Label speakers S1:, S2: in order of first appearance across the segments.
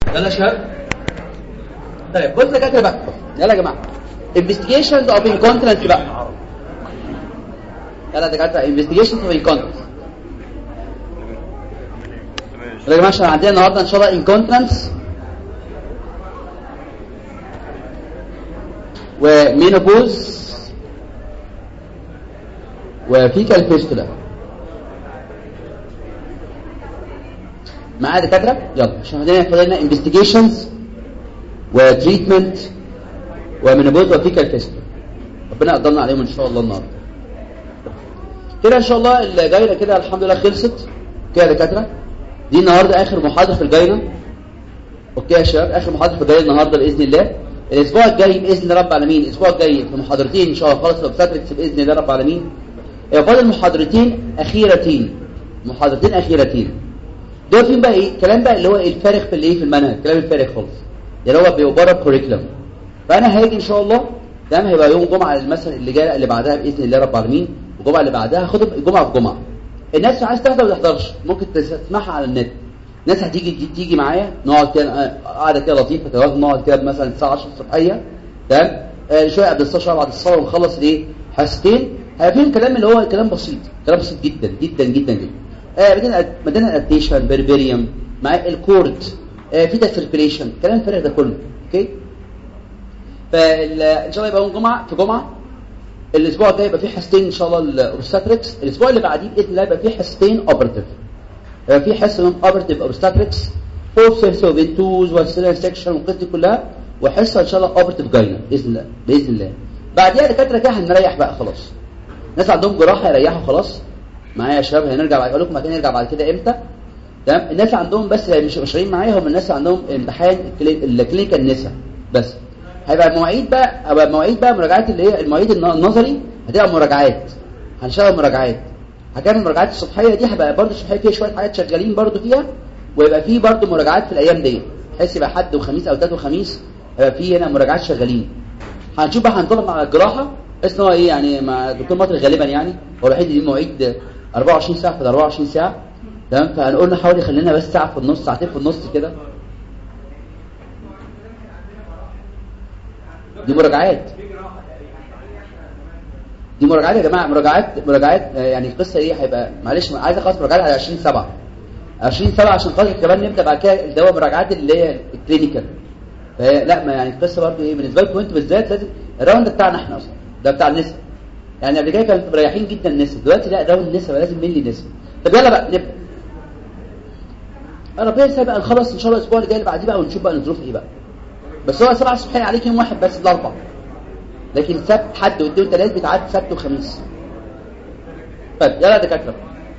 S1: يلا يا شباب طيب بص يا كاتب بقى يلا يا جماعه investigations of incontinence بقى يلا يا دكاتره investigations of incontinence يلا يا جماعه عشان عندنا النهارده ان شاء الله incontinence ومينوبوز وفيكال فيستولا معايا دكاتره يلا عشان عندنا فاضلنا انفستيجيشنز وتريتمنت ومينوبوز وفيكال فيستولا ربنا يقدرنا عليهم ان شاء الله النهارده كده ان شاء الله الجاينا كده الحمد لله خلصت كده يا دكاتره دي النهارده اخر محاضره في الجاينا اوكي يا شباب اخر محاضره في الجاينا النهارده باذن الله الاسبوع الجاي باذن الله رب العالمين الاسبوع الجاي في محاضرتين ان شاء الله خلاص الاوبستاتريكس باذن الله رب العالمين فاضل محاضرتين اخيرتين محاضرتين اخيرتين دول فين بقى ايه كلام بقى اللي هو الفارغ في الايه في المنهج كلام الفارغ خالص اللي هو بيبقى بره الكوريكولم فانا هاجي ان شاء الله ده هيبقى يوم الجمعه مثلا اللي جايه اللي بعدها باذن الله رب العالمين الجمعه اللي بعدها هاخدهم الجمعه في جمعه الناس اللي عايز تحضر ما تحضرش ممكن تسمعها على النت ناس هتيجي تيجي معايا نقعد كده قاعده كده لطيفه كده نقعد كده مثلا الساعه 10 الصبحيه تمام آه شويه قبل الصلاه بعد الصلاه ونخلص الايه حصتين هيبقى الكلام اللي هو كلام بسيط كلام بسيط جدا جدا جدا جدا آه مدينه مدينه اديشن بربريوم مع الكورد آه في سيركيليشن كلام فارغ ده كله اوكي فان شاء الله يبقى يوم جمعه في جمعه الاسبوع الجاي يبقى فيه حصتين ان شاء الله الاوبستاتريكس الاسبوع اللي بعديه باذن الله يبقى فيه حصتين اوبرتيف يبقى فيه حصه من اوبرتيف اوبستاتريكس فور سيرس اوف انتوز والسيلر سكشن والقصه دي كلها وحصه ان شاء الله اوبرتيف جاينا باذن الله باذن الله بعديها دكاتره كده هنريح بقى خلاص ناس عندهم جراحه يريحوا خلاص معايا يا شباب هنرجع بعد اقول لكم مكان نرجع بعد كده امتى تمام الناس عندهم بس مش مشارين معايا هم الناس عندهم امتحان الكلينيكال نسا بس هيبقى مواعيد بقى هيبقى مواعيد بقى مراجعات اللي هي المواعيد النظري هتبقى مراجعات هنشتغل مراجعات هكمل المراجعات الصبحيه دي هيبقى برضه الصبحيه فيها شويه حاجات شغالين برضه فيها ويبقى في برضه مراجعات في الايام دي بحيث يبقى حد وخميس او ثلاث وخميس هيبقى في هنا مراجعات شغالين هنشوف بقى هنطلب مع الجراحه اسمه هو ايه يعني مع الدكتور مطر غالبا يعني هو الوحيد اللي ليه مواعيد 24 ساعه في 24 ساعه تمام فهنقول نحاول يخلي لنا بس ساعه في النص ساعتين في النص كده دي مراجعات دي مراجعات يا جماعه مراجعات مراجعات يعني القصه ايه هيبقى معلش عايز اخلص مراجعات على 20 7 20 7 عشان خاطر كمان نبدا بعد كده اللي هو مراجعات اللي هي الكلينيكال لا ما يعني القصه برضه ايه بالنسبه لكم انتوا بالذات لازم الراوند بتاعنا احنا اصلا ده بتاع النساء يعني قبل كده كانوا مريحين جدا النساء دلوقتي لا الراوند النساء لازم ملي نساء طب يلا بقى نبدا ربنا يسهل بقى نخلص ان شاء الله الاسبوع اللي جاي اللي بعديه بقى ونشوف بقى الظروف ايه بقى بس هو سبع الصبحيه عليك يوم واحد بس الاربع لكن سبت حد واثنين وثلاث بتعدي سبت وخميس طيب يلا يا دكاتره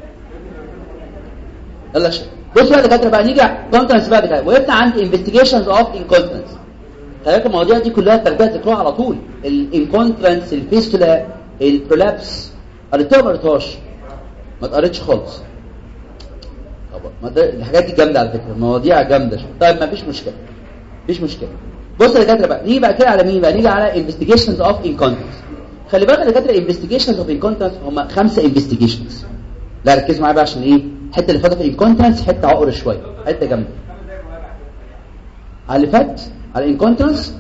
S1: يلا يا شباب بصوا بقى يا دكاتره بقى نيجي كونتنس بقى بتاعي وقفنا عند انفستيجيشنز اوف انكونتنس خلي المواضيع دي كلها التربيه تقراها على طول الانكونتنس الفيستولا البرولابس قريتها ما قريتهاش ما اتقريتش خالص طب الحاجات دي جامده على فكره المواضيع جامده طيب ما فيش مشكله مفيش مشكله بص يا دكاتره بقى نيجي بقى كده على مين بقى نيجي على انفستيجيشنز اوف انكونتنس خلي بالك يا دكاتره انفستيجيشنز اوف انكونتنس هم خمسه انفستيجيشنز لا ركزوا معايا بقى عشان ايه الحته اللي فاتت في الانكونتنس حته عقر شويه حته جامده على اللي فات على الانكونتنس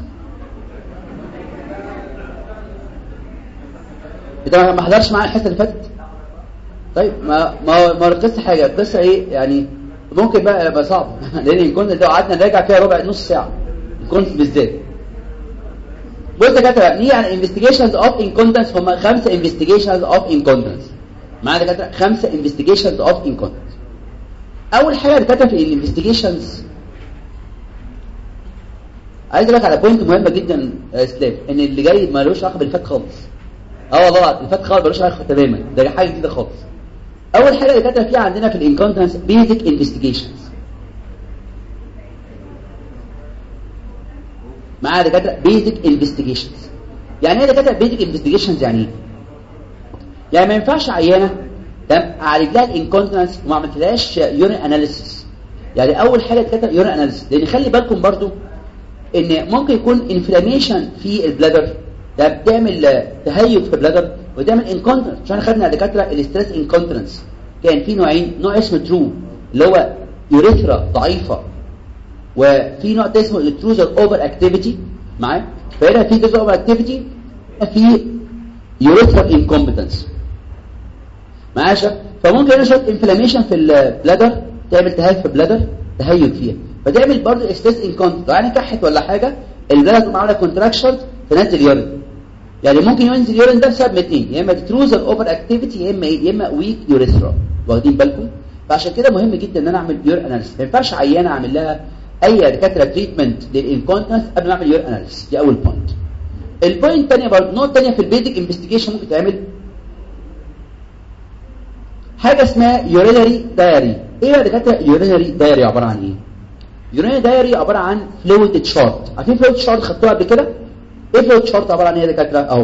S1: انت ما حضرش معايا الحته اللي فاتت طيب ما ما ما ركزت حاجه القصه ايه يعني ممكن بقى يبقى صعب لان الكونت ده قعدنا نراجع فيها ربع نص ساعه الكونت بالذات بص يا دكاتره نيجي على انفستيجيشنز اوف انكونتنس هم خمسه انفستيجيشنز اوف انكونتنس معايا دكاتره خمسه انفستيجيشنز اوف انكونتنس اول حاجه يا دكاتره في الانفستيجيشنز عايز اقول لك على بوينت مهمه جدا يا اسلام ان اللي جاي مالوش علاقه بالفات خالص اه والله الفات خالص مالوش علاقه تماما ده حاجه جديده خالص اول حاجه اللي كاتبه فيها عندنا في الانكونتنس بيزك انفستيجيشنز معايا دكاتره بيزك انفستيجيشنز يعني ايه دكاتره بيزك انفستيجيشنز يعني ايه يعني ما ينفعش عيانه تمام اعالج لها الانكونتنس وما عملتلهاش يورين اناليسيس يعني اول حاجه دكاتره يورين اناليسيس لان خلي بالكم برضو ان ممكن يكون انفلاميشن في البلادر ده بتعمل تهيج في البلادر وتعمل انكونتنس عشان خدنا يا دكاتره الاستريس انكونتنس كان في نوعين نوع اسمه ترو اللي هو يوريثرا ضعيفه وفي نوع تاني اسمه التروزر اوفر اكتيفيتي معايا فهنا في جزء اوفر اكتيفيتي في يوريثرال انكومبتنس معايا شباب فممكن هنا شويه انفلاميشن في البلادر تعمل تهيج في البلادر تهيج فيها فتعمل برضه استريس انكونت لو يعني كحت ولا حاجه البلادر تقوم عامله كونتراكشن تنزل يورين يعني ممكن ينزل يورين ده بسبب اثنين يا اما تروزر اوفر اكتيفيتي يا اما ايه يا اما ويك يوريثرا واخدين بالكم فعشان كده مهم جدا ان انا اعمل يور اناليسيس ما ينفعش عيانه اعمل لها اي دكاتره تريتمنت للانكونتنس قبل ما اعمل يور اناليسيس دي اول بوينت البوينت الثانيه برضه النقطه الثانيه في البيزك انفستيجيشن ممكن تعمل حاجه اسمها يورينري دايري ايه يا دكاتره يورينري دايري عباره عن ايه يورينري دايري عباره عن فلويد تشارت عارفين فلويد تشارت خدتوها قبل كده ايه فلويد تشارت عباره عن ايه يا دكاتره اهو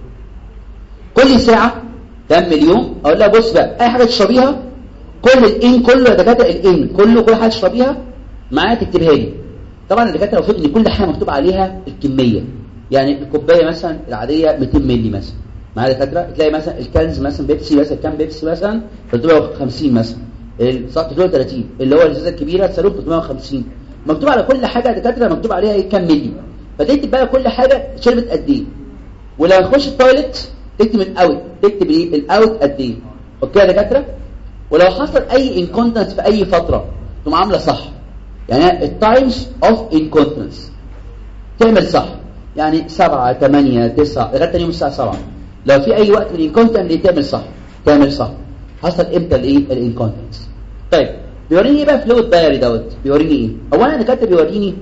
S1: كل ساعه دم اليوم اقول لها بص بقى اي حاجه تشربيها كل الان كله يا دكاتره الان كله كل حاجه تشربيها معايا تكتبها لي طبعا الدكاتره المفروض ان كل حاجه مكتوب عليها الكميه يعني الكوبايه مثلا العاديه 200 مللي مثلا معايا دكاتره تلاقي مثلا الكنز مثلا بيبسي مثلا كام بيبسي مثلا 350 مثلا الصح 330 اللي هو الازازه الكبيره صاروخ 350 مكتوب على كل حاجه دكاتره مكتوب عليها ايه كام مللي فتكتب بقى كل حاجه شربت قد ايه ولما تخش التويلت تكتب الاوت تكتب ايه الاوت قد ايه اوكي يا دكاتره ولو حصل اي انكونتنس في اي فتره تقوم عامله صح يعني التايمز اوف انكونتنس تعمل صح يعني 7 8 9 لغايه تاني يوم الساعه 7 لو في اي وقت الانكونتنس دي تعمل صح تعمل صح حصل امتى الايه الانكونتنس طيب بيوريني ايه بقى فلويد دايري دوت بيوريني ايه اولا انا كاتب بيوريني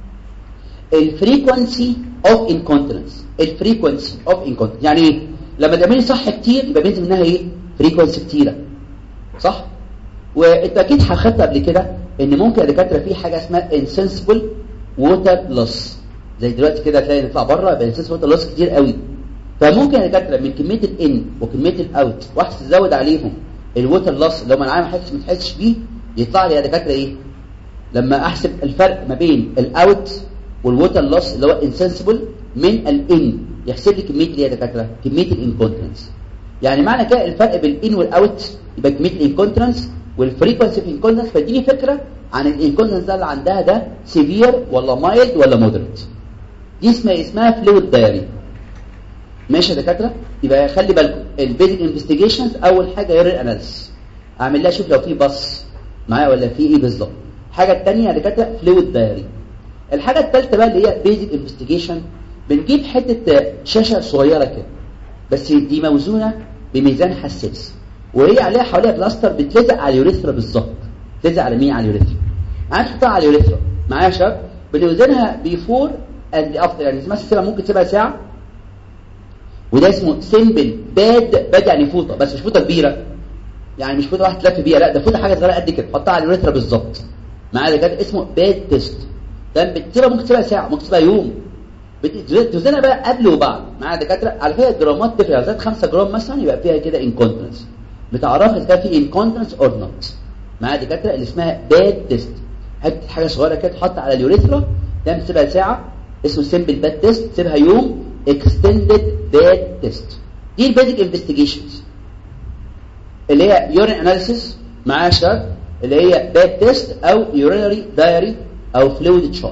S1: الفريكوانسي اوف انكونتنس الفريكوانسي اوف انكونتنس يعني ايه لما تعملي صح كتير يبقى بينزل منها ايه فريكوانسي كتيره صح وانت اكيد اخدت قبل كده ان ممكن يا دكاتره في حاجه اسمها insensible ووتر لوس زي دلوقتي كده تلاقي نطلع بره يبقى insensible ووتر لوس كتير قوي فممكن يا دكاتره من كميه الان وكميه الاوت واحد تزود عليهم الووتر لوس لو انا عامل حاجه ما تحسش بيه يطلع لي يا دكاتره ايه لما احسب الفرق ما بين الاوت والووتر لوس اللي هو insensible من الان يحسب لي كميه اللي هي دكاتره كميه الانكونتنس يعني معنى كده الفرق بين الان والاوت يبقى كميه الانكونتنس والفريكونسي في الانكونتنس فاديني فكره عن الانكونتنس ده اللي عندها ده سيفير ولا مايلد ولا مودريت دي اسمها اسمها فلويد دايري ماشي يا دكاتره يبقى خلي بالكم البيزك انفستيجيشنز اول حاجه يوري اناليسيس اعمل لها اشوف لو في بص معايا ولا في ايه بالظبط الحاجه الثانيه يا دكاتره فلويد دايري الحاجه الثالثه بقى اللي هي بيزك انفستيجيشن بنجيب حته شاشه صغيره كده بس دي موزونه بميزان حساس وهي عليها حواليها بلاستر بتلزق على اليوريثرا بالظبط تلزق على مين على اليوريثرا عايز تحطها على اليوريثرا معايا يا شباب بنوزنها بيفور اند افتر يعني مثلا تسيبها ممكن تسيبها ساعه وده اسمه سيمبل باد باد يعني فوطه بس مش فوطه كبيره يعني مش فوطه واحد تلف بيها لا ده فوطه حاجه صغيره قد كده حطها على اليوريثرا بالظبط معايا ده كده اسمه باد تيست ده بتسيبها ممكن تسيبها ساعه ممكن تسيبها يوم بتوزنها بقى قبل وبعد مع دكاتره على فكره الجرامات تفرق زاد 5 جرام مثلا يبقى فيها كده انكونتنس بتعرف اذا كان في انكونتنس اور نوت مع دكاتره اللي اسمها باد تيست حته حاجه صغيره كده تحط على اليوريثرا ده بتسيبها ساعه اسمه سيمبل باد تيست تسيبها يوم اكستندد باد تيست دي البيزك انفستيجيشنز اللي هي يورين اناليسيس معاها شرط اللي هي باد تيست او يورينري دايري او فلويد تشارت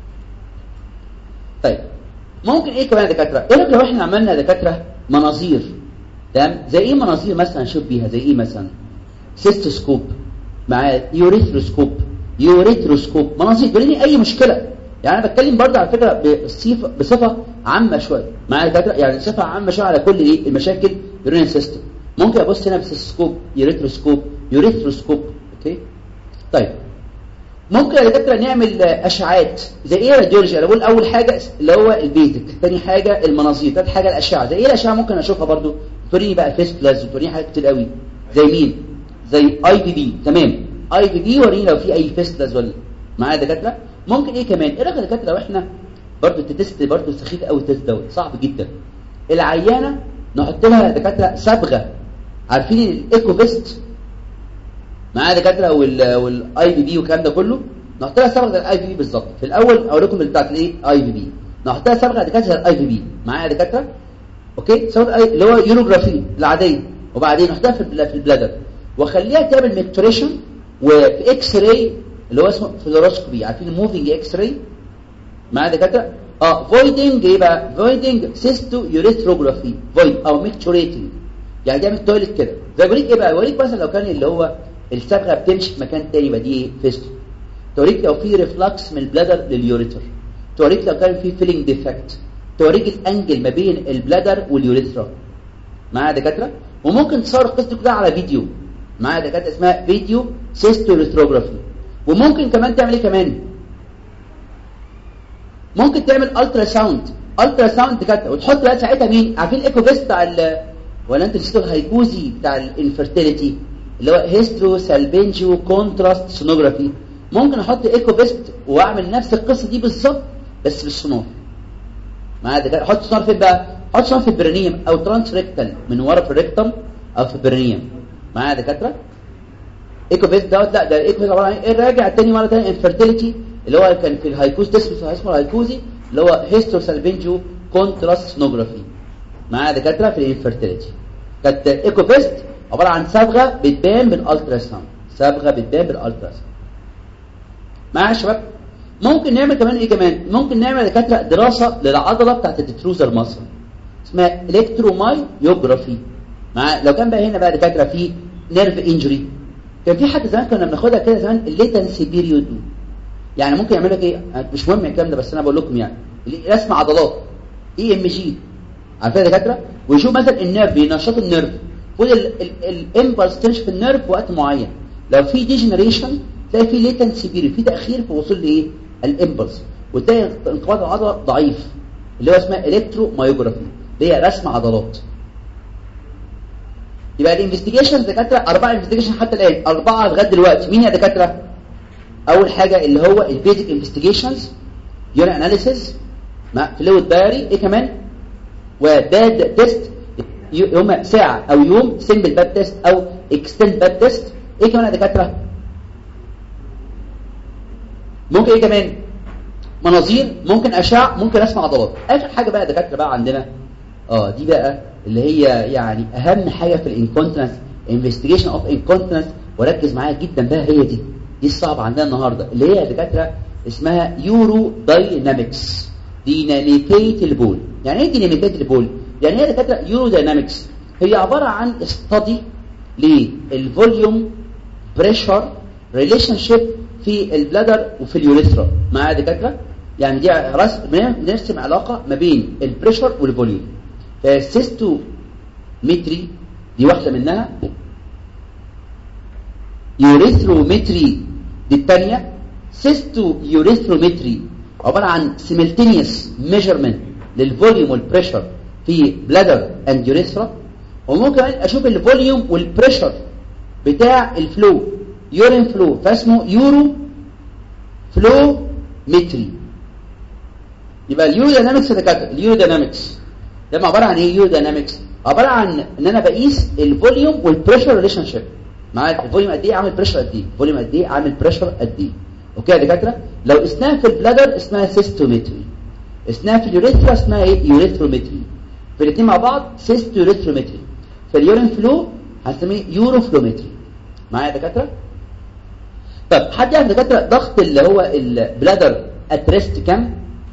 S1: طيب ممكن ايه كمان يا دكاتره ايه لو احنا عملنا يا دكاتره مناظير تمام زي ايه مناظير مثلا نشوف بيها زي ايه مثلا سيستوسكوب مع يوريثروسكوب يوريثروسكوب مناظير تقول لي اي مشكله يعني انا بتكلم برضه على فكره بصفه بصفه عامه شويه مع دكاتره يعني صفه عامه شويه على كل ايه المشاكل يورين سيستم ممكن ابص هنا بسيستوسكوب يوريثروسكوب يوريثروسكوب اوكي طيب ممكن يا دكاتره نعمل اشعاعات زي ايه راديولوجي انا بقول اول حاجه اللي هو البيزك ثاني حاجه المناظير ثالث حاجه الاشعه زي ايه الاشعه ممكن اشوفها برضو توريني بقى فيستلاز وتوريني حاجات كتير قوي زي مين زي اي بي بي تمام اي بي بي وريني لو في اي فيستلاز ولا معايا دكاتره ممكن ايه كمان ايه رايك يا دكاتره لو احنا برضو التست برضو سخيف قوي التست دوت صعب جدا العيانه نحط لها دكاتره صبغه عارفين الايكو فيست معايا دكاتره والاي بي بي والكلام ده كله نحط لها صبغه الاي بي بي بالظبط في الاول اوريكم بتاعت الايه اي بي بي نحط لها صبغه دكاتره الاي بي بي معايا دكاتره اوكي صبغه اللي هو يوروجرافي العاديه وبعدين نحطها في في البلادر واخليها تعمل ميكتوريشن وفي اكس راي اللي هو اسمه فلوروسكوبي عارفين الموفينج اكس راي معايا دكاتره اه فويدنج ايه بقى فويدنج سيستو يوريثروجرافي فويد او ميكتوريتنج يعني تعمل تويلت كده زي بوريك ايه بقى بوريك مثلا لو كان اللي هو الصبغه بتمشي في مكان تاني يبقى دي فيستو توريك لو في ريفلكس من البلادر لليوريتر توريك لو كان في فيلينج ديفكت توريك الانجل ما بين البلادر واليوريثرا معايا دكاتره وممكن تصور القصه دي كلها على فيديو معايا دكاتره اسمها فيديو سيستوريثروجرافي وممكن كمان تعمل ايه كمان ممكن تعمل الترا ساوند الترا ساوند دكاتره وتحط بقى ساعتها مين عارفين الايكو فيست بتاع ال ولا انت نسيتوا الهايكوزي بتاع الانفيرتيليتي اللي هو هيسترو سالبنجو كونتراست سونوجرافي ممكن احط ايكو فيست واعمل نفس القصه دي بالظبط بس بالسونار معايا دكاتره احط سونار فين بقى احط سونار في البرينيوم او ترانس ريكتال من ورا في الريكتم او في البرينيوم معايا دكاتره ايكو فيست دوت لا ده الايكو فيست عباره عن ايه راجع تاني مره تاني انفيرتيليتي اللي هو كان في الهايكوز ده اسمه اسمه الهايكوزي اللي هو هيستو سالفنجو كونتراست سونوجرافي معايا دكاتره في الانفيرتيليتي كانت ايكو فيست عباره عن صبغه بتبان بالالترا ساوند صبغه بتبان بالالترا ساوند معايا يا شباب ممكن نعمل كمان ايه كمان ممكن نعمل دكاتره دراسه للعضله بتاعت الديتروزر ماسل اسمها الكترومايوجرافي مع لو كان بقى هنا بقى دكاتره في نيرف انجري كان في حاجه زمان كنا بناخدها كده زمان الليتنسي بيريود يعني ممكن يعمل لك ايه مش مهم الكلام ده بس انا بقول لكم يعني رسم عضلات اي ام جي عارفين يا دكاتره ويشوف مثلا النيرف ينشط النيرف خد الامبلس تمشي في النيرف في وقت معين لو في ديجنريشن تلاقي في ليتنسي بيريود في تاخير في وصول لايه الامبلس وتلاقي انقباض العضله ضعيف اللي هو اسمها الكترو مايوجرافي اللي هي رسم عضلات يبقى الانفستيجيشن دكاتره اربعه انفستيجيشن حتى الان اربعه لغايه دلوقتي مين يا دكاتره اول حاجه اللي هو البيزك انفستيجيشنز يورين اناليسيس مع فلويد دايري ايه كمان وباد تيست يوم ساعه او يوم سنجل باد تيست او اكستند باد تيست ايه كمان يا دكاتره ممكن ايه كمان مناظير ممكن اشعه ممكن رسم عضلات اخر حاجه بقى يا دكاتره بقى عندنا اه دي بقى اللي هي يعني اهم حاجه في الانكونتنس انفستيجيشن اوف انكونتنس وركز معايا جدا بقى هي دي دي الصعبه عندنا النهارده اللي هي يا دكاتره اسمها يورو داينامكس ديناميكيه البول يعني ايه ديناميكيه البول يعني هي دكاتره يورو داينامكس هي عباره عن استدي للفوليوم بريشر ريليشن شيب في البلادر وفي اليوريثرا معايا دكاتره يعني دي رسم بنرسم علاقه ما بين البريشر والفوليوم فالسيستومتري دي واحده منها يوريثرومتري دي الثانيه سيستو يوريثرومتري عباره عن سيملتينيوس ميجرمنت للفوليوم والبريشر في بلادر اند يوريثرا وممكن اشوف الفوليوم والبريشر بتاع الفلو يورين فلو فاسمه يورو فلو متري يبقى اليورو داينامكس ده كده اليورو داينامكس ده عباره عن ايه يورو داينامكس عباره عن ان انا بقيس الفوليوم والبريشر ريليشن شيب مع الفوليوم قد ايه عامل بريشر قد ايه الفوليوم قد ايه عامل بريشر قد ايه اوكي يا دكاتره لو قسناها في البلادر اسمها سيستومتري قسناها في اليوريثرا اسمها ايه يوريثرومتري في الاثنين مع بعض سيستو يوريثرومتري في اليورين فلو هنسميه يورو فلومتري معايا يا دكاتره طب حد يعرف دكاتره ضغط اللي هو البلادر اتريست كام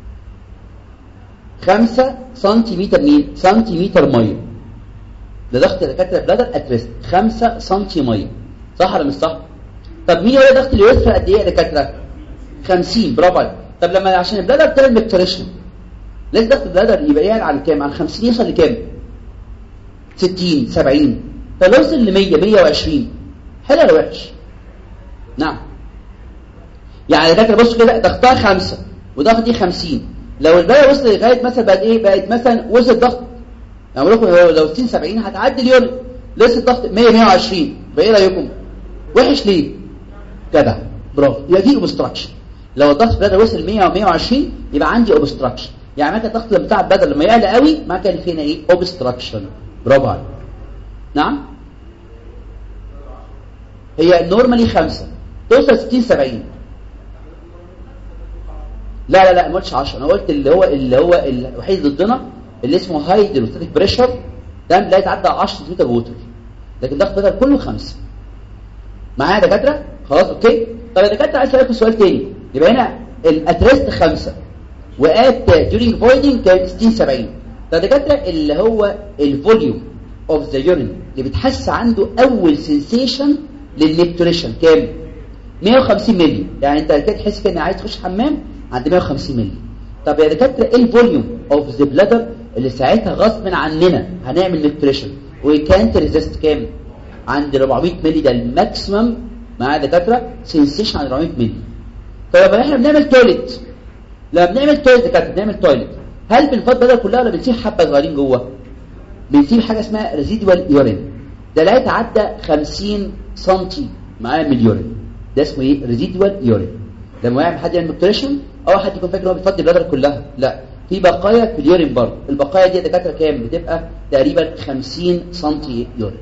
S1: 5 سنتيمتر مين سنتيمتر ميه ده ضغط دكاتره بلادر اتريست 5 سنتي ميه صح ولا مش صح طب مين هو ضغط اليوريثرا قد ايه يا دكاتره 50 برافو عليك طب لما عشان البلادر تعمل مكتريشن لازم ضغط البلادر يبقى يعني عن كام عن 50 يوصل لكام 60 70 فلو وصل ل 100 120 حلو ولا وحش نعم يعني دكاتره بصوا كده ضغطها خمسة وضغط دي 50 لو البلد وصل لغايه مثلا بقت ايه بقت مثلا وصل ضغط يعني بقول لكم لو 60 70 هتعدي اليورين لسه الضغط 100 120 بايه رايكم وحش ليه جدع برافو يبقى دي اوبستراكشن لو الضغط بدل وصل 100 و 120 يبقى عندي اوبستراكشن يعني معنى الضغط بتاع البدل لما يعلى قوي ما كان فينا ايه اوبستراكشن برافو عليك نعم هي نورمالي خمسة توصل 60 70 لا لا لا ما قلتش 10 انا قلت اللي هو اللي هو الوحيد ضدنا اللي اسمه هايدروستاتيك بريشر ده لا يتعدى 10 سم ووتر لكن ضغط بدل كله خمسة معايا دكاتره خلاص اوكي طب انا كنت عايز اسالكم سؤال تاني يبقى هنا الاتريست خمسة وات during voiding كان 60 70 طب دكاتره اللي هو الفوليوم اوف ذا يورين اللي بتحس عنده اول سنسيشن للنيكتوريشن كام 150 مللي يعني انت كده تحس كده عايز تخش حمام عند 150 مللي طب يا دكاتره ايه الفوليوم اوف ذا بلادر اللي ساعتها غصب عننا هنعمل نيكتوريشن وكانت ريزيست كام عند 400 مللي ده الماكسيمم مع دكاتره سنسيشن عند 400 مللي فلما احنا بنعمل تويلت لما بنعمل تويلت دكاتره بنعمل تويلت هل بنفضل بدل كلها ولا بنسيب حبه صغيرين جوه بنسيب حاجه اسمها ريزيدوال يورين ده لا يتعدى 50 سم معاه من اليورين ده اسمه ايه ريزيدوال يورين لما يعمل حد يعمل نيوتريشن او حد يكون فاكر ان هو بيفضي البلادر كلها لا في بقايا في اليورين برضه البقايا دي دكاتره كام بتبقى تقريبا 50 سم يورين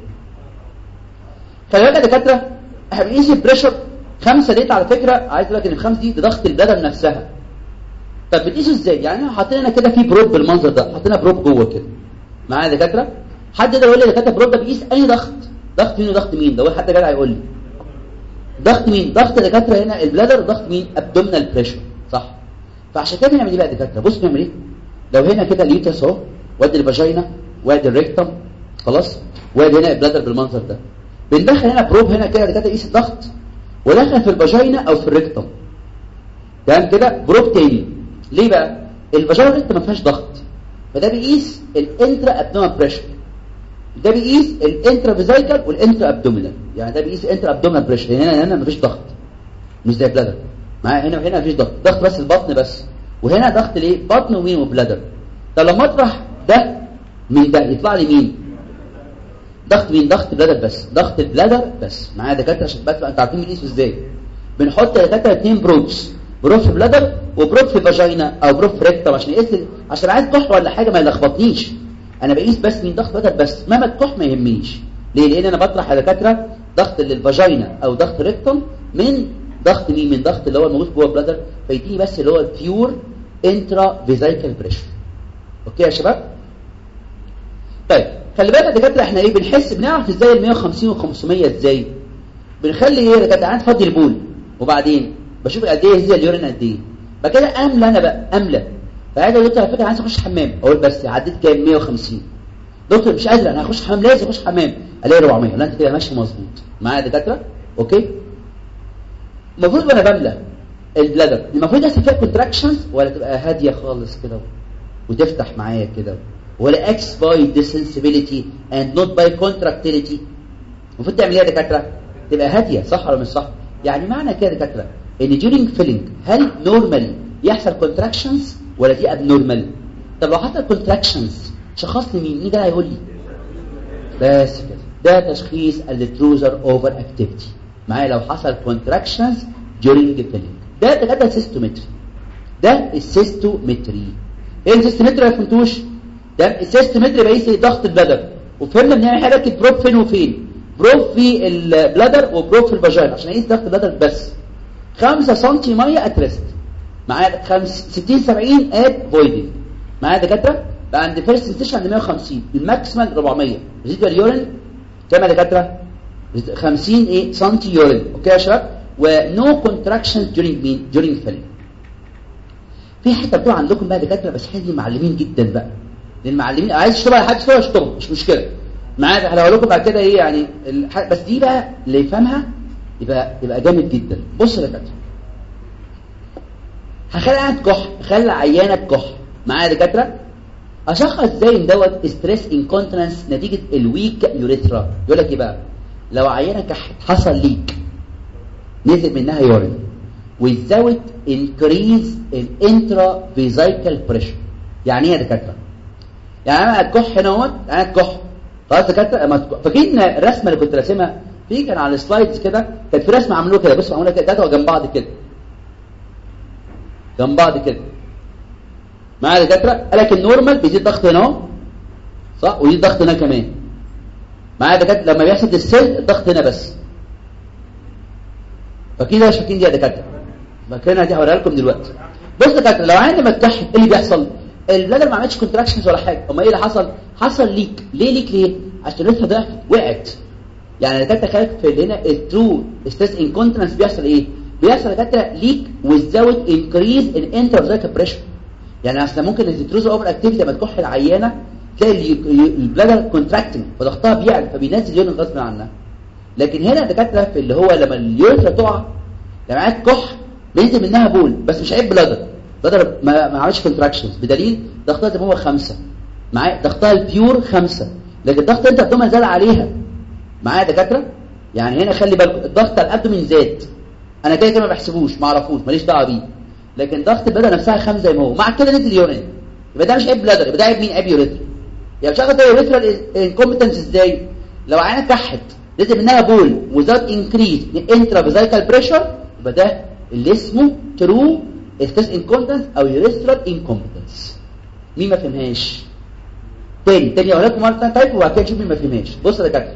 S1: خلي بالك يا دكاتره احنا بنقيس البريشر خمسة ديت على فكرة عايز اقول لك ان الخمسة دي ده ضغط البلادر نفسها طب بتقيسه ازاي يعني حاطين كده في بروب بالمنظر ده حاطين بروب جوه كده معايا دكاتره حد ده يقول لي دكاتره بروب ده بيقيس اي ضغط ضغط مين وضغط مين ده حد جدع يقول لي ضغط مين ضغط دكاتره هنا البلادر ضغط مين ابدومينال بريشر صح فعشان كده بنعمل ايه بقى دكاتره بص بنعمل ايه لو هنا كده اليوتس اهو وادي الفاجينا وادي الريكتم خلاص وادي هنا البلادر بالمنظر ده بندخل هنا بروب هنا كده دكاتره يقيس الضغط ودخل في الفاجينا او في الريكتم تمام كده بروب تاني ليه بقى الفاجينا والريكتم ما فيهاش ضغط فده بيقيس الانترا ابدومينال بريشر ده بيقيس الانترا فيزايكال والانترا ابدومينال يعني ده بيقيس الانترا ابدومينال بريشر هنا هنا مفيش ضغط مش زي بلادر معايا هنا وهنا مفيش ضغط ضغط بس البطن بس وهنا ضغط ليه بطن ومين وبلادر طب لما اطرح ده من ده يطلع لي مين ضغط مين ضغط بلادر بس ضغط البلادر بس معايا دكاتره عشان بس انتوا عارفين بنقيسه ازاي بنحط يا دكاتره اثنين بروبس بروب في بلادر وبروب في فاجينا او بروب في ريكتم عشان يقيس عشان عايز كح ولا حاجه ما يلخبطنيش انا بقيس بس من ضغط بلادر بس مهما الكح ما يهمنيش ليه لان انا بطرح يا دكاتره ضغط للفاجينا او ضغط ريكتم من ضغط مين من ضغط اللي هو الموجود جوه البلادر فيديني بس اللي هو البيور انترا فيزايكال بريشر اوكي يا شباب طيب خلي بالك يا دكاتره احنا ايه بنحس بنعرف ازاي ال 150 و 500 ازاي بنخلي ايه يا دكاتره عندي فاضي البول وبعدين بشوف قد ايه هي اليورين قد ايه بعد كده املى انا بقى املى فعايز اقول على فكره عايز اخش حمام اقول بس عديت كام 150 دكتور مش قادر انا هخش حمام لازم اخش حمام الاقي 400 لا انت كده ماشي مظبوط معايا دكاتره اوكي المفروض وانا بملى البلادر المفروض يحصل فيها كونتراكشنز ولا تبقى هاديه خالص كده وتفتح معايا كده ولا اكس باي ديسنسبيليتي اند نوت باي كونتراكتيليتي المفروض تعمل ايه يا دكاتره تبقى هاديه صح ولا مش صح يعني معنى كده يا دكاتره ان during filling هل نورمال يحصل كونتراكشنز ولا دي ابنورمال طب لو حصل كونتراكشنز شخص لي مين مين ده هيقول لي بس كده ده تشخيص التروزر اوفر اكتيفيتي معايا لو حصل كونتراكشنز during filling ده دكاتره سيستومتري ده السيستومتري ايه السيستومتري ما فهمتوش ده السيستومتري بيقيس ضغط البلدر وفهمنا بنعمل حاجه بروب فين وفين بروب في البلادر وبروب في الفاجينا عشان اقيس ضغط البلادر بس 5 سم ميه اترست معايا 60 70 ات فويدنج معايا دكاتره بقى عند فيرست سنسيشن عند 150 الماكسيمال 400 ريزيدوال يورين كام يا دكاتره 50 ايه سم يورين اوكي يا شباب ونو كونتراكشن during مين during filling في حته بتوع عندكم بقى دكاتره بس حد معلمين جدا بقى للمعلمين عايز تشتغل حد يشتغل اشتغل مش مشكله معايا هقول لكم بعد كده ايه يعني الح... بس دي بقى اللي يفهمها يبقى يبقى جامد جدا بص يا دكاتره هخلي قاعد كح خلي عيانه كح معايا دكاتره اشخص ازاي ان دوت ستريس انكونتنس نتيجه الويك يوريثرا يقول لك ايه بقى لو عيانه كحت حصل ليك نزل منها يورين without increase in intravesical pressure يعني ايه يا دكاتره يعني انا الكح هنا اهوت انا الكح خلاص يا دكاتره فاكرين الرسمه اللي كنت راسمها في كان على السلايدز كده كانت في رسمه عملوها كده بصوا عملوها كده جنب بعض كده جنب بعض كده معايا دكاتره قال لك النورمال بيزيد ضغط هنا اهو صح ويزيد ضغط هنا كمان معايا دكاتره لما بيحصل السيل الضغط هنا بس فكده مش فاكرين دي يا دكاتره فاكرينها دي هوريها لكم دلوقتي بص يا دكاتره لو عندي متكحت ايه اللي بيحصل البلادر ما عملتش كونتراكشنز ولا حاجه امال ايه اللي حصل حصل ليك ليه ليك ليه عشان لسه ضعفت وقعت يعني دكاتره خلك في هنا الترو ستريس انكونتنس بيحصل ايه بيحصل دكاتره ليك ويزود انكريز ان انترفيرال بريشر يعني اصل ممكن الزيتروز اوفر اكتيفيتي لما تكح العيانه تلاقي البلادر كونتراكتنج فضغطها بيعلى فبينزل يورين غصب عنها لكن هنا دكاتره في اللي هو لما اليوريثرا تقع لما عاد كح بينزل منها بول بس مش عيب بلادر بلادر ما ما عملش كونتراكشنز بدليل ضغطها زي ما هو خمسة معايا ضغطها البيور خمسة لكن ضغط انت الابدومين زاد عليها معايا دكاتره يعني هنا خلي بالك الضغط على الابدومين زاد انا كده كده ما بحسبوش ما اعرفوش ماليش دعوه بيه لكن ضغط البلده نفسها خمسة زي ما هو مع كده نزل يورين يبقى ده مش عيب بلادر يبقى ده عيب مين عيب يوريثرا يعني مش هاخد يوريثرا انكومبتنس ازاي لو عينك كحت نزل منها بول وزاد انكريز انترا فيزايكال بريشر يبقى ده اللي اسمه ترو اسكاس انكومبتنس او يوريثرال انكومبتنس مين ما فهمهاش تاني تاني اقول لكم مره ثانيه وبعد كده نشوف مين ما فهمهاش بص يا دكاتره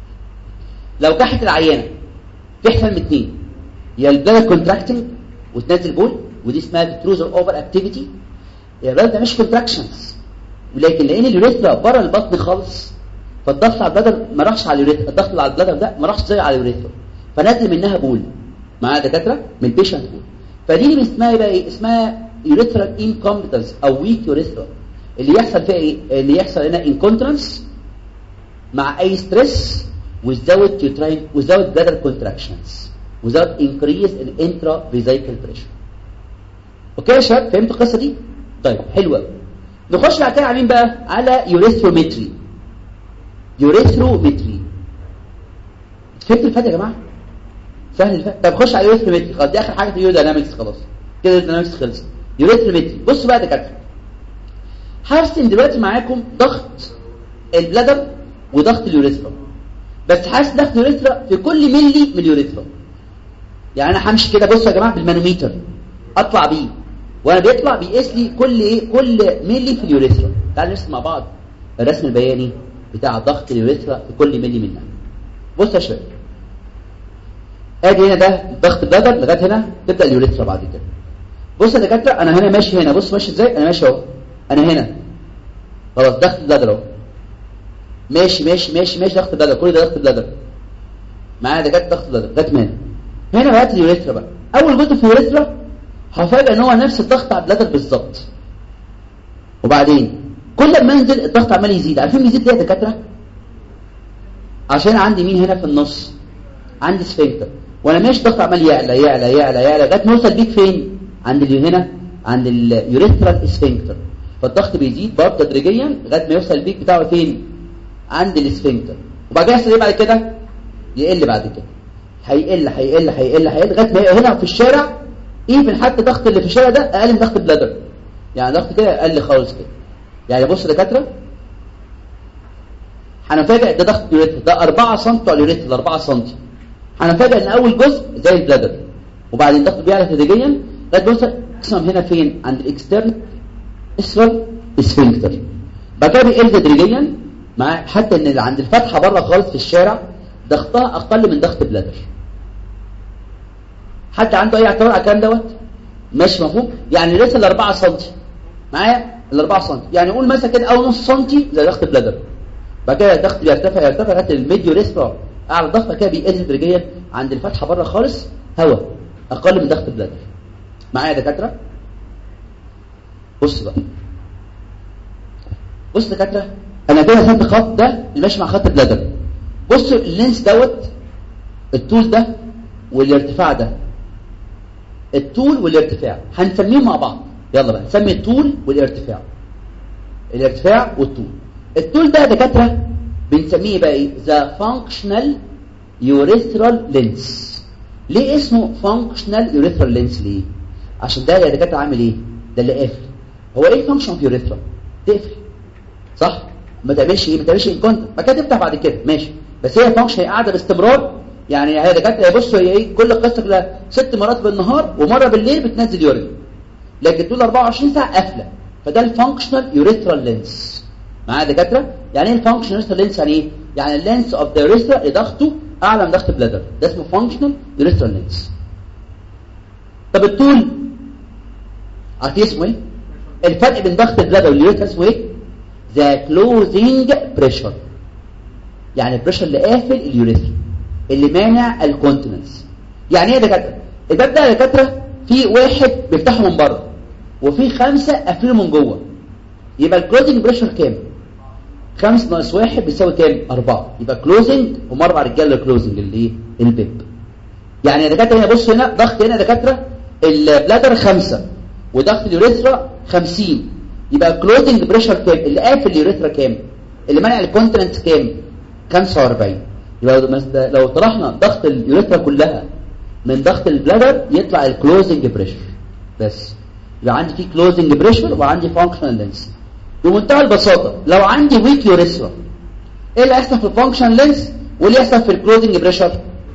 S1: لو كحت العيانه في احتمال من اثنين يا البلاد كونتراكتنج وتنزل بول ودي اسمها بتروزر اوفر اكتيفيتي يا البلاد ده مش كونتراكشنز ولكن لان اليوريثرا بره البطن خالص فالضغط على البلدر ما راحش على اليوريثرا الضغط على البلدر ده ما راحش زي على اليوريثرا فنزل منها بول معايا دكاتره من البيشنت بول فدي اللي اسمها بقى ايه اسمها يوريثرال انكومبتنس او ويك يوريثرا اللي يحصل فيها ايه اللي يحصل هنا انكونترنس مع اي ستريس without uterine without bladder contractions without increase in intravesical pressure اوكي يا شباب فهمتوا القصه دي طيب حلوه نخش بعد كده على مين بقى على يوريثرومتري يوريثرومتري فهمت الفات يا جماعه سهل الفات طب خش على يوريثرومتري خلاص دي اخر حاجه في اليوداينامكس خلاص كده اليوداينامكس خلص يوريثرومتري بصوا بقى يا دكاتره هرسم دلوقتي معاكم ضغط البلادر وضغط اليوريثرا بس حاسس ضغط اليوريثرا في كل ملي من اليوريثرا يعني انا همشي كده بصوا يا جماعه بالمانوميتر اطلع بيه وانا بيطلع بيقيس لي كل ايه كل ملي في اليوريثرا تعالوا نرسم مع بعض الرسم البياني بتاع ضغط اليوريثرا في كل ملي منها بص يا شباب ادي هنا ده ضغط البلادر لغايه هنا تبدا اليوريثرا بعد كده بص يا دكاتره انا هنا ماشي هنا بص ماشي ازاي انا ماشي اهو انا هنا خلاص ضغط البلادر اهو ماشي ماشي ماشي ماشي ضغط البلادر كل ده ضغط البلادر معايا ده جت ضغط البلادر جت مان هنا بقى اليوريثرا بقى اول جزء في اليوريثرا هفاجئ ان هو نفس الضغط على البلادر بالظبط وبعدين كل ما انزل الضغط عمال يزيد عارفين يزيد ليه يا دكاتره عشان عندي مين هنا في النص عندي سفنكتر وانا ماشي الضغط عمال يعلى يعلى يعلى يعلى لغايه ما يوصل بيك فين عند اللي هنا عند اليوريثرال سفنكتر فالضغط بيزيد برضه تدريجيا لغايه ما يوصل البيك بتاعه فين عند السفنكتر وبعد كده يحصل ايه بعد كده يقل بعد كده هيقل هيقل هيقل هيقل لغايه ما هنا في الشارع ايفن حتى الضغط اللي في الشارع ده اقل من ضغط البلادر يعني ضغط كده اقل خالص كده يعني بص يا دكاتره هنفاجئ ده ضغط اليوريثرا ده 4 سم على اليوريثرا ده 4 سم هنفاجئ ان اول جزء زي البلادر وبعدين الضغط بيعلى تدريجيا لغايه بص اقسم هنا فين عند الاكسترن اسفل اسفنكتر بعد كده بيقل تدريجيا مع حتى ان اللي عند الفتحه بره خالص في الشارع ضغطها اقل من ضغط بلادر حد عنده اي اعتراض على الكلام دوت ماشي مفهوم يعني لسه ال 4 سم معايا ال 4 سم يعني قول مثلا كده او نص سنتي زي ضغط بلادر بعد كده الضغط بيرتفع يرتفع لغايه الميديو ريسبرا اعلى ضغط كده بيقل تدريجيا عند الفتحه بره خالص هواء اقل من ضغط بلادر معايا يا دكاتره بص بقى بص يا دكاتره انا كده رسمت خط ده اللي ماشي مع خط البلادر بص اللينس دوت الطول ده والارتفاع ده الطول والارتفاع هنسميهم مع بعض يلا بقى نسمي الطول والارتفاع الارتفاع والطول الطول ده يا دكاتره بنسميه بقى ايه ذا فانكشنال يوريثرال لينس ليه اسمه فانكشنال يوريثرال لينس ليه عشان ده يا دكاتره عامل ايه ده اللي قافل هو ايه الفانكشن في يوريثرا تقفل صح ما تعملش ايه ما تعملش انكونت ما كده تفتح بعد كده ماشي بس هي فانكشن هي قاعده باستمرار يعني هي دكاتره بصوا هي ايه كل قصه لها ست مرات بالنهار ومره بالليل بتنزل يورين لكن طول 24 ساعه قافله فده الفانكشنال يوريثرال لينس معايا دكاتره يعني ايه الفانكشنال يوريثرال لينس يعني ايه يعني اللينس اوف ذا يوريثرا اللي ضغطه اعلى من ضغط البلادر ده اسمه فانكشنال يوريثرال لينس طب الطول عارفين اسمه ايه الفرق بين ضغط البلادر واليوريثرا اسمه ايه ذا كلوزنج بريشر يعني البريشر اللي قافل اليوريثرا اللي مانع الكونتيننس يعني ايه يا دكاتره الباب ده يا دكاتره في واحد بيفتحه من بره وفي خمسه قافلينه من جوه يبقى الكلوزنج بريشر كام 5 ناقص 1 بيساوي كام 4 يبقى كلوزنج هم اربع رجاله كلوزنج اللي ايه البيب يعني يا دكاتره هنا بص هنا ضغط هنا يا دكاتره البلادر 5 وضغط اليوريثرا 50 يبقى الكلوزنج بريشر كام اللي قافل اليوريثرا كام اللي منع الكونتنت كام 45 يبقى لو طرحنا ضغط اليوريثرا كلها من ضغط البلادر يطلع الكلوزنج بريشر بس يبقى عندي في كلوزنج بريشر وعندي فانكشنال لينس بمنتهى البساطه لو عندي ويك يوريثرا ايه اللي هيحصل في الفانكشن لينس واللي يحصل في الكلوزنج بريشر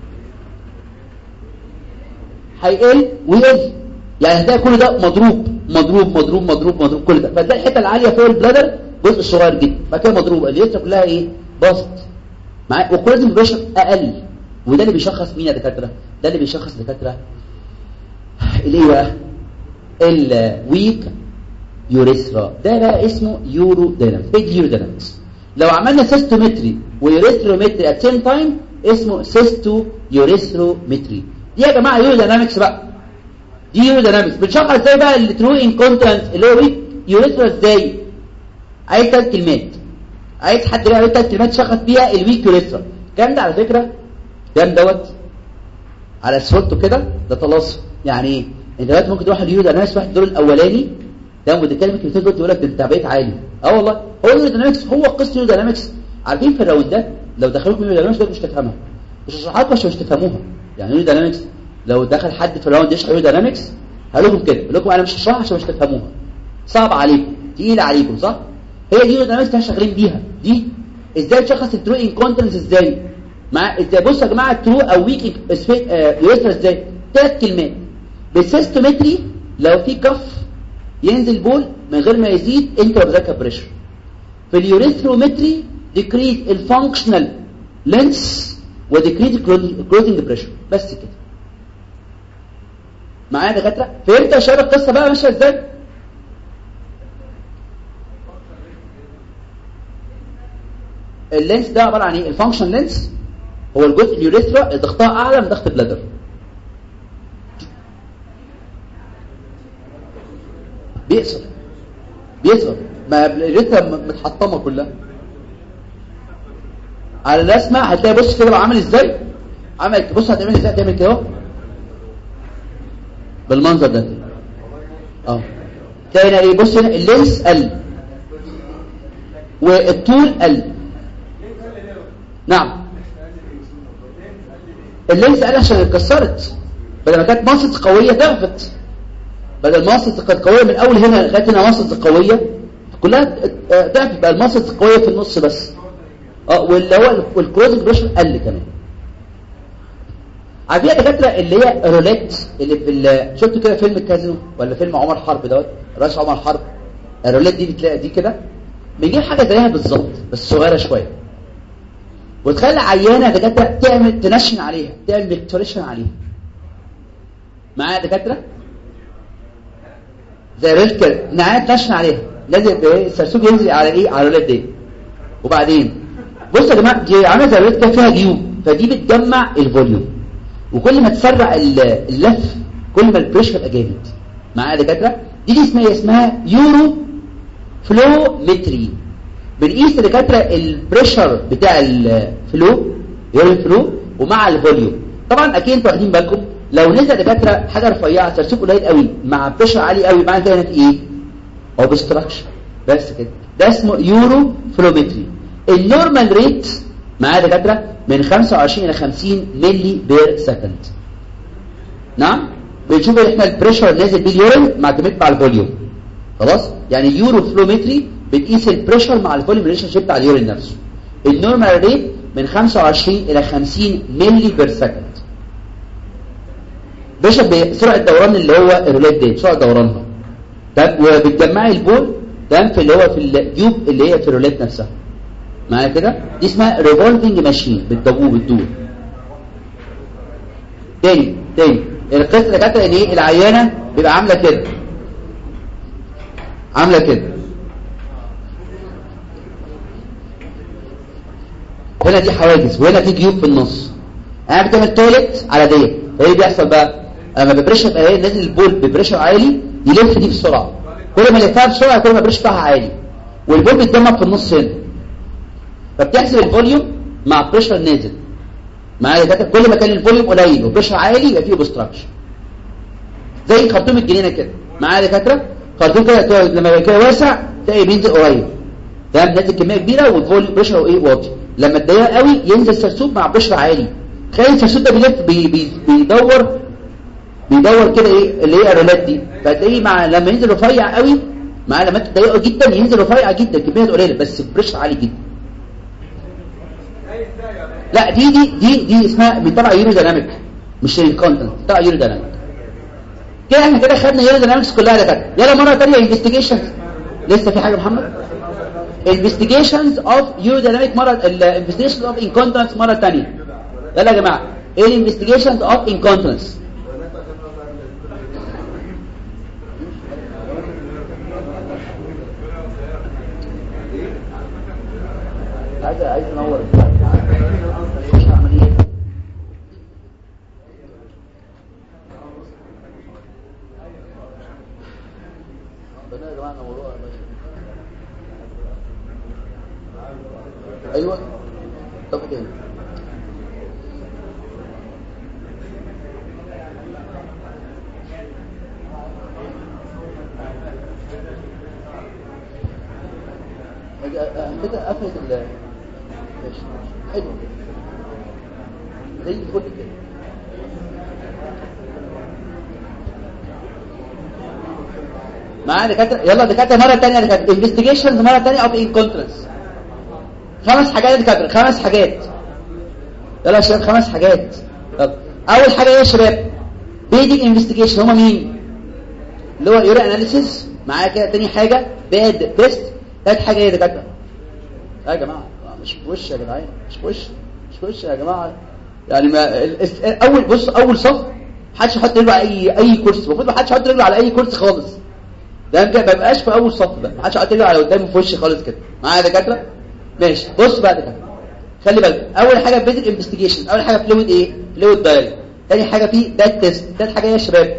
S1: هيقل ويقل يعني هتلاقي كل ده مضروب مضروب مضروب مضروب مضروب كل ده فتلاقي الحته العاليه فوق البلادر جزء صغير جدا فكده مضروبه اليوريثرا كلها ايه باظت معايا والكلوزنج بريشر اقل وده اللي بيشخص مين يا دكاتره ده اللي بيشخص دكاتره الايه بقى الويك يوريثرا ده بقى اسمه يورو داينامكس بيج يورو داينامكس لو عملنا سيستومتري ويوريثرومتري ات سيم تايم اسمه سيستو يوريثرومتري دي يا جماعه يورو داينامكس بقى دي يورو داينامكس بنشرح ازاي بقى الترو انكونتنت اللي هو ويك يوريثرا ازاي عايز ثلاث كلمات عايز حد يقول ثلاث كلمات شخص بيها الويك يوريثرا الكلام ده على فكره الكلام دوت على اسفلته كده ده طلاسم يعني ايه انت دلوقتي ممكن تروح اليورو داينامكس واحد الدور الاولاني ده متكلم الكلمتين دول يقول لك ده انت بقيت عالي اه والله هو اليورو داينامكس هو قصه اليورو داينامكس عارفين في الراوندات لو دخلوكم اليورو داينامكس مش تفهمها مش هشرحها لكم عشان مش تفهموها يعني اليورو داينامكس لو دخل حد في الراوند يشرح اليورو داينامكس هقول لكم كده اقول لكم انا مش هشرحها عشان مش تفهموها صعب عليكم تقيل عليكم صح هي دي اليورو داينامكس احنا شغالين بيها دي ازاي تشخص الترو انكونتنس ازاي مع ازاي بصوا يا جماعه الترو او ويك يوريثرا ازاي ثلاث كلمات بالسيستومتري لو في كف ينزل بول من غير ما يزيد انت وبذاك بريشر في اليوريثرومتري ديكريز الفانكشنال لينس وديكريز الكلوزنج بريشر بس كده معايا يا دكاتره فهمت يا شباب القصه بقى ماشيه ازاي اللينس ده عباره عن ايه الفانكشن لينس هو الجزء اليوريثرا اللي ضغطها اعلى من ضغط البلادر بيقصر بيقصر ما اليوريثرا متحطمه كلها على الرسمه هتلاقي بص كده عامل ازاي عمل بص هتعمل ازاي تعمل كده اهو بالمنظر ده اه تلاقي هنا ايه بص هنا اللينس قل والطول قل نعم اللينس قال عشان اتكسرت بدل ما كانت ماسط قويه ضعفت بدل ماسط كانت قويه من اول هنا لغايه هنا ماسط قويه كلها ضعفت بقى الماسط قويه في النص بس اه واللي هو والكلوزنج بريشر قل كمان عارفين يا دكاتره اللي هي روليت اللي في شفتوا كده فيلم الكازينو ولا فيلم عمر حرب دوت راس عمر حرب الروليت دي بتلاقي دي كده بيجيب حاجه زيها بالظبط بس صغيره شويه وتخلي عيانه دكاتره تعمل تنشن عليها تعمل ميكتوريشن عليها معايا دكاتره زي ريل كده نعايه تنشن عليها لازم السرسوب ينزل على ايه على الرولات دي وبعدين بصوا يا جماعه دي عامله زي الرولات كده فيها جيوب فدي بتجمع الفوليوم وكل ما تسرع اللف كل ما البريشر يبقى جامد معايا دكاتره دي, دي اسمها اسمها يورو فلومتري بنقيس دكاتره البريشر بتاع الفلو يورين فلو ومع الفوليوم طبعا اكيد انتوا واخدين بالكم لو نزل دكاتره حاجه رفيعه سرسوب قليل قوي مع بريشر عالي قوي معنى كده في ايه اوبستراكشن بس كده ده اسمه يورو فلومتري النورمال ريت معاه دكاتره من 25 الى 50 ملي بير سكند نعم بنشوف احنا البريشر نازل بيه اليورين معتمد مع الفوليوم خلاص يعني يورو فلومتري بتقيس البريشر مع الفوليوم ريليشن شيب بتاع اليورين نفسه النورمال ريت من 25 الى 50 ملي بير سكند بيشرب بسرعه دوران اللي هو الرولات دي سرعه دورانها طب وبتجمعي البول تمام في اللي هو في الجيوب اللي هي في الرولات نفسها معايا كده دي اسمها ريفولفنج ماشين بتدور بتدور تاني تاني القصه اللي كانت ان ايه العيانه بيبقى عامله كده عامله كده هنا دي حواجز وهنا في جيوب في النص انا بتعمل تويلت على ديت ايه اللي بيحصل بقى اما ببريشر بقى نازل البول ببريشر عالي يلف دي بسرعه كل ما يلفها بسرعه كل ما البريشر بتاعها عالي والبول بيتجمع في النص هنا فبتحسب الفوليوم مع بريشر نازل معايا ده كل ما كان الفوليوم قليل وبريشر عالي يبقى فيه اوبستراكشن زي خرطوم الجنينه كده معايا دكاتره خرطوم كده لما يبقى كده واسع تلاقي بينزل قريب تمام نازل كميه كبيره والفوليوم بريشر ايه واطي لما تضيق قوي ينزل سرسوب مع بريشر عالي تخيل السرسوب ده بيلف بي بي بيدور بيدور كده ايه اللي هي الرولات دي فتلاقيه مع لما ينزل رفيع قوي مع لما تضيقه جدا ينزل رفيع جدا كميه قليله بس بريشر عالي جدا لا دي دي دي دي اسمها بتبع يورو دايناميك مش الكونتنت بتاع يورو دايناميك كده احنا كده خدنا يورو داينامكس كلها ده كده يلا مره ثانيه انفستيجيشنز لسه في حاجه محمد investigations of urodynamic مرة investigations of incontinence مرة تانية يلا يا جماعة ايه investigations of incontinence عايز عايز انور مش هعمل ايه ربنا يا جماعه نوروها ايوه طب تاني كده قفلت ال ماشي حلو زي الفل كده معايا دكاتره يلا دكاتره مره ثانيه دكاتره انفستيجيشنز مره ثانيه اوف انكونترنس خمس حاجات يا دكاتره خمس حاجات يلا يا شباب خمس حاجات يلا اول حاجه ايه يا شباب بيدنج انفستيجيشن هما مين اللي هو يوري اناليسيس معايا كده تاني حاجه باد تيست ثالث حاجه ايه يا دكاتره يا جماعه مش في وش يا جدعان مش في وش مش في وش يا جماعه يعني ما اول بص اول صف محدش يحط رجله على اي اي كرسي المفروض ما حدش يحط رجله على اي كرسي خالص ده ما بيبقاش في اول صف ده ما حدش يحط رجله على قدام في وشي خالص كده معايا يا دكاتره ماشي بص بقى كده خلي بالك اول حاجه بيزك انفستيجيشن اول حاجه فلويد ايه فلويد دايل تاني حاجه في دات تيست تالت حاجه ايه يا شباب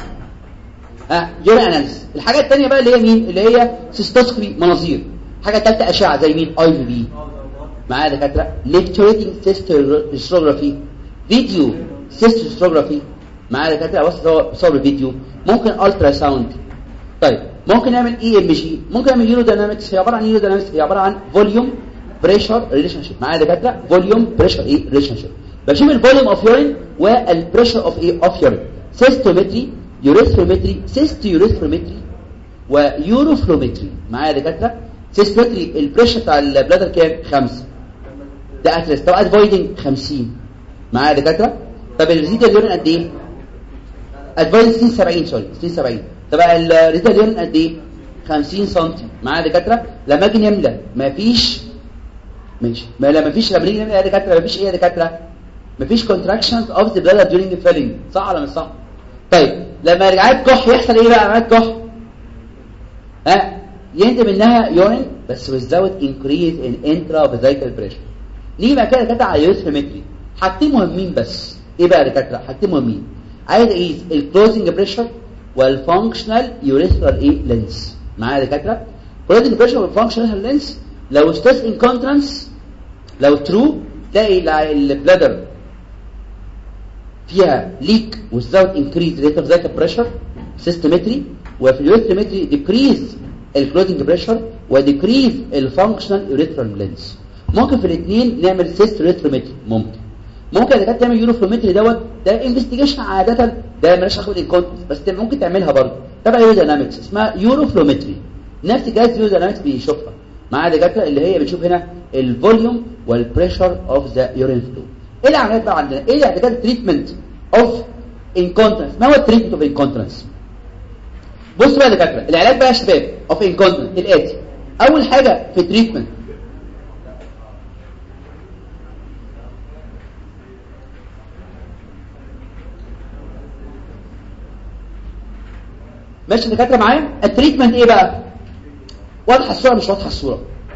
S1: ها يوري اناليس الحاجه الثانيه بقى اللي هي مين اللي هي سيستوسكوبي مناظير حاجه ثالثه اشعه زي مين اي في بي معايا دكاتره ليكتوريتنج سيستوجرافي فيديو سيستوجرافي معايا دكاتره بص صور الفيديو ممكن الترا ساوند طيب ممكن نعمل اي ام جي ممكن نعمل يورو داينامكس هي عباره عن يورو داينامكس هي عباره عن فوليوم بريشر ريليشن شيب معايا دكاتره فوليوم بريشر ايه ريليشن شيب بشوف الفوليوم اوف يورين والبريشر اوف ايه اوف يورين سيستومتري يوريثرومتري سيست يوريثرومتري ويوروفلومتري معايا دكاتره سيستومتري البريشر بتاع البلادر كام 5 ده اتلس طب ادفويدنج 50 معايا دكاتره طب الريزيدال يورين قد ايه ادفويدنج 60 70 سوري 60 70 طب الريزيدال يورين قد ايه 50 سم معايا دكاتره لما اجي نملى مفيش ماشي ما لما فيش لما نيجي نملى يا دكاتره مفيش ايه يا دكاتره مفيش contractions of the bladder during the filling صح ولا مش صح طيب لما رجعت كح يحصل ايه بقى رجعت كح ها ينتج منها يورين بس without increase in intravesical pressure نيجي بقى كده كده على اليوثيمتري حاجتين مهمين بس ايه بقى يا دكاتره حاجتين مهمين عايز اقيس الكلوزنج بريشر والفانكشنال يوريثرال ايه لينس معايا يا دكاتره كلوزنج بريشر والفانكشنال لينس لو ستاس انكونترانس لو ترو تلاقي البلادر فيها ليك without increase rate of ذات pressure systometry وفي اليوريثرومتري decrease الكلوزنج بريشر وديكريز الفانكشنال urethral لينس ممكن في الاثنين نعمل سيست يوريثرومتري ممكن ممكن اذا كانت تعمل يوروفلومتري دوت ده انفستيجيشن عاده ده مالهاش علاقه بالانكونتنس بس ممكن تعملها برضه تبع يوروداينامكس اسمها يوروفلومتري نفس جهاز يوروداينامكس بيشوفها مع دكاتره اللي هي بتشوف هنا الفوليوم والبريشر اوف ذا يورين فلو ايه العمليات بقى عندنا ايه العمليات التريتمنت اوف انكونتنس ما هو التريتمنت اوف انكونتنس بص بقى يا دكاتره العلاج بقى يا شباب اوف انكونتنس الاتي اول حاجه في التريتمنت ماشي يا دكاتره معايا التريتمنت ايه بقى واضحه الصوره مش واضحه الصوره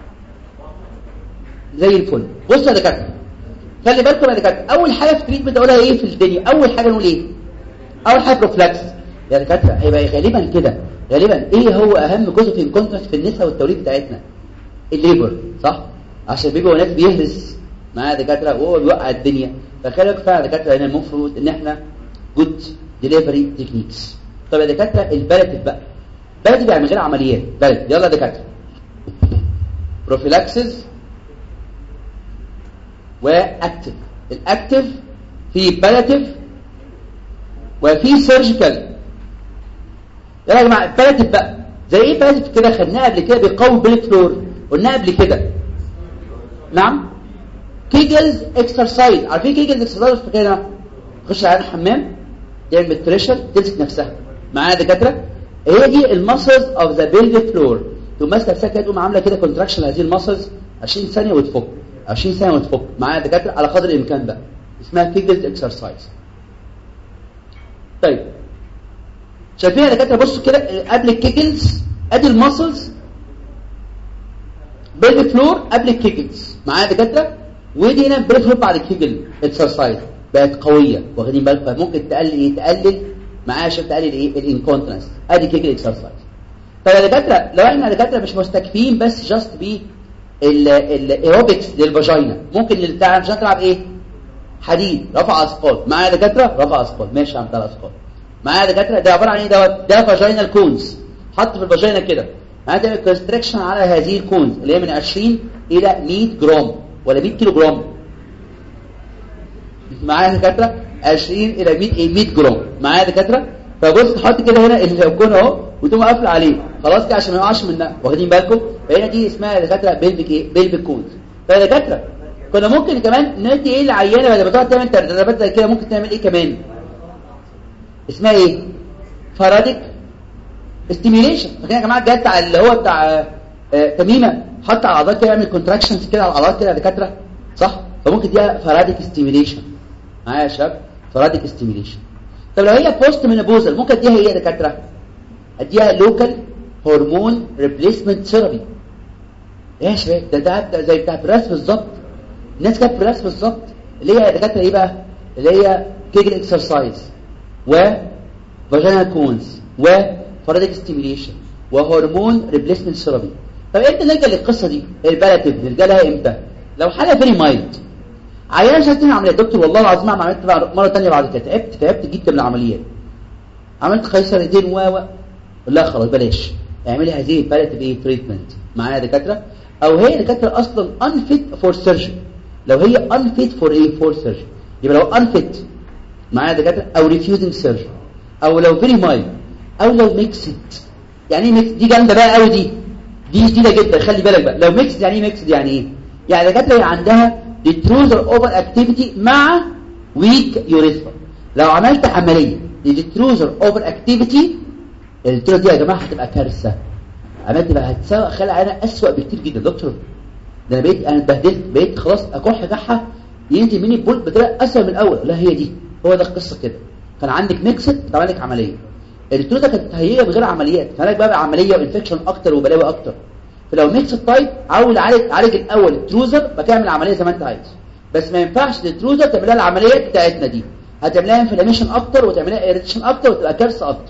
S1: زي الفل بص يا دكاتره خلي بالكم يا دكاتره اول حاجه في التريتمنت اقولها ايه في الدنيا اول حاجه نقول ايه اول حاجه بروفلاكس يا دكاتره هيبقى غالبا كده غالبا ايه هو اهم جزء في الكونتراست في النساء والتوليد بتاعتنا الليبر صح عشان بيبقى هناك بيهرس معاه دكاتره وهو بيوقع الدنيا فخلي بالك فعلا دكاتره هنا المفروض ان احنا جود ديليفري تكنيكس طب يا دكاتره البلد بقى بلد يعني من غير عمليات بلد يلا يا دكاتره بروفيلاكسس واكتف الاكتف في بالاتيف وفي سيرجيكال يا جماعه البالاتيف بقى زي ايه بالاتيف كده خدناها قبل كده بيقوي بين فلور قلناها قبل كده نعم كيجلز اكسرسايز عارفين كيجلز اكسرسايز في كده تخش على الحمام تعمل بريشر تمسك نفسها معايا دكاتره هي دي المسلز اوف ذا بيلفيك فلور تقوم ماسكه نفسها كده تقوم عامله كده كونتراكشن هذه المسلز 20 ثانيه وتفك 20 ثانيه وتفك معايا دكاتره على قدر الامكان بقى اسمها كيجلز اكسرسايز طيب شايفين يا دكاتره بصوا كده قبل الكيجلز ادي المسلز بيلفيك فلور قبل الكيجلز معايا دكاتره ودي هنا البريف هوب بعد الكيجل اكسرسايز بقت قويه واخدين بالكم فممكن تقلل ايه تقلل معايا عشان تقلل ايه الانكونتنس ادي كيجل اكسرسايز فيا دكاتره لو احنا دكاتره مش مستكفين بس جاست ب الايروبكس للفاجينا ممكن اللي بتاع عشان تلعب ايه حديد رفع اثقال معايا دكاتره رفع اثقال ماشي عم بتاع اثقال معايا دكاتره ده عباره عن ايه دوت ده فاجينال كونز حط في الفاجينا كده هتعمل كونستريكشن على هذه الكونز اللي هي من 20 الى 100 جرام ولا 100 كيلو جرام معايا دكاتره 20 الى 100 ايه 100 جرام معايا دكاتره فبص تحط كده هنا الكون اهو وتقوم قافل عليه خلاص كده عشان ما يقعش منها واخدين بالكم فهنا دي اسمها دكاتره بيلفيك ايه بيلفيك كونز فيا دكاتره كنا ممكن كمان ندي ايه العيانه بدل ما تقعد تعمل تدريبات زي كده ممكن تعمل ايه كمان اسمها ايه فرادك ستيميوليشن فاكرين يا جماعه الجهاز بتاع اللي هو بتاع آه تميمه حط على العضلات كده يعمل كونتراكشنز كده على العضلات كده يا دكاتره صح فممكن دي فرادك ستيميوليشن معايا يا شباب فرادك ستيميوليشن طب لو هي بوست مينوبوزال ممكن اديها ايه يا دكاتره اديها لوكال هرمون ريبليسمنت ثيرابي ايه يا شباب ده ده, ده زي بتاع براس بالظبط الناس كانت براس بالظبط اللي هي يا دكاتره ايه بقى اللي هي كيجل اكسرسايز و فاجينال كونز وفرادك ستيميوليشن وهرمون ريبليسمنت ثيرابي طب امتى نلجا للقصه دي البالاتيف نلجا لها امتى لو حاله فيري مايلد عيان مش هتعمل عمليه دكتور والله العظيم انا عملت مره ثانيه بعد كده تعبت تعبت جدا من العمليات عملت قيصر ايدين و لا خلاص بلاش اعملي هذه البالاتيف ايه تريتمنت معايا دكاتره او هي دكاتره اصلا unfit فور سيرجري لو هي unfit فور ايه فور سيرجري يبقى لو unfit معايا دكاتره او refusing سيرجري او لو فيري مايلد او لو ميكسد يعني ايه ميكس دي جامده بقى قوي دي دي جديده جدا خلي بالك بقى لو ميكس يعني ايه ميكس يعني ايه يعني دكاتره عندها ديتروزر اوفر اكتيفيتي مع ويك يوريثرا لو عملت عمليه لديتروزر اوفر اكتيفيتي الدكتوره دي يا جماعه هتبقى كارثه عملت بقى هتسوق خلع انا اسوأ بكتير جدا دكتور ده انا بقيت انا اتبهدلت بقيت خلاص اكح كحه ينزل مني البول بطريقه اسوء من الاول لا هي دي هو ده القصه كده كان عندك ميكسد اتعمل لك عمليه الدكتوره ده كانت هي بغير عمليات كان بقى عمليه وانفكشن اكتر وبلاوي اكتر فلو ميكس التايب عاول عالج عالج الاول التروزر بعد تعمل عمليه زي ما انت عايز بس ما ينفعش التروزر تعمل لها العمليات بتاعتنا دي هتعمل لها انفلاميشن اكتر وتعمل لها ايريتيشن اكتر وتبقى كارثه اكتر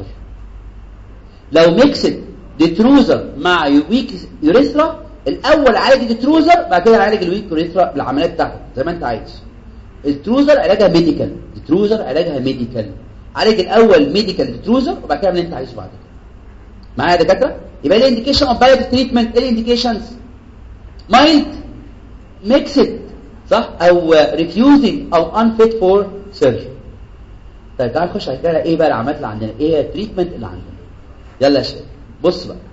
S1: لو ميكسد ديتروزر مع ويك يوريثرا الاول عالج الديتروزر بعد كده عالج الويك يوريثرا بالعمليات بتاعته زي ما انت عايز التروزر علاجها ميديكال التروزر علاجها ميديكال عالج الاول ميديكال ديتروزر وبعد كده اللي انت عايزه بعد كده معايا يا دكاتره يبقى ايه الانديكيشن اوف بايو تريتمنت ايه الانديكيشنز مايلد ميكسد صح او ريفيوزنج او انفيت فور سيرجري طيب تعال نخش على كده ايه بقى العمليات اللي عندنا ايه هي التريتمنت اللي عندنا يلا يا شباب بص بقى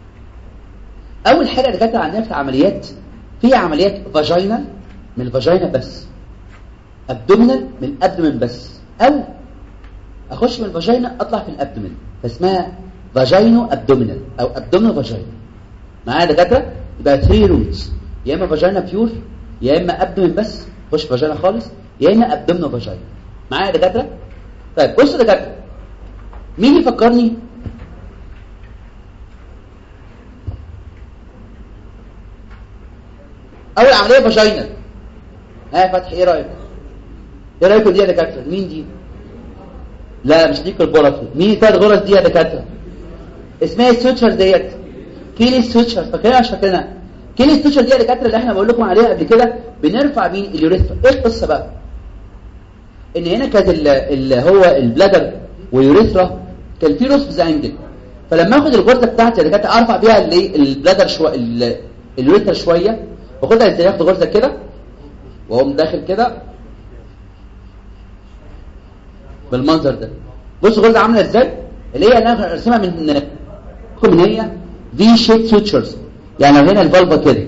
S1: اول حاجه دكاتره عندنا في العمليات في عمليات فاجينال من الفاجينا بس ابدومينال من الابدومين بس او اخش من الفاجينا اطلع في الابدومين فاسمها فاجينو ابدومينال او ابدومينال فاجينا معايا دكاتره يبقى 3 روتس يا اما فاجينا بيور يا اما ابدومين بس خش فاجينا خالص يا اما ابدومينال فاجينا معايا دكاتره طيب بص يا دكاتره مين يفكرني اول عمليه فاجينا ها فتحي ايه رايك ايه رايكم دي يا دكاتره مين دي لا مش دي كولبورافي مين الثلاث غرز دي يا دكاتره اسمها السوتشر ديت كيلي السوتشر فاكرينها مش فاكرينها كيلي السوتشر دي يا دكاتره اللي احنا بقول لكم عليها قبل كده بنرفع مين اليوريثرا ايه القصه بقى ان هنا كانت اللي هو البلادر واليوريثرا كان في روس انجل فلما اخد الغرزه بتاعتي اللي كانت ارفع بيها اللي البلادر شويه اليوريثرا شويه باخدها ازاي اخد غرزه كده واقوم داخل كده بالمنظر ده بصوا الغرزه عامله ازاي اللي هي انا ارسمها من من هي في شيب سوتشرز يعني هنا الفالفا كده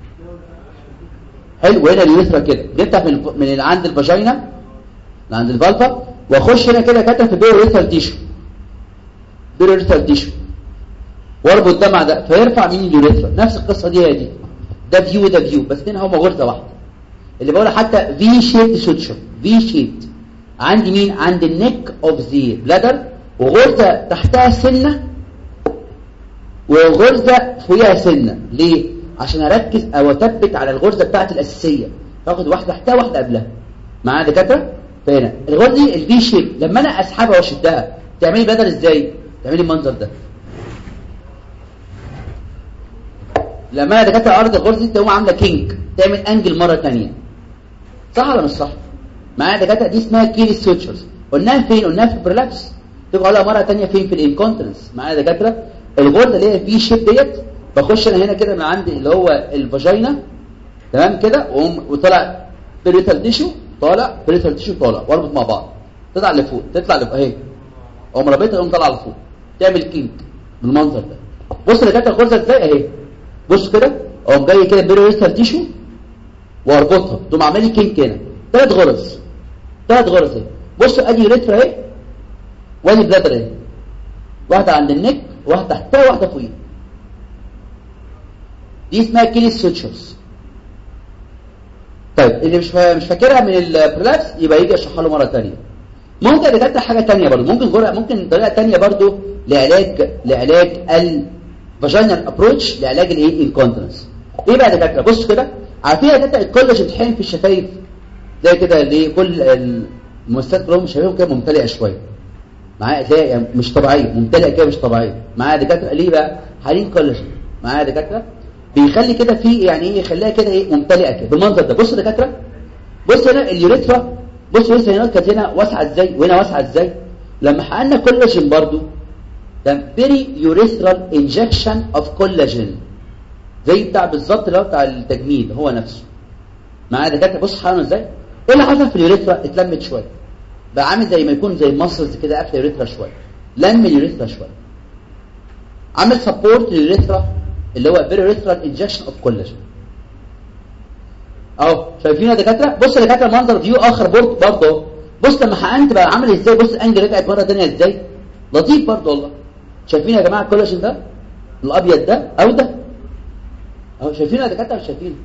S1: حلو وهنا اليوريثرا كده بنفتح من من عند الفاجينا من عند الفالفا واخش هنا كده كاتب في بيروريثرال تيشو بيروريثرال تيشو واربط ده مع ده فيرفع مين اليوريثرا نفس القصه دي هي دي ده فيو وده فيو بس هنا هما غرزه واحده اللي بقولها حتى في شيب سوتشر في شيب عندي مين عند النك اوف ذا بلادر وغرزه تحتها سنه وغرزه فوقيها سنه ليه عشان اركز او اثبت على الغرزه بتاعتي الاساسيه فاخد واحده تحتها واحده قبلها معايا دكاتره فهنا الغرزه دي الفي شيب لما انا اسحبها واشدها تعملي بلادر ازاي تعملي المنظر ده لما انا دكاتره ارض الغرزه دي تقوم عامله كينج تعمل انجل مره ثانيه صح ولا مش صح معايا دكاتره دي اسمها كيلي سوتشرز قلناها فين قلناها في البرلابس تبقى لها مره ثانيه فين في الانكونتنس معايا دكاتره الغرزه اللي هي في شيب ديت بخش انا هنا كده من عندي اللي هو الفاجينا تمام كده واقوم وطلع بريتال تيشو طالع بريتال تيشو طالع واربط مع بعض تطلع لفوق تطلع لفوق اهي اقوم رابطها اقوم طالعه لفوق تعمل كينج بالمنظر ده بص اللي جت الغرزه ازاي اهي بص كده اقوم جاي كده بريتال تيشو واربطها تقوم عامل لي كينج هنا ثلاث غرز ثلاث غرز اهي بصوا ادي ريترا اهي وادي بلادر اهي واحده عند النك واحده تحتها واحده فوقيها دي اسمها كيلي سوتشرز طيب اللي مش مش فاكرها من البرلابس يبقى يجي اشرحها له مره ثانيه ممكن دكاتره حاجه ثانيه برضه ممكن جرعه ممكن طريقه ثانيه برضه لعلاج لعلاج الفاجينال ابروتش لعلاج الايه انكونتنس ايه بقى دكاتره بص كده عارفين يا دكاتره الكولاجين بتحين في الشفايف زي كده اللي كل المؤسسات كلهم شفايفهم كده ممتلئه شويه معايا تلاقي يعني مش طبيعيه ممتلئه كده مش طبيعيه معايا دكاتره ليه بقى حالين كولاجين معايا دكاتره بيخلي كده في يعني ايه يخليها كده ايه ممتلئه كده بالمنظر ده بص يا دكاتره بص هنا اليوريثرا بص بص هنا كانت هنا واسعه ازاي وهنا واسعه ازاي لما حققنا كولاجين برضو ده بيري يوريثرال انجكشن اوف كولاجين زي بتاع بالظبط اللي هو بتاع التجميل هو نفسه معايا دكاتره بص حققنا ازاي ايه اللي حصل في اليوريثرا اتلمت شويه بقى عامل زي ما يكون زي ماسلز كده قافله اليوريثرا شويه لم اليوريثرا شويه عامل سبورت لليوريثرا اللي هو بيريثرال انجكشن اوف كولاجين اهو شايفين يا دكاتره بص يا دكاتره منظر فيو اخر برضه بص لما حقنت بقى عامل ازاي بص الانجل رجعت مره ثانيه ازاي لطيف برضه والله شايفين يا جماعه الكولاجين ده الابيض ده او ده اهو شايفين يا دكاتره مش شايفين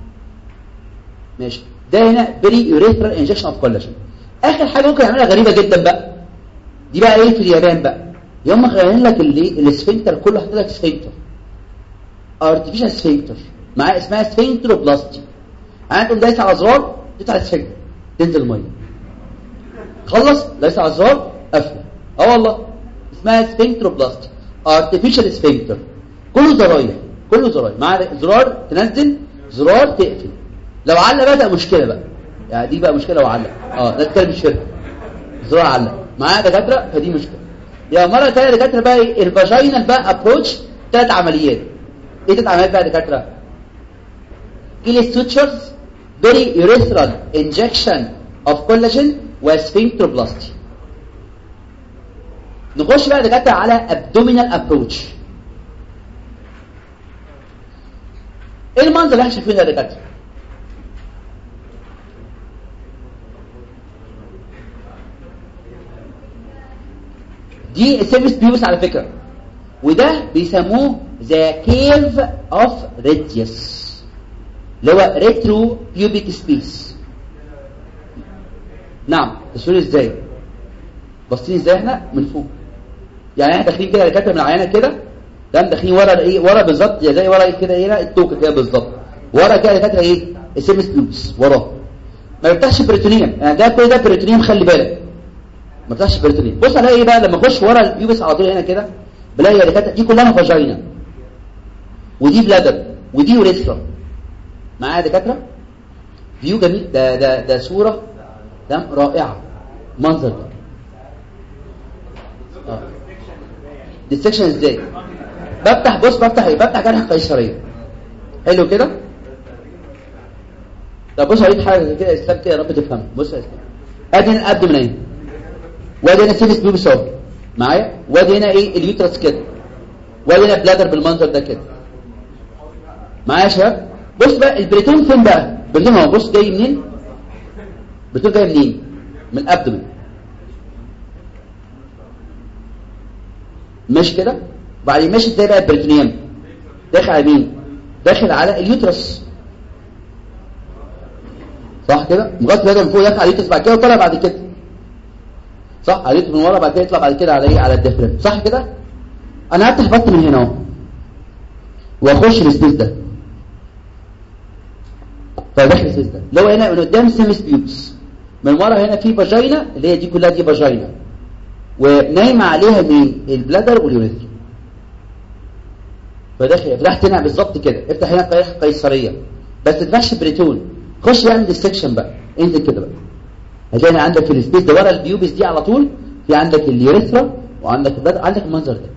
S1: ماشي ده هنا بري يوريثرال انجكشن اوف كولاجين اخر حاجه ممكن يعملها غريبه جدا بقى دي بقى ايه في اليابان بقى يوم غيرين لك اللي السفنكتر كله حاطط لك سفنكتر ارتفيشال سفنكتر معاه اسمها سفنكتروبلاستي يعني تقوم دايس على زرار تطلع السفنكتر تنزل الميه خلص دايس على زرار قفل اه والله اسمها سفنكتروبلاستي ارتفيشال سفنكتر كله زراير كله زراير معاه زرار تنزل زرار تقفل لو علق بقى ده مشكله بقى يعني دي بقى مشكله لو علق اه ده الكلام الشركه زرار علق معاه دكاتره فدي مشكله يا مره ثانيه دكاتره بقى ايه الفاجينال بقى ابروتش ثلاث عمليات ايه ثلاث عمليات بقى دكاتره كيلي ستوتشرز بيري يوريثرال انجكشن اوف كولاجين وسفنكتروبلاستي نخش بقى دكاتره على ابدومينال ابروتش ايه المنظر اللي احنا شايفينه يا دكاتره دي سيرفيس بيوس على فكرة وده بيسموه ذا كيف اوف ريديوس اللي هو ريترو بيوبيك سبيس نعم تصوير ازاي باصين ازاي احنا من فوق يعني احنا داخلين كده دكاتره من العيانه كده ده داخلين ورا ايه ورا بالظبط زي ورا ايه كده ايه التوكه كده بالظبط ورا كده دكاتره ايه السيرفيس بيوس وراه ما يفتحش بريتونيوم يعني ده كل ده بريتونيوم خلي بالك ما فتحش بريتونيوم بص الاقي ايه بقى لما اخش ورا البيوبس على طول هنا كده بلاقي يا دكاتره دي كلها فاجينا ودي بلادر ودي وريثرا معايا يا دكاتره فيو جميل ده ده ده صوره تمام رائعه منظر ده اه ديسكشن ازاي بفتح بص بفتح ايه بفتح جرح قيصريه حلو كده طب بص هوريك حاجه كده اسلام كده يا رب تفهم بص يا اسلام ادي هنا الابدومين اهي وادي هنا سيريس بيوبس اهو معايا وادي هنا ايه اليوترس كده وادي هنا بلادر بالمنظر ده كده معايا يا شباب بص بقى البريتون فين بقى البريتون اهو بص جاي منين البريتون جاي منين من الابدومين ماشي كده بعدين ماشي ازاي بقى البريتونيوم داخل على مين داخل على اليوترس صح كده لغايه ما من فوق داخل على اليوترس بعد كده وطلع بعد كده صح عليت من ورا بعد كده يطلع بعد كده على ايه على الديفرنت صح كده انا هفتح بط من هنا اهو واخش السبيس ده فداخل السبيس ده اللي هو هنا من قدام سيمس بيوبس من ورا هنا في فاجينا اللي هي دي كلها دي فاجينا ونايمه عليها مين البلادر واليوريثرا فداخل فتحت هنا بالظبط كده افتح هنا قيح قيصريه بس ما تفتحش بريتون خش بقى عند السكشن بقى انزل كده بقى هتلاقي عندك في السبيس ده ورا البيوبس دي على طول في عندك اليوريثرا وعندك البلادر عندك المنظر ده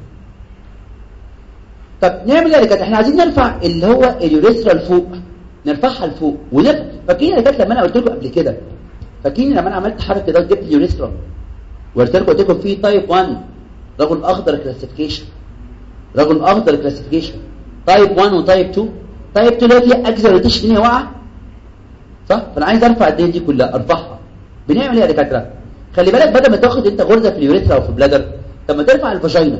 S1: طب نعمل ايه كده احنا عايزين نرفع اللي هو اليوريثرا لفوق نرفعها لفوق ونرفع فاكرين اللي كانت لما انا قلت لكم قبل كده فاكرين لما انا عملت حركه كده جبت اليوريثرا وقلت لكم قلت لكم في تايب 1 رجل اخضر كلاسيفيكيشن رجل اخضر كلاسيفيكيشن تايب 1 وتايب 2 تايب 2 اللي فيها اكزلريتيشن هي واقعه صح فانا عايز ارفع الدنيا دي كلها ارفعها بنعمل ايه يا دكاتره خلي بالك بدل ما تاخد انت غرزه في اليوريثرا او في البلادر طب ما ترفع الفاجينا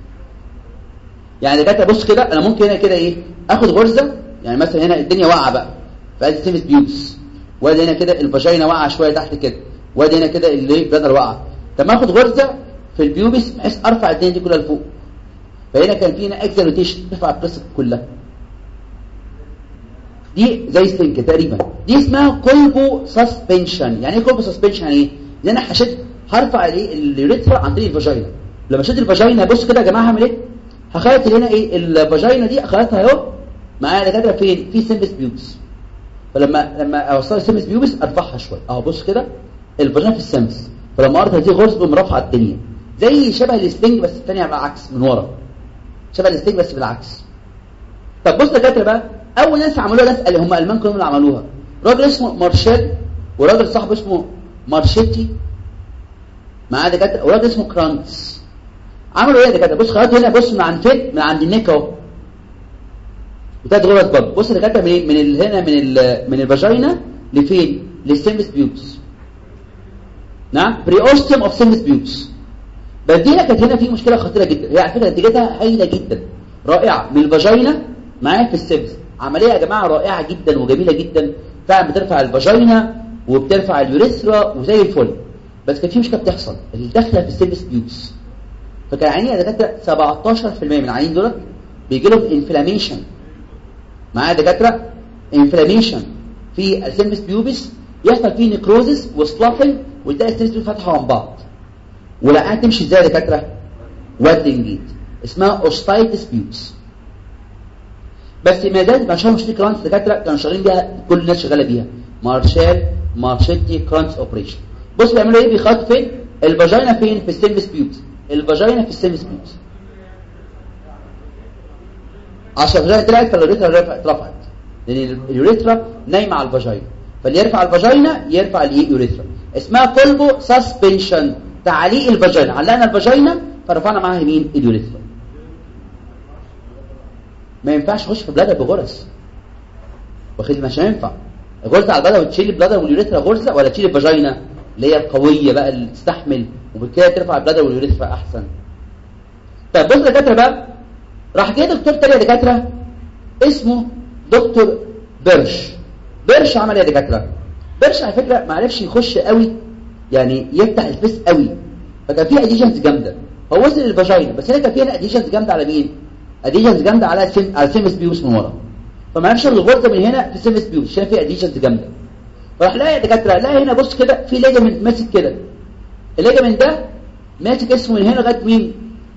S1: يعني دكاتره بص كده انا ممكن هنا كده ايه اخد غرزه يعني مثلا هنا الدنيا واقعه بقى فادي سيمس بيوبس وادي هنا كده الفاجينا واقعه شويه تحت كده وادي هنا كده اللي بلادر واقعه طب ما اخد غرزه في البيوبس بحيث ارفع الدنيا دي كلها لفوق فهنا كان في هنا اكزل روتيشن ترفع القصه كلها دي زي سفنك تقريبا دي اسمها كولبو سسبنشن يعني ايه كولبو سسبنشن يعني ايه ان انا هشد هرفع الايه اليوريثرا عن طريق الفاجينا لما اشد الفاجينا بص كده يا جماعه هعمل ايه هخيط هنا ايه الفاجينا دي اخيطها اهو معايا دكاتره فين في سيمبس بيوبس فلما لما اوصل السيمبس بيوبس ارفعها شويه اهو بص كده الفاجينا في السيمبس فلما ارفع دي غرز بقوم رافعه الدنيا زي شبه الستنج بس الثانيه بالعكس من ورا شبه الستنج بس بالعكس طب بص دكاتره بقى اول ناس عملوها ناس اللي هم المان كلهم اللي عملوها راجل اسمه مارشيل وراجل صاحبه اسمه مارشيتي معاه دكاتره وراجل اسمه كرانتس عملوا ايه يا دكاتره بص خلاص هنا بص من عند فين من عند النيك اهو بتاعت غرز برضه بص يا دكاتره من من ال هنا من ال من الفاجينا لفين للسيمس بيوبس نعم بريوستيوم اوف سيمس بيوبس بس دي كانت هنا في مشكله خطيره جدا هي على فكره نتيجتها هايله جدا رائعه من الفاجينا معايا في السيمس عمليه يا جماعه رائعه جدا وجميله جدا فعلا بترفع الفاجينا وبترفع اليوريثرا وزي الفل بس كان في مشكله بتحصل اللي داخله في السيمس بيوبس فكان عيني يا دكاتره 17% من العيانين دول بيجي لهم انفلاميشن معايا دكاتره انفلاميشن في السيمس بيوبس يحصل فيه نيكروزس وسلافنج وتلاقي السيمس بيوبس فاتحه عن بعض والعيان تمشي ازاي يا دكاتره وادلنج جيت اسمها اوستايتس بيوبس بس ما زالت عشان مش في كرانس دكاتره كانوا شغالين بيها كل الناس شغاله بيها مارشال مارشيتي كرانس اوبريشن بص بيعملوا ايه بيخاطوا فين الفاجينا فين في السيمس بيوبس الفاجينا في السيمس بيوبس عشان الفاجينا طلعت فاليوريثرا اترفعت لان اليوريثرا نايمه على الفاجينا فاللي يرفع الفاجينا يرفع اليوريثرا اسمها كولبو سسبنشن تعليق الفاجينا علقنا الفاجينا فرفعنا معاها مين اليوريثرا ما ينفعش اخش في بلادر بغرز واخد مش هينفع غرزه على البلادر وتشيل البلادر واليوريثرا غرزه ولا تشيل الفاجينا اللي هي القويه بقى اللي تستحمل وبكده ترفع البلادر واليوريثرا احسن طيب بص يا دكاتره بقى راح جه دكتور تاني يا دكاتره اسمه دكتور بيرش بيرش عمل ايه يا دكاتره بيرش على فكره ما عرفش يخش قوي يعني يفتح الفيس قوي فكان فيه اديشنز جامده هو وصل للفاجينا بس هنا كان فيه اديشنز جامده على مين اديشنز جامده على سيم على سيمس بيوس من ورا فما عرفش الغرزه من هنا في سيمس بيوس شايف فيه اديشنز جامده فراح لقى يا دكاتره لقى هنا بص كده في ليجمنت ماسك كده الليجمنت ده ماسك اسمه من هنا لغايه مين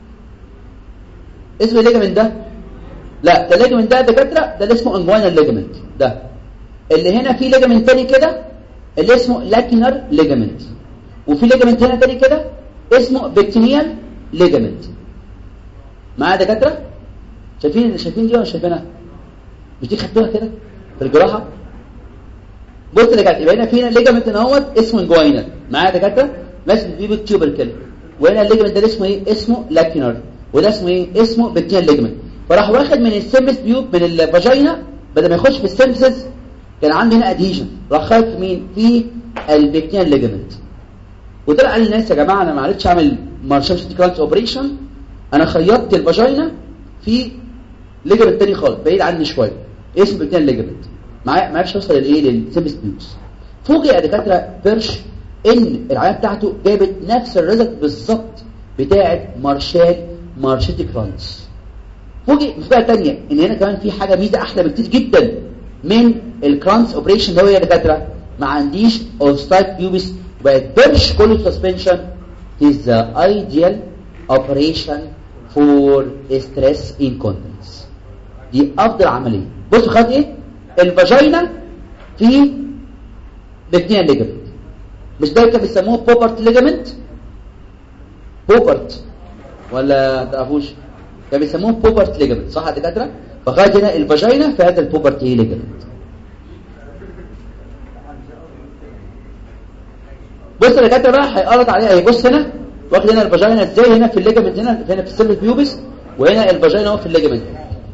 S1: اسم الليجمنت ده لا ده الليجمنت ده دكاتره ده اللي اسمه انجوانال ليجمنت ده اللي هنا في ليجمنت تاني كده اللي اسمه لاكينر ليجمنت وفي ليجمنت هنا تاني كده اسمه بكتينيال ليجمنت معايا دكاتره شايفين شايفين دي ولا شايفينها مش دي خدتوها كده في الجراحه بص يا دكاتره يبقى هنا فينا ليجمنت اهوت اسمه انجوينال معايا دكاتره ماشي بيبي تيوبركل وهنا الليجمنت ده اسمه ايه اسمه لاكينر وده اسمه ايه اسمه بكتينيال ليجمنت فراح واخد من السيمس بيوب من الفاجينا بدل ما يخش في السيمسز كان عنده هنا ادهيجن راح خايف في مين في البكتينيال ليجمنت وطلع قال للناس يا جماعه انا ما عرفتش اعمل مارشال كرانس اوبريشن انا خيطت الفاجينا في ليجمنت تاني خالص بعيد عني شويه اسمه بكتيريال ليجمنت معايا ما عرفش اوصل لايه للسيبس بيوس فوجئ يا دكاتره بيرش ان العيان بتاعته جابت نفس الريزلت بالظبط بتاعه مارشال مارشيتي كرانس فوجئ مفاجاه ثانيه ان هنا كمان في حاجه ميزه احلى بكتير جدا من الكرانس اوبريشن ده هو يا دكاتره ما عنديش اوستايت بيوبس بقت بيرش كله سسبنشن is the ideal operation for stress incontinence دي افضل عمليه بصوا خد ايه الفاجينا في بكتيريا ليجمنت مش ده كانوا بيسموه بوبرت ليجمنت بوبرت ولا تعرفوش كانوا بيسموه بوبرت ليجمنت صح يا دكاتره فخد هنا الفاجينا في هذا البوبرت ليجمنت بص يا دكاتره بقى هيقرط عليها هيبص هنا واخد هنا الفاجينا ازاي هنا في الليجمنت هنا هنا في السيرفس بيوبس وهنا الفاجينا اهو في الليجمنت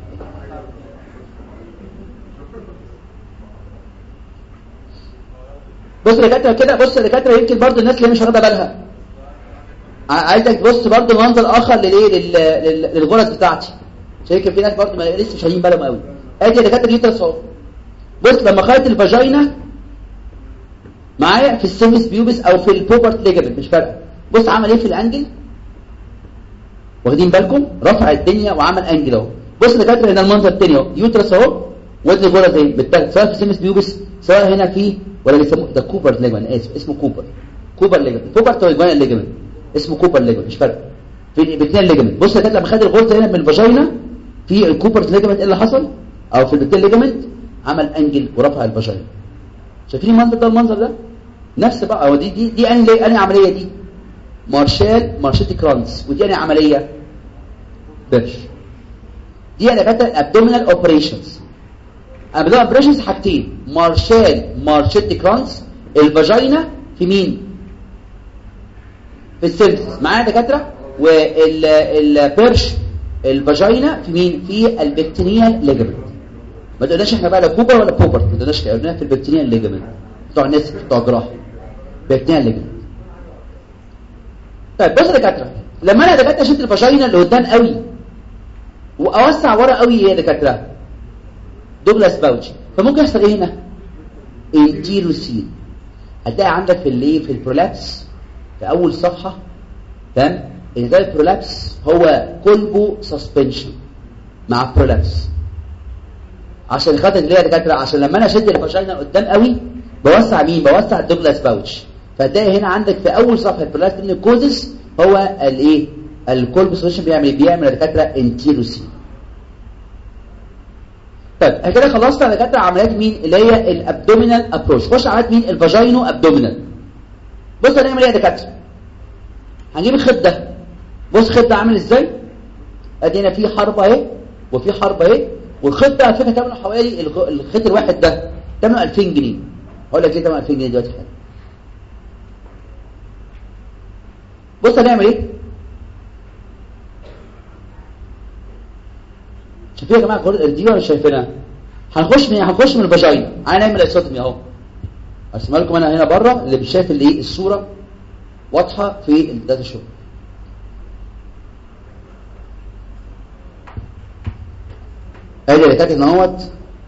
S1: بص يا دكاتره كده بص يا دكاتره يمكن برضو الناس اللي مش واخده بالها عايزك تبص برضو منظر اخر للايه للغرز بتاعتي عشان يمكن في ناس برضو ما لسه مش واخدين بالهم قوي ادي يا دكاتره اليوترس اهو بص لما خدت الفاجينا معايا في السيمس بيوبس او في البوبرت ليجمنت مش فارقه بص عمل ايه في الانجل واخدين بالكم رفع الدنيا وعمل انجل اهو بص يا دكاتره هنا المنظر الثاني اهو يوترس اهو وزن الغرز اهي بالتالي سواء في السيمس بيوبس سواء هنا في ولا بيسموه ده كوبر ليجمنت اسف اسمه كوبر كوبر ليجمنت كوبر تويجوان ليجمنت اسمه كوبر ليجمنت مش فارقه في الاثنين ليجمنت بص يا كده لما خد الغرزه هنا من الفاجينا في الكوبر ليجمنت ايه اللي حصل او في الاثنين ليجمنت عمل انجل ورفع الفاجينا شايفين المنظر ده المنظر ده نفس بقى هو دي دي دي انهي انهي عمليه دي مارشال مارشيتي كرانس ودي انهي عمليه بيرش دي انا كاتب ابدومينال اوبريشنز ابدومينال اوبريشنز حاجتين مارشال مارشيتي كرانس الفاجينا في مين في السيرفس معايا دكاتره والبيرش الفاجينا في مين في البكتيريال ليجمنت ما تقولناش احنا بقى لا كوبر ولا بوبر ما تقولناش كده قلنا في البكتيريال ليجمنت بتوع الناس بتوع جراحه بكتيريال ليجمنت طيب بص يا دكاتره لما انا دكاتره شلت الفاجينا اللي قدام قوي واوسع ورا قوي يا دكاتره دوجلاس باوتش فممكن يحصل ايه هنا انتيروسين هتلاقي عندك في الايه في البرولابس في اول صفحه تمام ان ده البرولابس هو كولبو سسبنشن مع برولابس عشان خاطر ليه يا دكاتره عشان لما انا اشد الفاجينا قدام قوي بوسع مين بوسع الدوجلاس باوتش فتلاقي هنا عندك في اول صفحه البرولابس من الكوزس هو الايه الكولبو سسبنشن بيعمل ايه بيعمل يا دكاتره انتيروسين طيب كده خلصت على دكاتره عمليات مين اللي هي الابدومينال ابروش خش عمليات مين الفاجينو ابدومينال بص هنعمل ايه يا دكاتره هنجيب الخيط ده بص الخيط ده عامل ازاي ادي هنا في حربه اهي وفي حربه اهي والخيط ده على فكره ثمنه حوالي الخيط الواحد ده ثمنه 2000 جنيه هقول لك ايه ثمنه 2000 جنيه دلوقتي حالا بص هنعمل ايه شايفين يا جماعه دي ولا شايفينها هنخش من هنخش من الفاجينا هنعمل اسوتمي اهو ارسمها لكم انا هنا بره اللي مش شايف الايه الصوره واضحه في الداتا شو ادي اللي كاتب اهوت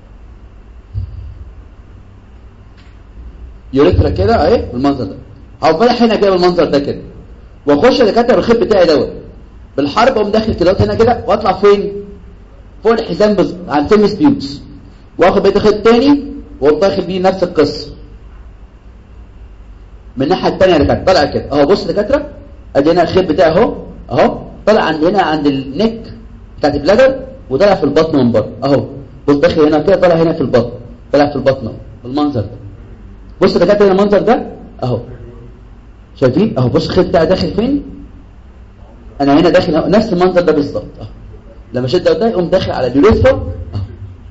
S1: يوريترا كده اهي بالمنظر ده هفضل هنا كده بالمنظر ده كده واخش اللي كاتب الخيط بتاعي دوت بالحرب اقوم داخل كده هنا كده واطلع فين فوق الحزام بز... عن سيمس بيوتس واخد بقيه الخيط تاني واقوم داخل بيه نفس القصه من الناحيه الثانيه يا دكاتره طلع كده اهو بص يا دكاتره ادي هنا الخيط بتاعي اهو اهو طلع عند هنا عند النك بتاعت البلادر وطلع في البطن من بره اهو بص داخل هنا كده طلع هنا في البطن طلع في البطن اهو المنظر ده بص يا دكاتره هنا المنظر ده اهو شايفين اهو بص الخيط بتاعي داخل فين انا هنا داخل أهو. نفس المنظر ده بالظبط اهو لما شد ده يقوم داخل على اليوريثرا اهو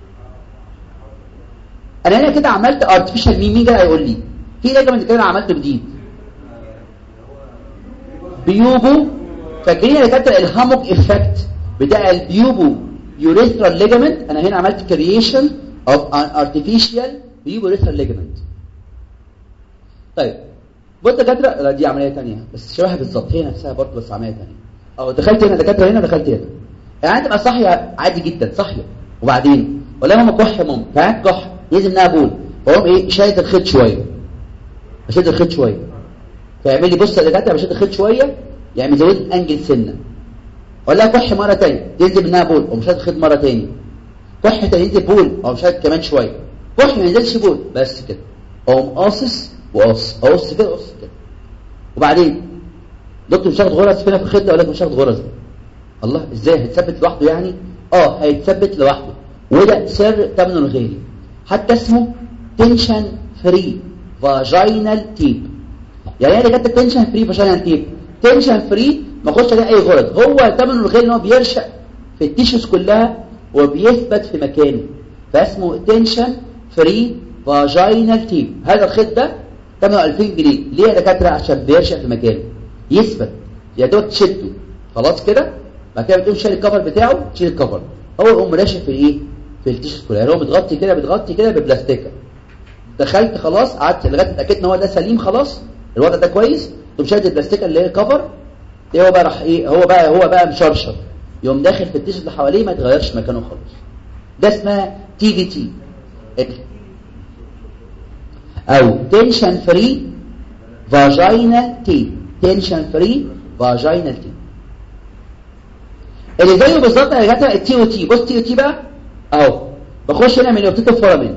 S1: انا هنا كده عملت ارتفيشال مين مين جاي هيقول لي في ليجمنت كده أنا عملته جديد بيوبو فاكرين يا دكاتره الهاموك افكت بتاع البيوبو يوريثرال ليجمنت انا هنا عملت كرييشن اوف ان ارتفيشال بيوبو يوريثرال ليجمنت طيب بص دكاتره لا دي عمليه ثانيه بس شبهها بالظبط هي نفسها برضه بس عمليه ثانيه او دخلت هنا دكاتره هنا دخلت هنا يعني تبقى صاحيه عادي جدا صاحيه وبعدين ولا ماما كح يا ماما فهات كح يلزم انها بول فاقوم ايه شايط الخيط شويه اشد الخيط شويه فيعمل لي بص يا دكاتره بشد الخيط شويه يعني زود الانجل سنه ولا كح مره ثانيه ينزل منها بول او شاد الخيط مره ثانيه كح تاني ينزل بول او شاد كمان شويه كح ما ينزلش بول بس كده اقوم قاصص وقاص اقص كده اقص كده وبعدين دكتور مش هاخد غرز فينا في الخيط ده اقول لك مش هاخد غرز الله ازاي هيتثبت لوحده يعني اه هيتثبت لوحده وده سر ثمنه الغالي حتى اسمه تنشن فري فاجينال تيب يعني ايه اللي جت تنشن فري فاجينال تيب تنشن فري ما اخش عليه اي غرز هو ثمنه الغالي ان هو بيرشق في التيشوز كلها وبيثبت في مكانه فاسمه تنشن فري فاجينال تيب هذا الخيط ده ثمنه 2000 جنيه ليه يا دكاتره عشان بيرشق في مكانه يثبت يا دوب تشده خلاص كده بعد كده بتقوم شايل الكفر بتاعه تشيل الكفر هو يقوم راشق في الايه في التيشيرت كلها يعني هو متغطي كده متغطي كده ببلاستيكه دخلت خلاص قعدت لغايه اتاكدت ان هو ده سليم خلاص الوضع ده كويس تقوم شايل البلاستيكه اللي هي الكفر ايه هو بقى راح ايه هو بقى هو بقى مشرشر يقوم داخل في التيشيرت اللي حواليه ما يتغيرش مكانه خالص ده اسمها تي في تي او تنشن فري فاجينال تي تنشن فري فاجينال تي اللي زيه بالظبط يا جماعه التي او تي بص تي او تي بقى اهو بخش هنا من اوبتيك فورامين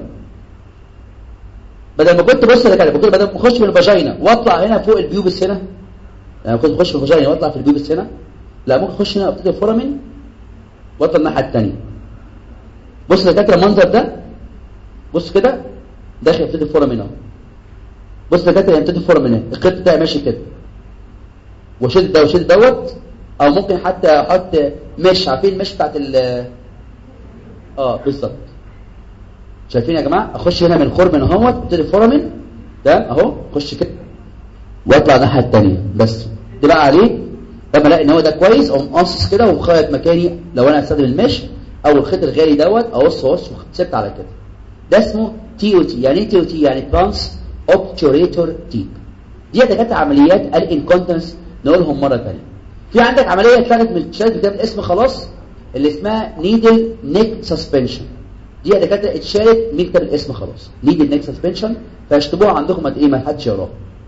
S1: بدل ما كنت بص كده كنت بدل ما اخش من الفاجينا واطلع هنا فوق البيوبس هنا يعني كنت اخش في الفاجينا واطلع في البيوبس هنا لا ممكن اخش هنا اوبتيك فورامين واطلع الناحيه الثانيه بص يا دكاتره المنظر ده بص كده داخل اوبتيك فورامين اهو بص يا دكاتره اوبتيك فورامين اهو الخط بتاعي ماشي كده وشد ده وشد دوت او ممكن حتى احط مش عارفين المش بتاعت ال اه بالظبط شايفين يا جماعه اخش هنا من الخرم من اهوت ابتدي فورامين ده اهو اخش كده واطلع الناحيه الثانيه بس دي بقى عليه لما الاقي ان هو ده كويس اقوم قاصص كده ومخيط مكاني لو انا هستخدم المش او الخيط الغالي دوت اقص اقص وسبت على كده ده اسمه تي او تي يعني ايه تي او تي يعني ترانس اوبتوريتور تيب دي كانت عمليات الانكونتنس نقولهم مره ثانيه في عندك عمليه اتلغت من الشهاده كتاب الاسم خلاص اللي اسمها نيدل نيك سسبنشن دي يا دكاتره اتشالت من كتاب الاسم خلاص نيدل نيك سسبنشن فاشتبوها عندكم ما ايه ما حدش يقراها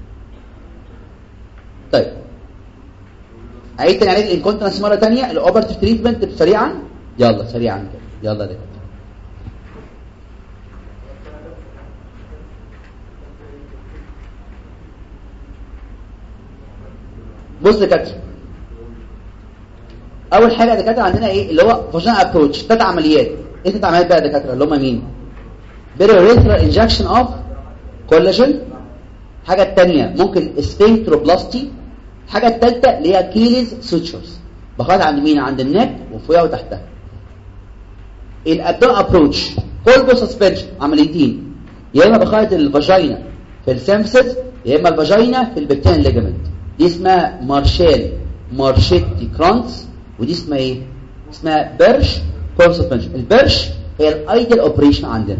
S1: طيب عيد تاني عليك الانكونتنس مره ثانيه الاوبرتيف تريتمنت سريعا يلا سريعا كده يلا يا دكاتره بص يا دكاتره اول حاجه يا دكاتره عندنا ايه اللي هو فاجينال ابروتش ثلاث عمليات ايه ثلاث عمليات بقى يا دكاتره اللي هم مين بيريوريثرال انجكشن اوف كولاجين الحاجه الثانيه ممكن سفنكتروبلاستي الحاجه الثالثه اللي هي كيليز سوتشرز بخاط عند مين عند النك وفوقها وتحتها الابدون ابروتش كولبو سسبنشن عمليتين يا اما بخاط الفاجينا في السيمفيسز يا اما الفاجينا في البكتين ليجامنت دي اسمها مارشال مارشيتي كرانس ودي اسمها ايه اسمها بيرش كول سسبنشن البيرش هي الايدل اوبريشن عندنا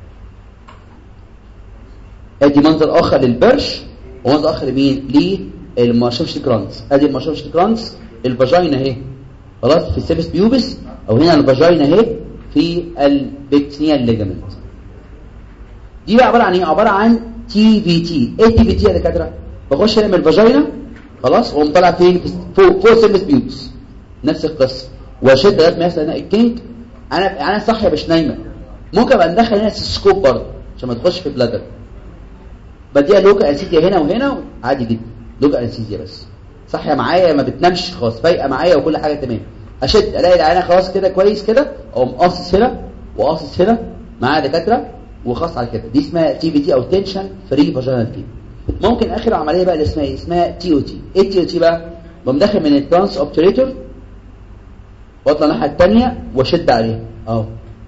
S1: ادي منظر اخر للبرش ومنظر اخر لمين للمارشوفشتي كرانس ادي المارشوفشتي كرانس الفاجينا اهي خلاص في السيبس بيوبس او هنا الفاجينا اهي في البكتينيال ليجامنت دي بقى عباره عن ايه عباره عن تي في تي ايه تي في تي يا دكاتره بخش هنا من الفاجينا خلاص واقوم طالع فين فوق فوق سيبس بيوبس نفس القصه واشد لغايه ما يحصل هنا الكينج انا انا صاحيه مش نايمه ممكن ابقى ندخل هنا سكوب برضه عشان ما تخش في بلادر بديها لوكال انستيزيا هنا وهنا عادي جدا لوكال انستيزيا بس صاحيه معايا ما بتنامش خلاص فايقه معايا وكل حاجه تمام اشد الاقي العينه خلاص كده كويس كده اقوم قاصص هنا وقاصص هنا معايا دكاتره وخلاص على كده دي اسمها تي في تي او تنشن فري فاجينال تي ممكن اخر عمليه بقى اللي اسمها ايه اسمها تي او تي ايه تي او تي بقى بقوم داخل من الترانس اوبتريتور واطلع الناحيه الثانيه واشد عليها اهو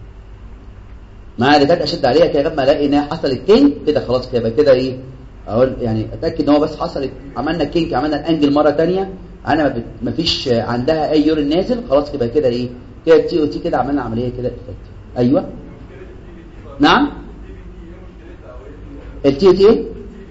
S1: معايا دكاتره اشد عليها كده لغايه ما الاقي ان هي حصلت كينج كده خلاص كده يبقى كده ايه اقول يعني اتاكد ان هو بس حصلت عملنا كينج عملنا الانجل مره ثانيه انا ما فيش عندها اي يورين نازل خلاص يبقى كده ايه كده تي او تي كده عملنا عمليه كده افكتيف ايوه نعم التي او تي ايه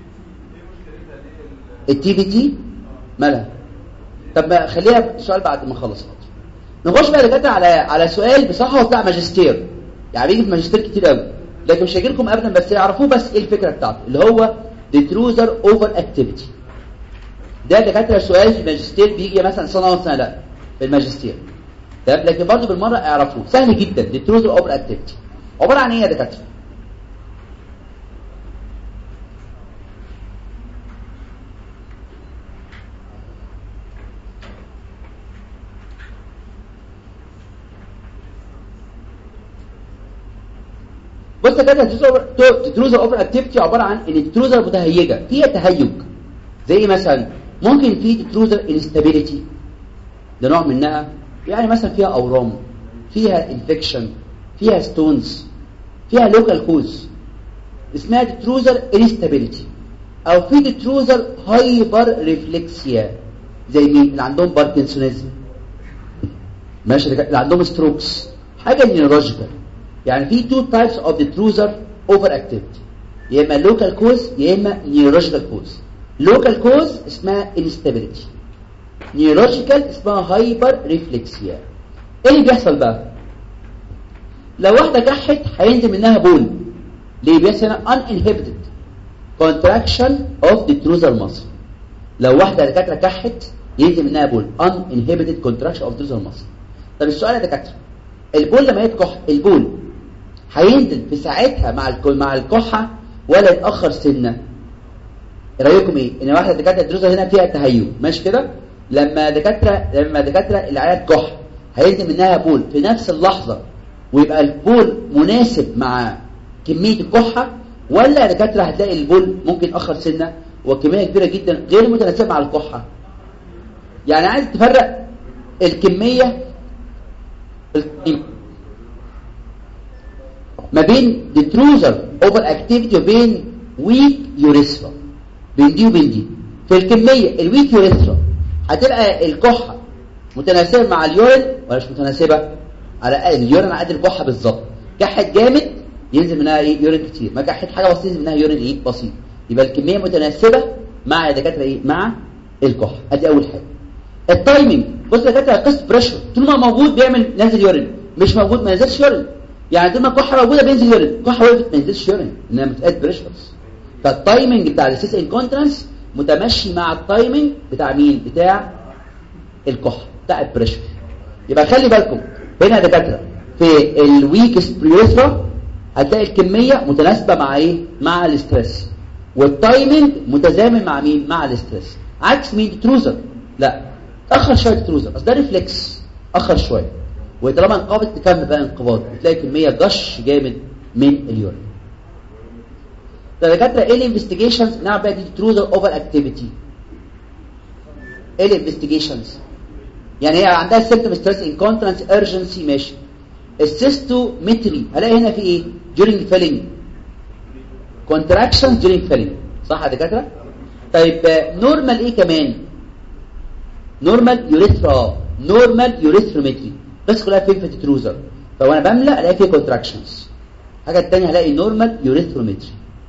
S1: التي بي تي مالها طب ما خليها سؤال بعد ما اخلص خالص نخش بقى دكاتره على على سؤال بصراحه هو بتاع ماجستير يعني بيجي في ماجستير كتير قوي لكن مش هيجي لكم ابدا بس يعرفوه بس ايه الفكره بتاعته اللي هو ديتروزر اوفر اكتيفيتي ده دكاتره سؤال في الماجستير بيجي مثلا سنه وسنه لا في الماجستير تمام لكن برضه بالمره اعرفوه سهل جدا ديتروزر اوفر اكتيفيتي عباره عن ايه يا دكاتره بص يا كده الدروزر اوفر اكتيفيتي عباره عن ان الدروزر متهيجه فيها تهيج زي مثلا ممكن في دروزر انستابيليتي ده نوع منها يعني مثلا فيها اورام فيها انفكشن فيها ستونز فيها لوكال كوز اسمها دروزر انستابيليتي او في دروزر هايبر ريفلكسيا زي مين اللي عندهم باركنسونيزم ماشي اللي عندهم ستروكس حاجه نيورولوجيكال يعني في تو تايبس اوف ديتروزر اوفر اكتيفيتي يا اما لوكال كوز يا اما نيورولوجيكال كوز لوكال كوز اسمها انستابيليتي نيورولوجيكال اسمها هايبر ريفلكسيا ايه اللي بيحصل بقى لو واحده كحت هينزل منها بول ليه بيحصل هنا uninhibited contraction of the trusal muscle لو واحده دكاتره كحت ينزل منها بول uninhibited contraction of the trusal muscle طب السؤال يا دكاتره البول لما يتكح البول هينزل في ساعتها مع مع الكحه ولا يتاخر سنه رايكم ايه ان واحده دكاتره الدروزه هنا فيها تهيؤ ماشي كده لما دكاتره لما دكاتره العيال كح هينزل منها بول في نفس اللحظه ويبقى البول مناسب مع كميه الكحه ولا يا دكاتره هتلاقي البول ممكن اخر سنه وكميه كبيره جدا غير متناسبه مع الكحه يعني عايز تفرق الكميه ما بين ديتروزر اوفر اكتيفيتي وبين ويك يوريثرا بين دي وبين دي في الكميه الويك يوريثرا هتبقى الكحه متناسبه مع اليورين ولا مش متناسبه على اليورين على قد الكحه بالظبط كحت جامد ينزل منها ايه يورين كتير ما كحت حاجه بسيطه ينزل منها يورين ايه بسيط يبقى الكميه متناسبه مع يا دكاتره ايه مع الكحه ادي اول حاجه التايمنج بص يا دكاتره قسط بريشر طول ما موجود بيعمل نازل يورين مش موجود ما ينزلش يورين يعني طول ما الكحه موجوده بينزل يورين الكحه وقفت ما ينزلش يورين انها بتقاد بريشرز فالتايمنج بتاع السيس انكونترنس متمشي مع التايمنج بتاع مين بتاع الكحه بتاع البريشر يبقى خلي بالكم هنا يا دكاتره في الويك سبريوثرا هتلاقي الكميه متناسبه مع ايه مع الاسترس والتايمنج متزامن مع مين مع الاسترس عكس مين تروزر لا اخر شويه تروزر اصل ده ريفلكس اخر شويه وطالما انقبضت تكمل بقى انقباض بتلاقي كميه جش جامد من اليورين فدكاتره ايه الانفستيجيشنز نعرف بقى دي تروزر اوفر اكتيفيتي ايه الانفستيجيشنز يعني هي عندها سيمتوم ستريس انكونترنس ايرجنسي ماشي السيستومتري هلاقي هنا في ايه during filling contractions during filling صح يا دكاتره طيب نورمال ايه كمان نورمال يوريثرا نورمال يوريثرومتري بس كلها فين في التروزر فوانا بملى الاقي فيه كونتراكشنز الحاجه الثانيه هلاقي نورمال يوريثرومتري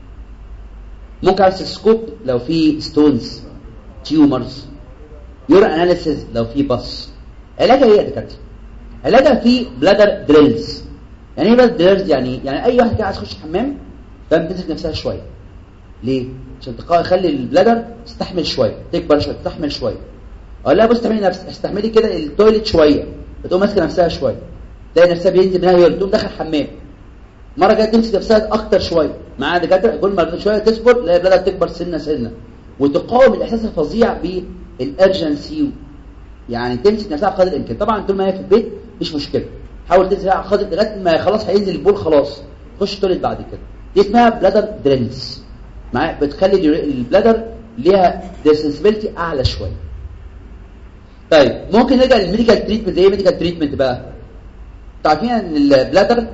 S1: ممكن اعمل سكوب لو في ستونز تيومرز يور اناليسيز لو في بس علاجها ايه يا دكاتره علاجها في بلادر دريلز يعني ايه بلادر دريلز يعني يعني اي واحد كده عايز يخش الحمام فاهم تمسك نفسها شويه ليه عشان تخلي البلادر تستحمل شويه تكبر شويه تستحمل شويه اقول لها بص استحملي نفسك استحملي كده التويلت شويه بتقوم ماسكه نفسها شويه تلاقي نفسها بينزل منها يورين تقوم داخل الحمام مره جايه تمسك نفسها اكتر شويه مع دكاتره كل ما شويه تصبر تلاقي البلادر تكبر سنه سنه وتقاوم الاحساس الفظيع بالارجنسي يعني تمسك نفسها بقدر الامكان طبعا طول ما هي في البيت مش مشكله حاول تمسك على قدر لغايه ما خلاص هينزل البول خلاص خش تولد بعد كده دي اسمها بلادر درينز معايا بتخلي البلادر ليها ديسنسبيلتي اعلى شويه طيب ممكن نرجع للميديكال تريتمنت زي ميديكال تريتمنت بقى عارفين ان البلادر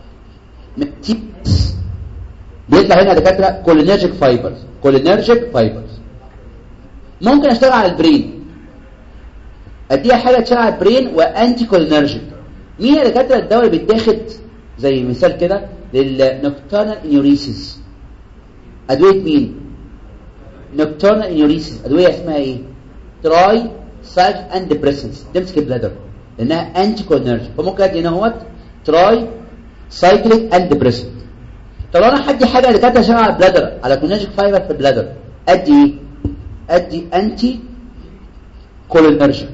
S1: تيبس بيطلع هنا دكاتره كولينرجيك فايبرز كولينرجيك فايبرز ممكن اشتغل على البرين اديها حاجه تشتغل على البرين وانتي كولينرجيك مين يا دكاتره الدواء اللي بيتاخد زي مثال كده للنوكتورنال انيوريسيس ادويه مين نوكتورنال انيوريسيس ادويه اسمها ايه تراي سايك اند ديبريسنس تمسك البلادر لانها انتي كولينرجيك فممكن ادي هنا اهوت تراي سايكليك اند ديبريسنت طب انا هدي حاجه اللي كانت شغاله على البلادر على كولينرجيك فايبر في البلادر ادي ايه ادي انتي كولينرجيك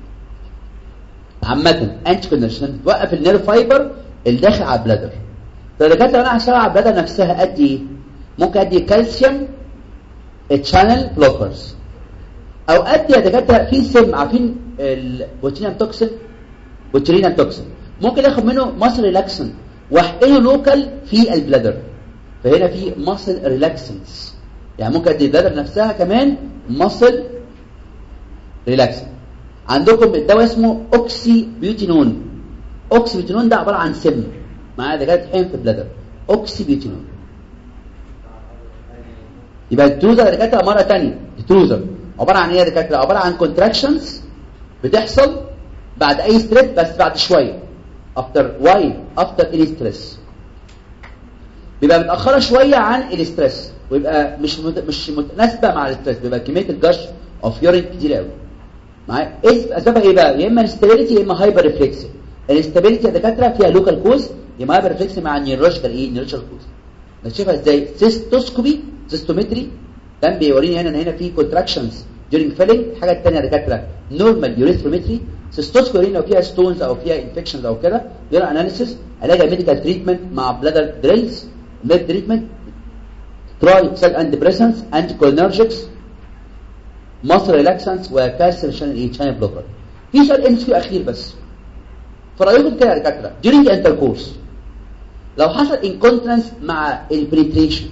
S1: عامه انتي كولينرجيك توقف النيرف فايبر اللي داخل على البلادر طب اللي كانت انا هشتغل على البلادر نفسها ادي ايه ممكن ادي كالسيوم تشانل بلوكرز او ادي يا دكاتره في سم عارفين البوتينيوم توكسين بوتينيوم توكسين ممكن اخد منه ماسل ريلاكسن واحقنه لوكال في البلادر فهنا في ماسل ريلاكسنس يعني ممكن ادي البلادر نفسها كمان ماسل ريلاكسن عندكم الدواء اسمه اوكسي بيوتينون اوكسي بيوتينون ده عباره عن سم معاه دكاتره حين في البلادر اوكسي بيوتينون يبقى التروزر يا دكاتره مره ثانيه التروزر عباره عن ايه يا دكاتره عباره عن كونتراكشنز بتحصل بعد اي ستريس بس بعد شويه افتر واي افتر اني ستريس بيبقى متاخره شويه عن الاستريس ويبقى مش مت... مش متناسبه مع الاستريس بيبقى كميه الجش اوف يورين كتير قوي معايا ايه اسبابها ايه بقى يا اما انستابيليتي يا اما هايبر ريفلكس الانستابيليتي يا دكاتره فيها لوكال كوز يا اما هايبر ريفلكس مع نيورولوجيكال ايه نيورولوجيكال كوز نشوفها ازاي سيستوسكوبي سيستومتري كان بيوريني هنا ان هنا في كونتراكشنز during filling الحاجه الثانيه يا دكاتره نورمال يوريثرومتري سيستوسكوبي لو فيها ستونز او فيها انفكشنز او كده يورين اناليسيس علاج ميديكال تريتمنت مع بلادر دريلز ميد تريتمنت تراي سيل اند بريسنس انتي كولينرجيكس مصر ريلاكسنس وكالسيوم شانل ايه شانل بلوكر في سؤال ام كيو اخير بس فرايكم كده يا دكاتره during intercourse لو حصل انكونترنس مع البريتريشن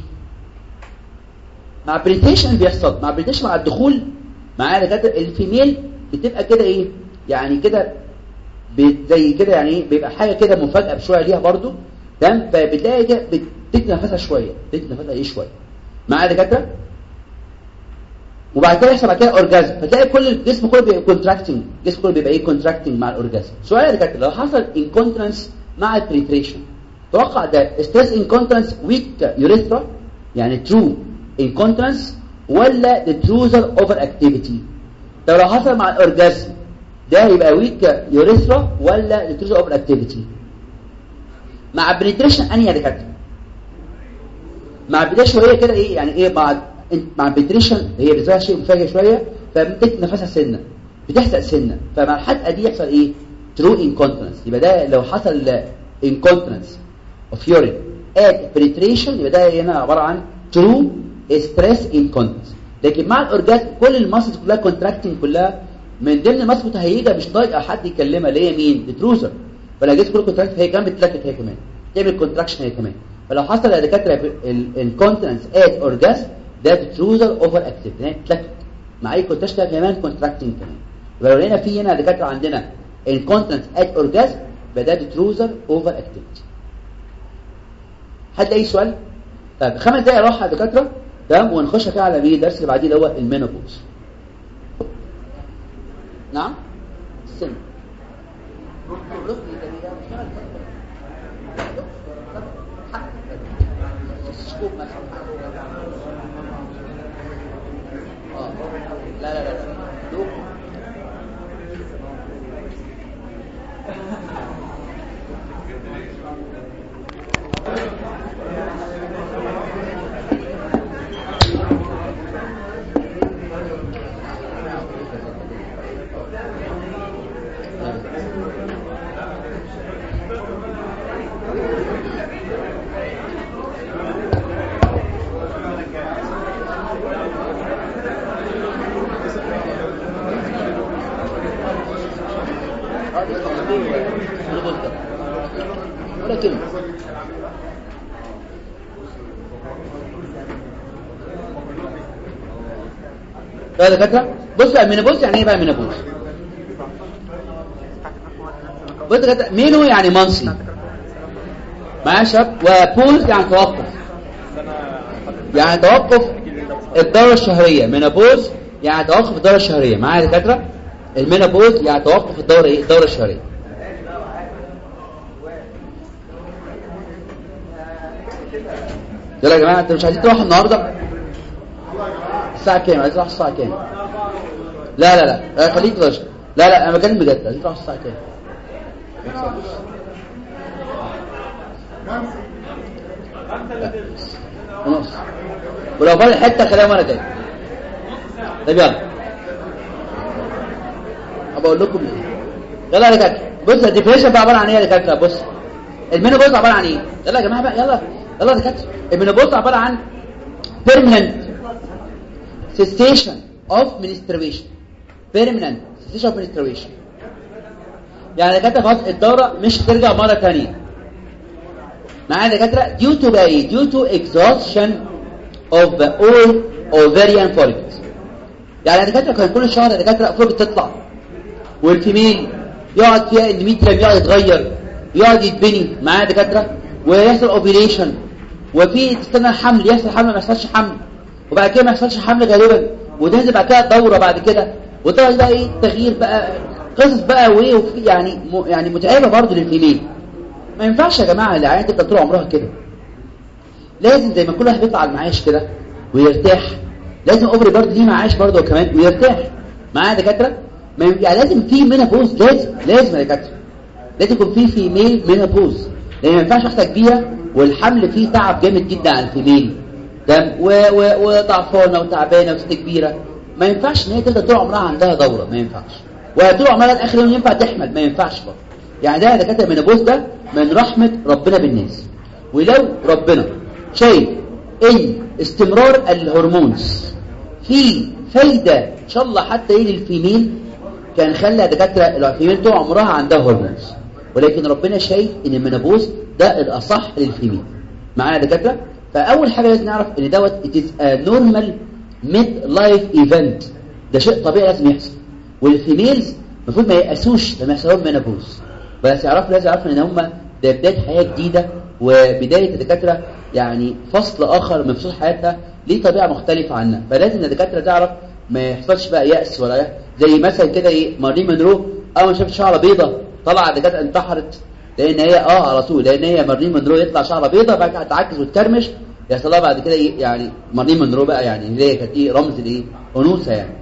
S1: مع البريتريشن بيحصل مع البريتريشن مع الدخول معايا دكاتره الفيميل بتبقى كده ايه يعني كده زي كده يعني ايه بيبقى حاجه كده مفاجاه بشويه ليها برضو تمام فبتلاقي كده بتدي نفسها شويه بتدي نفسها ايه شويه معايا دكاتره وبعد كده يحصل بعد كده اورجازم فتلاقي كل الجسم كله بيبقى كونتراكتنج الجسم كله بيبقى ايه كونتراكتنج مع الاورجازم سؤال يا دكاتره لو حصل انكونترنس مع البريتريشن توقع ده ستريس انكونترنس ويك يوريثرا يعني ترو انكونترنس ولا ديتروزر اوفر اكتيفيتي طب لو حصل مع الاورجازم ده يبقى ويك يوريثرا ولا ديتروزر اوفر اكتيفيتي مع بريتريشن انهي يا دكاتره مع بدايه شويه كده ايه يعني ايه مع مع البريتريشن هي بتظهر شيء مفاجئ شويه فبتكتب نفسها سنه بتحزق سنه فمع الحدقه دي يحصل ايه ترو انكونترنس يبقى ده لو حصل انكونترنس اوف يورين ات بريتريشن يبقى ده هنا عباره عن ترو ستريس انكونتنس لكن مع الاورجازم كل الماسلز كلها كونتراكتنج كلها من ضمن الماسل متهيجه مش طايقه حد يكلمها اللي هي مين التروزر فلو جيت كل كونتراكت هي كمان بتلكك هي كمان تعمل كونتراكشن هي كمان فلو حصل يا دكاتره الكونتنس ات اورجازم ده تروزر اوفر اكتيف يعني بتلكك مع اي كونتراكشن كمان كونتراكتنج كمان يبقى لو هنا في هنا دكاتره عندنا الكونتنس ات اورجازم يبقى ده تروزر اوفر اكتيفيتي حد اي سؤال طيب خمس دقايق راحه يا دكاتره تمام ونخش كده على مين الدرس اللي بعديه اللي هو المينوبوز نعم السن لا لا لا لا ده دكاتره بص بقى المينوبوز يعني ايه بقى المينوبوز بص دكاتره مينو يعني منصي معايا يا شباب وبوز يعني توقف يعني توقف الدورة الشهرية مينوبوز يعني توقف الدورة الشهرية معايا يا دكاترة المينوبوز يعني توقف الدورة ايه الدورة الشهرية يلا يا جماعة انتوا مش عايزين تروحوا النهاردة الساعة كام عايزين تروحوا الساعة كام لا لا لا, لا خليك ترش لا لا انا بكلم بجد عايزين تروحوا الساعة كام ونص ولو فاضل حته خليها مره تاني طب يلا بقول لكم يلا يا دكاتره بص الديفينيشن بقى عباره عن ايه يا دكاتره بص المينوبوز عباره عن ايه يلا يا جماعه بقى يلا يلا يا دكاتره المينوبوز عباره عن permanent cessation of menstruation permanent cessation of menstruation يعني دكاتره خلاص الدوره مش هترجع مره ثانيه معايا دكاتره due to بقى ايه due to exhaustion of the all ovarian follicles يعني الدكاتره كان كل شهر الدكاتره فوق تطلع والفيميل يقعد فيها الاندوميتريوم يقعد يتغير يقعد يتبني معايا دكاتره ويحصل اوفيليشن وفي تستنى الحمل يحصل حمل ما يحصلش حمل وبعد كده ما يحصلش حمل غالبا وتنزل بعد كده دوره بعد كده وطبعا بقى ايه تغيير بقى قصص بقى وايه وفي يعني م... يعني متعبه برضه للفيميل ما ينفعش يا جماعه العيال تبقى طول عمرها كده لازم زي ما كل واحد بيطلع على المعاش كده ويرتاح لازم اوبري برضه ليه معاش برضه كمان ويرتاح معايا دكاتره ما ي- يعني لازم في مينابوز لازم لازم يا دكاتره لازم يكون في فيميل مينابوز لان ما ينفعش واحده كبيره والحمل فيه تعب جامد جدا على الفيميل تمام و- و- وضعفانه وتعبانه وست كبيره ما ينفعش ان هي تفضل طول عمرها عندها دوره ما ينفعش وطول عمرها لاخر يوم ينفع تحمل ما ينفعش برضه يعني ده يا دكاتره المينابوز ده من رحمه ربنا بالناس ولو ربنا شايف ان استمرار الهرمونز في فايدة ان شاء الله حتى ايه للفيميل كان خلى دكاترة الفيميل طول عمرها عندها هرمونز ولكن ربنا شايف ان المنابوز ده الاصح للفيميل معانا دكاترة فاول حاجة لازم نعرف ان دوت it is a normal mid life event ده شيء طبيعي لازم يحصل والفيميلز المفروض ما يأسوش لما يحصل لهم منابوز بس يعرفوا لازم يعرفوا ان هم ده بداية حياة جديدة وبداية الدكاترة يعني فصل آخر من فصول حياتها ليه طبيعة مختلفة عنها فلازم الدكاترة تعرف ما يحصلش بقى يأس ولا يح- زي مثلا كده ايه مارلين مونرو أول ما شافت شعرة بيضة طلع الدكاترة انتحرت لأن هي اه على طول لأن هي مارلين مونرو يطلع شعرة بيضة بعد كده تعكس وتكرمش يحصل لها بعد كده ايه يعني مارلين مونرو بقى يعني اللي هي كانت ايه رمز الايه أنوثة يعني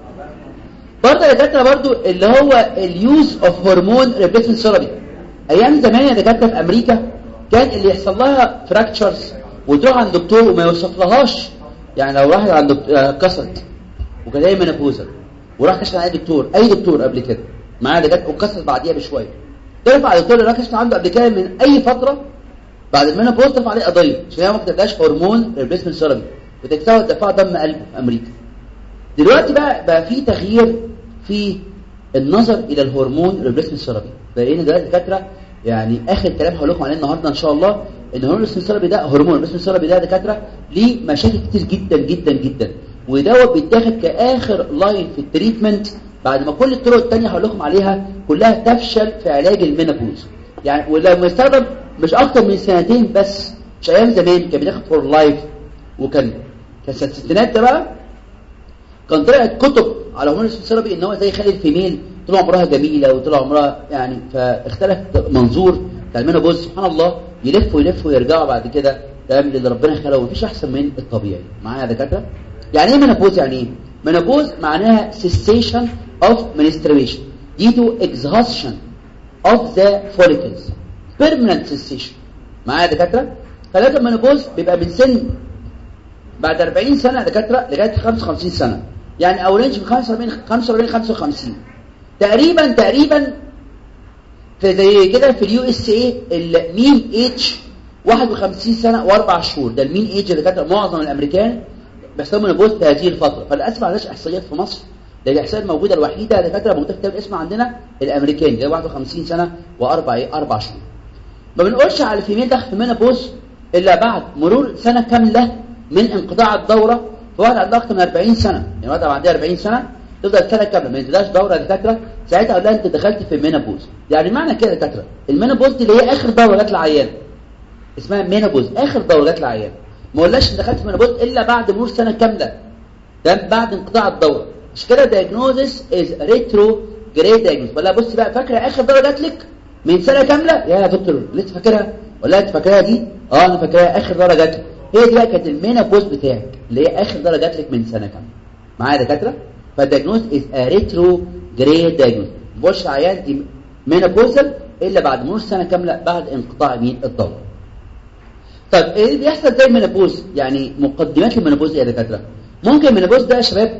S1: برضه يا دكاتره برضه اللي هو اليوز اوف هرمون ريبليسمنت ثيرابي ايام زمان يا دكاتره في امريكا كان اللي يحصل لها فراكتشرز وتروح عند دكتور وما يوصفلهاش يعني لو راحت عند دكتور آه، كسرت وكان هي منابوزا وراح كشف عن اي دكتور اي دكتور قبل كده معاه دكاتره وكسرت بعديها بشويه ترفع على الدكتور اللي راح كشف عنده قبل كده من اي فتره بعد المينابوز ترفع عليه قضيه عشان هي ما كتبتهاش هرمون ريبليسمنت ثيرابي وتكتبها دفاع دم قلبه في امريكا دلوقتي بقى بقى في تغيير في النظر الى الهرمون ريبليسمنت ثيرابي بقينا دلوقتي دكاتره يعني اخر كلام هقول لكم عليه النهارده ان شاء الله ان الهرمون ريبليسمنت ثيرابي ده هرمون ريبليسمنت ثيرابي ده دكاتره ليه مشاكل كتير جدا جدا جدا ودوت بيتاخد كاخر لاين في التريتمنت بعد ما كل الطرق الثانيه هقول لكم عليها كلها تفشل في علاج المينابوز يعني ولما يستخدم مش اكتر من سنتين بس مش ايام زمان كان بيتاخد فور لايف وكان كان سنه الستينات ده بقى كان طلعت كتب على هرمون الثيرابي ان هو ازاي يخلي الفيميل طول عمرها جميله وطول عمرها يعني فاختلف منظور بتاع المينوبوز سبحان الله يلف ويلف ويرجعوا بعد كده تمام اللي ربنا خلقه مفيش احسن من الطبيعي معايا يا دكاتره يعني ايه مينوبوز يعني ايه مينوبوز معناها cessation of menstruation due to exhaustion of the follicles permanent cessation معايا يا دكاتره فلازم المينوبوز بيبقى من سن بعد 40 سنة يا دكاترة لغاية 55 سنة يعني او رينج من 45 45 55 تقريبا تقريبا في زي كده في اليو اس اي المين ايج 51 سنة واربع شهور ده المين ايج يا دكاترة معظم الامريكان بيحصلوا منبوذ في هذه الفترة فللاسف ما عندناش احصائيات في مصر ده الاحصائيه الموجوده الوحيده يا دكاتره موجوده في كتاب الاسم عندنا الامريكاني ده 51 سنه واربع ايه اربع شهور ما بنقولش على الفيميل داخل في مينابوز الا بعد مرور سنه كامله من انقطاع الدوره في واحد عندها اكتر من 40 سنه يعني واحده عندها 40 سنه تفضل سنه كامله ما ينزلهاش دوره دكاتره ساعتها اقول لها انت دخلت في المينابوز يعني معنى كده دكاتره المينابوز دي اللي هي اخر دوره جت للعيان اسمها مينابوز اخر دوره جت للعيان ما قلناش ان دخلت في مينابوز الا بعد مرور سنه كامله ده بعد انقطاع الدوره مش كده دايجنوزس از ريترو جريد دايجنوز ولا بص بقى فاكره اخر دوره جات لك من سنه كامله يا دكتور لسه فاكرها ولا انت فاكراها دي اه انا فاكراها اخر دوره جات لك هي دي بقى كانت المينابوز بتاعك اللي هي اخر دوره جات لك من سنه كامله معايا يا دكاتره فالدايجنوز از ريترو جريد دايجنوز مش عيان دي مينابوزال الا بعد مرور سنه كامله بعد انقطاع مين الدوره طيب ايه اللي بيحصل زي المينابوز يعني مقدمات المينابوز يا دكاتره ممكن المينابوز ده يا شباب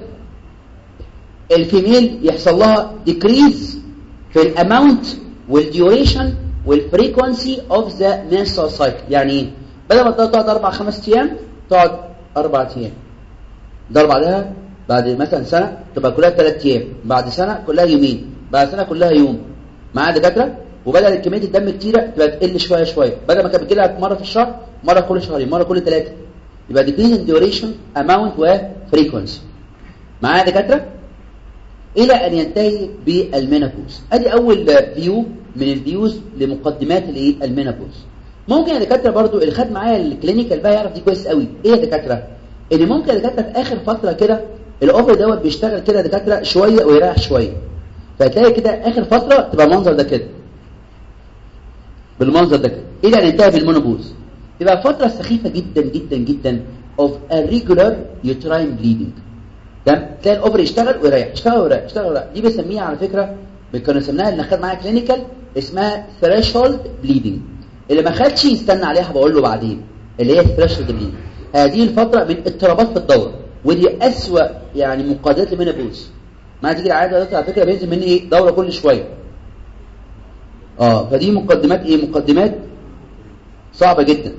S1: الفيميل يحصل لها ديكريز في الاماونت والديوريشن والفريكونسي اوف ذا menstrual سايكل يعني ايه بدل ما تقعد اربع خمس ايام تقعد اربع ايام ده بعدها بعد مثلا سنه تبقى كلها ثلاث ايام بعد سنه كلها يومين بعد سنه كلها يوم معايا دكاتره وبدل كميه الدم كتيره تبقى تقل شويه شويه بدل ما كانت بتجيلها مره في الشهر مره كل شهرين مره كل ثلاثه يبقى decrease in duration amount وفريكونسي معايا دكاتره الى ان ينتهي بالمينابوز ادي اول فيو من الفيوز لمقدمات الايه المينابوز ممكن يا دكاتره برضو اللي خد معايا الكلينيكال بقى يعرف دي كويس قوي ايه يا دكاتره ان ممكن يا دكاتره في اخر فتره كده الاوفر دوت بيشتغل كده يا دكاتره شويه ويريح شويه فتلاقي كده اخر فتره تبقى المنظر ده كده بالمنظر ده كده الى ان ينتهي بالمينابوز تبقى فتره سخيفه جدا جدا جدا of irregular uterine bleeding تمام تلاقي الاوفر يشتغل ويريح يشتغل ويريح يشتغل ويريح دي بنسميها على فكره كانوا سميناها اللي خد معايا كلينيكال اسمها ثريشولد بليدنج اللي ما خدش يستنى عليها بقول له بعدين اللي هي ثريشولد بليدنج هذه الفتره من اضطرابات في الدوره ودي اسوا يعني مقادات المينابوز ما تيجي العاده على فكره بينزل مني ايه دوره كل شويه اه فدي مقدمات ايه مقدمات صعبه جدا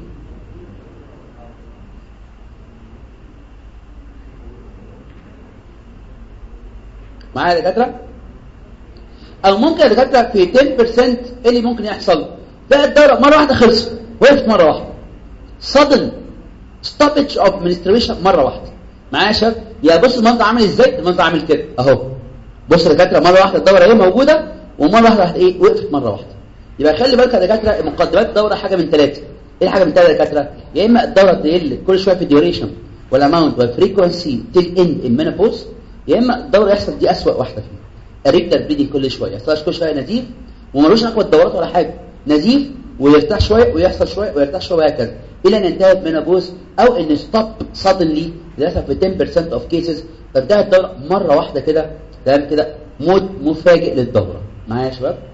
S1: معايا يا دكاتره او ممكن يا دكاتره في 10% ايه اللي ممكن يحصل بقى الدوره مره واحده خلصت وقفت مره واحده sudden stoppage of menstruation مره واحده معايا يا شباب يا بص المنظر عامل ازاي المنظر عامل كده اهو بص يا دكاتره مره واحده الدوره ايه موجوده ومره واحده واحده ايه وقفت مره واحده يبقى خلي بالك يا دكاتره مقدمات الدوره حاجه من ثلاثه ايه الحاجه من ثلاثه يا دكاتره يا اما الدوره تقل كل شويه في الديوريشن والاماونت والفريكونسي تيل اند المينوبوز يا اما الدوره يحصل دي اسوأ واحده فيهم الريكتر بليدنج كل شويه يحصل كل شويه نزيف ومالوش علاقه بالدورات ولا حاجه نزيف ويرتاح شويه ويحصل شويه ويرتاح شويه وهكذا الى ان انتهت مينابوز او ان ستوب سادنلي للاسف في 10% اوف كيسز فانتهت الدوره مره واحده كده تمام كده موت مفاجئ للدوره معايا يا شباب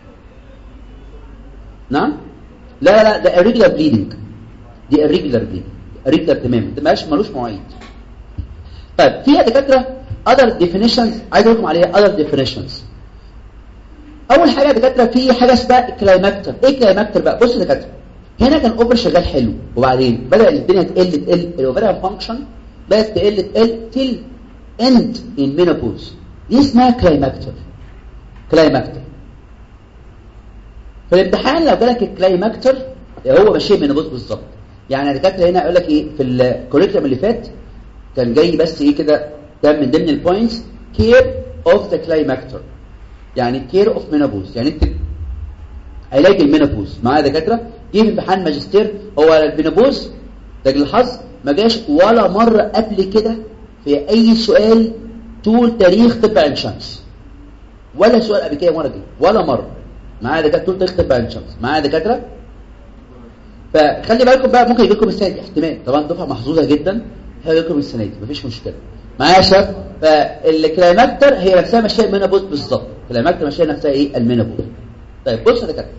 S1: نعم لا لا لا ده irregular bleeding دي irregular bleeding irregular تماما ده مالوش ملوش مواعيد طيب في دكاتره other definitions عايز اقول لكم عليها other definitions اول حاجه يا دكاتره في حاجه اسمها كلايماكتر ايه كلايماكتر بقى بص يا دكاتره هنا كان اوبر شغال حلو وبعدين بدا الدنيا تقل تقل الاوفريان فانكشن بدات تقل تقل تل اند ان مينوبوز دي اسمها كلايماكتر كلايماكتر في الامتحان لو جالك الكلايماكتر هو ماشي مينوبوز بالظبط يعني الدكاتره هنا يقول لك ايه في الكوريكولم اللي فات كان جاي بس ايه كده ده من ضمن البوينتس كير اوف ذا كلايماكتر يعني كير اوف مينوبوز يعني انت علاج المينوبوز معايا دكاتره جه في امتحان ماجستير هو المينوبوز ده الحظ ما جاش ولا مره قبل كده في اي سؤال طول تاريخ طب عين شمس ولا سؤال قبل كده مره جه ولا مره معايا دكاتره طول تاريخ طب عين شمس معايا دكاتره فخلي بالكم بقى ممكن يجي لكم السنه دي احتمال طبعا دفعه محظوظه جدا هيجي لكم السنه دي مفيش مشكله معايا يا شباب فالكلايماكتر هي نفسها ماشيه المينابوز بالظبط الكلايماكتر ماشيه نفسها ايه المينابوز طيب بص يا دكاتره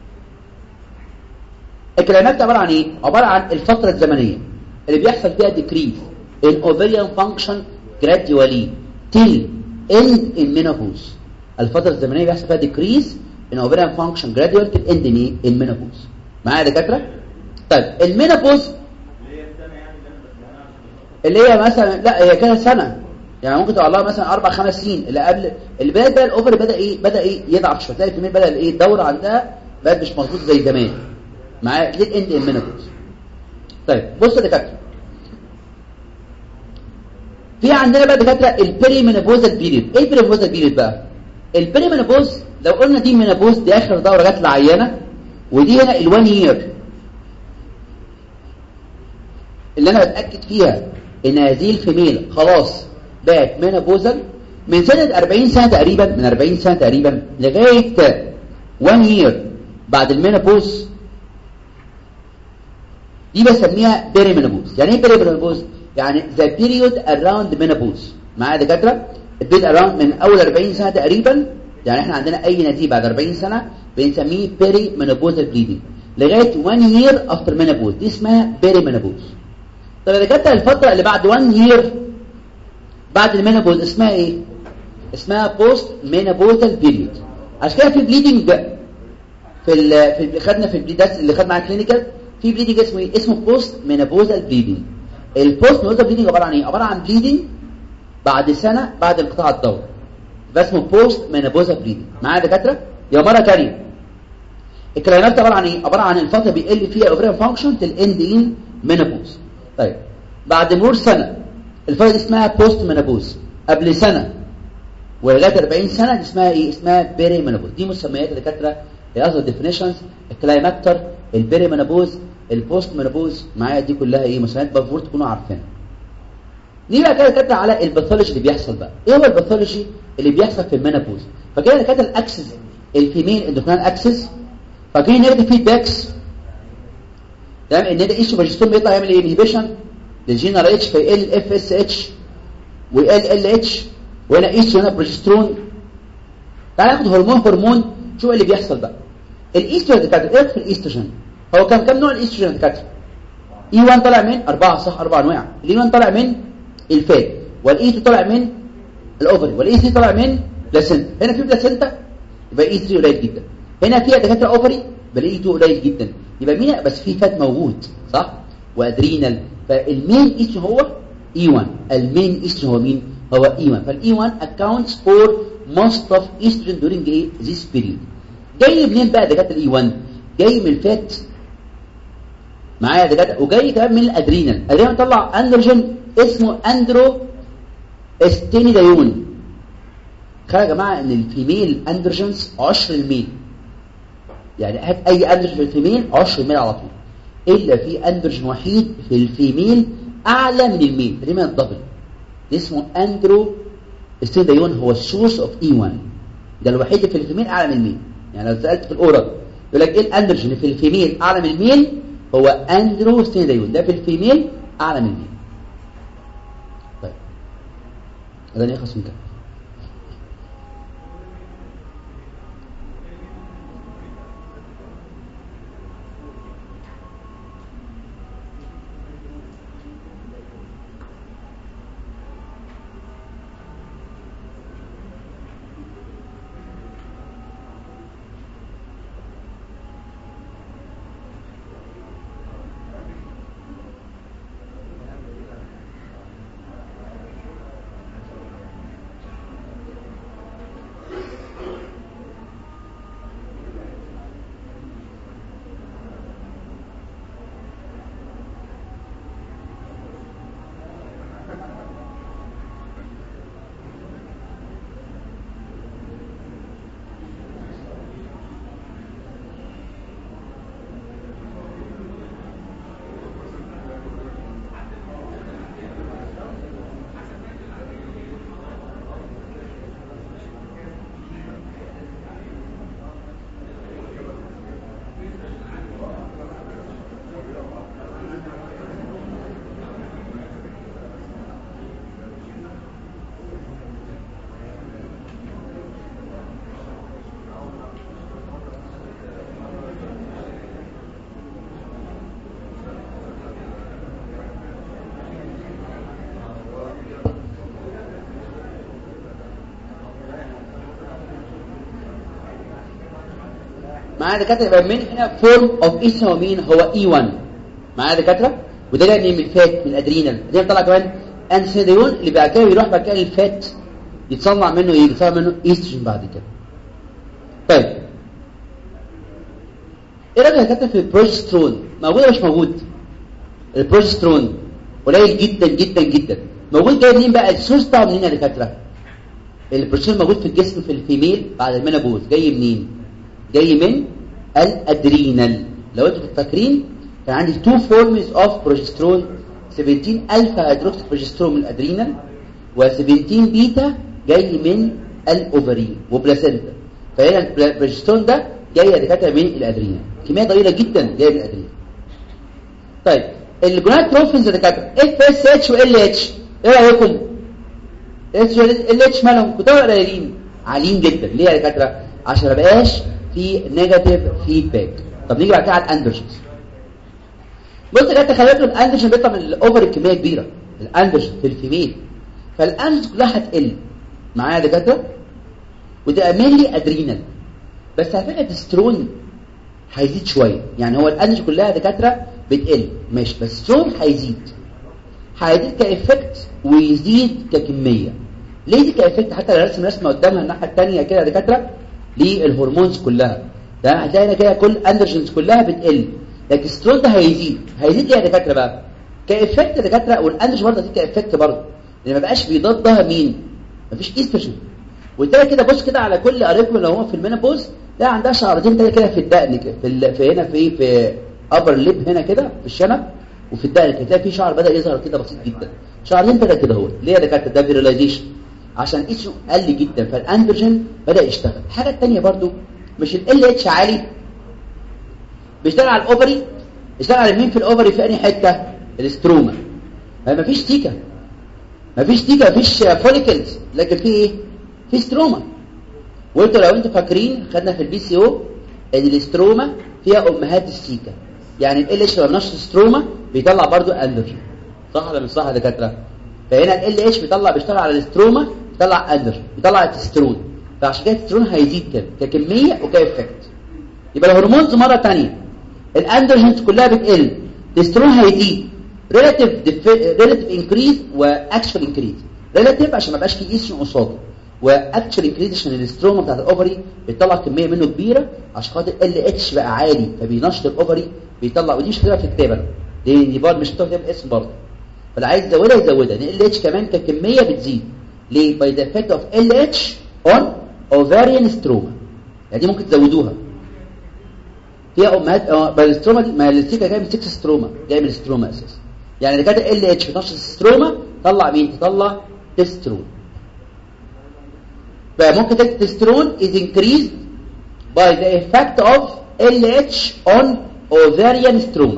S1: الكلايماكتر عباره عن ايه عباره عن الفتره الزمنيه اللي بيحصل فيها ديكريز in ovarian function gradually till end in menopause الفتره الزمنيه بيحصل فيها ديكريز in ovarian function gradually till end in in menopause معايا يا دكاتره طيب المينابوز اللي هي مثلا لا هي كده سنه يعني ممكن تقول لها مثلا اربع خمس سنين اللي قبل اللي بدات بقى الاوفر بدا ايه بدا ايه يضعف شويه تلاقي الكميه بدا ايه الدوره عندها بقت مش مظبوط زي زمان معاه ليت اند المينوبوز طيب بص يا دكاتره في عندنا بقى دكاتره البيري مينوبوزال بيريد ايه البيري مينوبوزال بيريد بقى البيري مينوبوز لو قلنا دي مينوبوز دي اخر دوره جت العيانه ودي هنا ال1 يير اللي انا بتاكد فيها ان هذه الفيميل خلاص بقت مينوبوزال من سنه 40 سنه تقريبا من 40 سنه تقريبا لغايه 1 يير بعد المينوبوز دي بسميها بيري مينوبوز يعني ايه بيري مينوبوز يعني ذا بيريود اراوند مينوبوز معايا يا دكاتره البيريود اراوند من اول 40 سنه تقريبا يعني احنا عندنا اي نتيجه بعد 40 سنه بنسميه بيري مينوبوزال بليدنج لغايه 1 يير افتر مينوبوز دي اسمها بيري مينوبوز طب يا دكاتره الفتره اللي بعد 1 يير بعد المينوبوز اسمها ايه اسمها بوست مينوبوزال بيريود عشان كده في بليدنج في ال في اللي خدنا في البليدات اللي خدنا على الكلينيكال في بليدنج اسمه ايه اسمه بوست مينوبوزال بليدنج البوست مينوبوزال بليدنج عباره عن ايه عباره عن بليدنج بعد سنه بعد انقطاع الدوره يبقى اسمه بوست مينوبوزال بليدنج معايا يا دكاتره يا مره ثانيه الكلاينات عباره عن ايه عباره عن الفتره بيقل فيها الاوفرين فانكشن تالاند ان مينوبوز طيب بعد مرور سنه الفتره دي اسمها بوست مينوبوز قبل سنه ولغايه 40 سنه دي اسمها ايه اسمها بيري مينوبوز دي مسميات الدكاتره الاذر ديفينيشنز الكلايماكتر البيري مينوبوز البوست مينوبوز معايا دي كلها ايه مسميات المفروض تكونوا عارفينها نيجي بقى كده دكاتره على الباثولوجي اللي بيحصل بقى ايه هو الباثولوجي اللي بيحصل في المينوبوز فكده دكاتره الاكسس الفيميل اندوكرين اكسس فاكرين نيجاتيف فيدباكس تمام ان ده ايش بروجسترون بيطلع يعمل ايه انهبيشن للجين ار اتش فيقل اف اس اتش ويقل ال اتش وهنا ايش هنا بروجسترون تعال ناخد هرمون هرمون شوف اللي بيحصل بقى الايستروجين دكاتره ايه في الايستروجين هو كان كام نوع الايستروجين دكاتره اي 1 طالع من أربعة صح أربعة أنواع الاي 1 طالع من الفات والاي 2 طالع من الاوفري والاي 3 طالع من بلاسنتا هنا في بلاسنتا يبقى اي 3 قليل جدا هنا فيها دكاتره اوفري يبقى الاي 2 قليل جدا يبقى مين بس في فات موجود صح وادرينال فالمين ايش هو اي 1 المين ايش هو مين هو اي 1 فالاي 1 accounts for most of estrogen during ايه this period جاي منين بقى دكاتره الاي 1 جاي من الفات معايا دكاتره وجاي كمان من الادرينال الادرينال طلع اندروجين اسمه اندرو استينيدايون خلي يا جماعه ان الفيميل اندروجينز 10 الميل يعني هات اي اندروجين في الفيميل 10 الميل على طول الا في اندروجين وحيد في الفيميل اعلى من الميل تقريبا الدبل اسمه اندرو استينيدايون هو السورس اوف اي 1 ده الوحيد في الفيميل اعلى من الميل يعني لو سالت في الاورال يقول لك ايه الاندروجين في الفيميل اعلى من الميل هو اندرو ستينيدايون ده في الفيميل اعلى من الميل طيب هذا يخلص من كده معايا دكاتره يبقى من هنا فورم اوف ايش هو مين هو اي 1 معايا دكاتره وده جاي من الفات من الادرينال ده طلع كمان انسيديون اللي بعد كده يروح بعد كده الفات يتصنع منه ايه يتصنع منه ايستروجين بعد كده طيب ايه رايك يا كابتن في البروجسترون موجود ولا مش موجود البروجسترون قليل جدا جدا جدا موجود جاي منين بقى السورس بتاعه منين يا دكاتره البروجسترون موجود في الجسم في الفيميل بعد المينابوز جاي منين جاي من الادرينال لو انتوا فاكرين كان عندي تو فورمز اوف بروجسترون 17 الفا هيدروكسي بروجسترون من الادرينال و17 بيتا جاي من الاوفرين وبلاسنتا فهنا البروجسترون ده جاي يا دكاتره من الادرينال كميه ضئيله جدا جايه من الادرينال طيب الجوناتروفينز يا دكاتره اف اس اتش وال اتش ايه رايكم اتش ال اتش مالهم كتار قليلين عاليين جدا ليه يا دكاتره عشان ما بقاش في نيجاتيف فيدباك طب نيجي بعد كده على الاندروجينز بص يا دكاتره خلي بالكم الاندروجين بيطلع من الاوفر كميه كبيره الاندروجين في الفيميل فالاندروجين كلها هتقل معايا يا دكاتره وتبقى مينلي ادرينال بس على فكره التسترون هيزيد شويه يعني هو الاندروجين كلها يا دكاتره بتقل ماشي بس السترون هيزيد هيزيد كافكت ويزيد ككميه ليه دي كافكت حتى لو رسم رسمه قدامها الناحيه الثانيه كده يا دكاتره للهرمونز كلها ده هتلاقي هنا كده كل الاندروجينز كلها بتقل لكن السترون ده هيزيد هيزيد ايه يا دكاتره بقى كافكت يا دكاتره والاندروجين برضه هتزيد كافكت برضه لان ما بقاش بيضادها مين مفيش ايستروجين وتلاقي كده بص كده على كل قريبكم لو هو في المينوبوز ده عندها شعرتين كده كده في الدقن كده في, ال... في هنا في في ابر ليب هنا كده في الشنب وفي الدقن كده تلاقي في شعر بدا يظهر كده بسيط جدا شعرين كده كده اهو ليه يا دكاتره ده فيراليزيشن عشان ايش قل جدا فالاندروجين بدا يشتغل الحاجه الثانيه برضو مش ال اتش عالي بيشتغل على الاوفري بيشتغل على مين في الاوفري في انهي حته الاستروما ما فيش تيكا ما فيش تيكا ما فيش فوليكلز لكن في ايه في ستروما وانتوا لو انتوا فاكرين خدنا في البي سي او ان الاستروما فيها امهات السيكا يعني ال اتش لو نشط ستروما بيطلع برضو اندروجين صح ولا مش صح يا دكاتره فهنا ال اتش بيطلع بيشتغل على الاستروما بيطلع اندروجين بيطلع التسترون فعشان كده التسترون هيزيد كده ككميه وكافكت يبقى الهرمونز مره ثانيه الاندروجينز كلها بتقل التسترون هيزيد ريلاتيف ريلاتيف انكريز واكشوال انكريز ريلاتيف عشان ما يبقاش في ايستروجين قصاده واكشوال انكريز عشان الاستروما بتاعت الاوفري بيطلع كميه منه كبيره عشان خاطر ال اتش بقى عالي فبينشط الاوفري بيطلع ودي مش هتبقى في الكتابه لان دي برضه مش هتبقى اسم برضه فاللي عايز يزودها يزودها لان ال اتش كمان ككميه بتزيد ليه باي ذا افكت اوف ال اتش اون اوفاريان ستروما يعني دي ممكن تزودوها فيها امهات اه بالستروما دي ما الستيكا جايه من 6 ستروما جايه من الستروما اساسا يعني اللي كانت ال اتش بتنشط الستروما طلع مين تطلع تسترون فممكن التسترون is increased by the effect of LH on ovarian stroma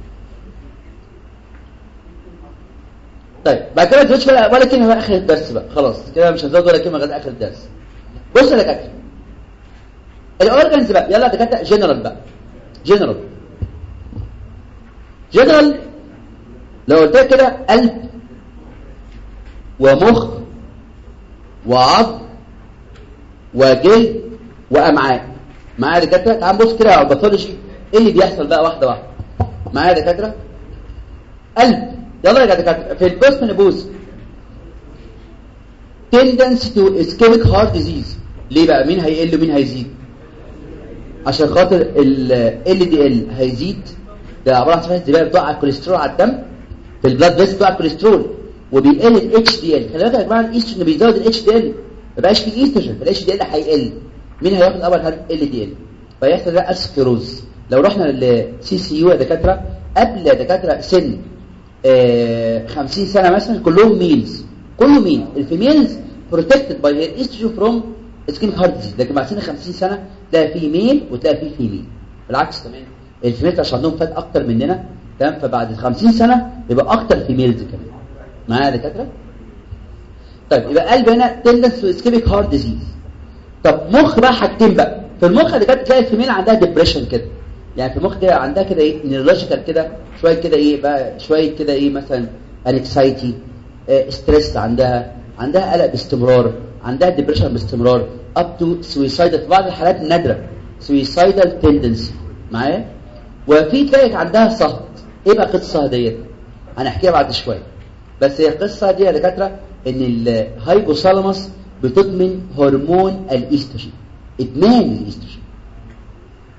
S1: طيب بعد كده تقولش ولا ولا كلمه بقى اخر الدرس بقى خلاص كده مش هنزود ولا كلمه لغايه اخر الدرس بص يا دكاتره الاورجنز بقى يلا يا دكاتره جنرال بقى جنرال جنرال لو قلت لك كده قلب ومخ وعظم وجلد وامعاء معايا دكاتره تعال نبص كده على الباثولوجي ايه اللي بيحصل بقى واحده واحده معايا دكاتره قلب يلا يا دكاتره في البوست منبوز tendency to ischemic heart disease ليه بقى مين هيقل ومين هيزيد عشان خاطر ال LDL هيزيد ده عباره عن شويه زباله بتوقع الكوليسترول على الدم في البلاد فيست بتوقع الكوليسترول وبيقل ال HDL خلي بالك يا جماعه الايستروجين بيزود ال HDL ما بقاش في ايستروجين فال HDL هيقل مين هياخد اول هاد LDL فيحصل ده اسكلروز لو رحنا للسي سي يو يا دكاتره قبل يا دكاتره سن آه 50 سنه مثلا كلهم ميلز كله مين الفيميلز بروتكتد باي هير ايستروجين فروم اسكيميك هارت ديزيز لكن بعد سن 50 سنه تلاقي في ميل وتلاقي في فيميل بالعكس كمان الفيميلز عشان عندهم فات اكتر مننا تمام فبعد 50 سنه يبقى اكتر فيميلز كمان معايا يا دكاتره طيب يبقى قلب هنا تندنس تو اسكيميك هارت ديزيز طب مخ بقى حاجتين بقى في المخ اللي كانت تلاقي الفيميل عندها ديبريشن كده يعني في المخ كده عندها كده ايه نيورولوجيكال كده شويه كده ايه بقى شويه كده ايه مثلا انكسايتي اه ستريس عندها عندها قلق باستمرار عندها ديبريشن باستمرار اب تو سويسايدال في بعض الحالات النادره سويسايدال تندنسي معايا وفي تلاقي عندها صهد ايه بقى قصه ديت هنحكيها بعد شويه بس هي القصه دي يا دكاتره ان الهايبوثالاموس بتدمن هرمون الايستروجين ادمان الايستروجين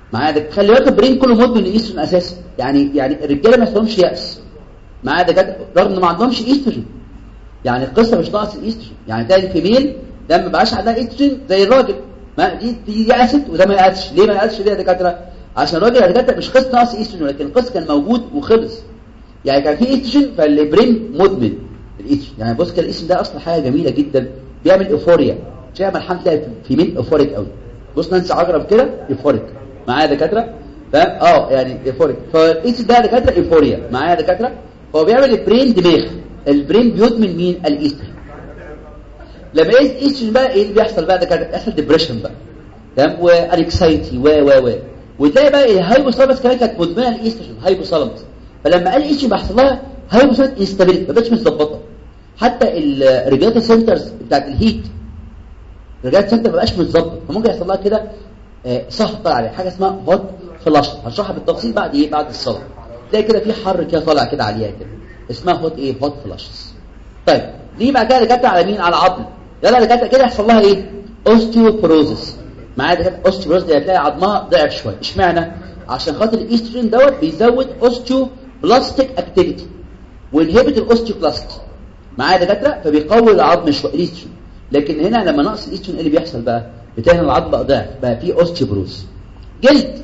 S1: معايا ده خلي بالك البرين كله مدمن ايستروجين اساسا يعني يعني الرجاله ما يحصلهمش يأس معايا ده جد رغم ان ما عندهمش ايستروجين يعني القصه مش ناقص الايستروجين يعني تلاقي الفيميل ده ما بقاش عندها ايستروجين زي الراجل ما دي دي يأست وده ما يأسش ليه ما يأسش ليه يا دكاتره عشان الراجل يا دكاتره مش قصه ناقص ايستروجين لكن القصه كان موجود وخلص يعني كان في ايستروجين فالبرين مدمن الايستروجين يعني بص كده الايستروجين ده اصلا حاجه جميله جدا بيعمل ايفوريا شايف ملحمه تلاقي في مين ايفوريك قوي بص نانسي عجرب كده ايفوريك معايا دكاتره فاهم اه يعني ايفوريك فالايستروجين ده دكاتره ايفوريا معايا دكاتره هو بيعمل البرين دماغ البرين بيدمن مين الايستروجين لما ايه الايستروجين بقى ايه اللي بيحصل بقى دكاتره بيحصل ديبريشن بقى تمام وانكسايتي و و و وتلاقي بقى الهايبوثالامس كمان كانت مدمنه الايستروجين هايبوثالامس فلما قال الايستروجين بيحصل لها هايبوثالامس انستابيليتي ما بقتش متظبطه حتى الريجاتا سنترز بتاعت الهيت الريجاتا سنتر ما بقاش متظبط فممكن يحصل لها كده صهد طالع عليه حاجه اسمها هوت فلاش هشرحها بالتفصيل بعد ايه بعد الصلاه تلاقي كده في حر كده طالع كده عليها كده اسمها هوت ايه هوت فلاشز طيب دي بعد كده رجعت على مين على عظم يلا رجعت كده يحصل لها ايه اوستيوبروزس معايا كده اوستيوبروزس دي هتلاقي عظمها ضعف شويه اشمعنى عشان خاطر الايستروجين دوت بيزود اوستيوبلاستيك اكتيفيتي وينهبت الاوستيوبلاست معايا دكاتره فبيقوي العظم شويه الايستروجين لكن هنا لما نقص الايستروجين ايه اللي بيحصل بقى بتلاقي العظم بقى ضعف بقى فيه اوستيوبروز جلد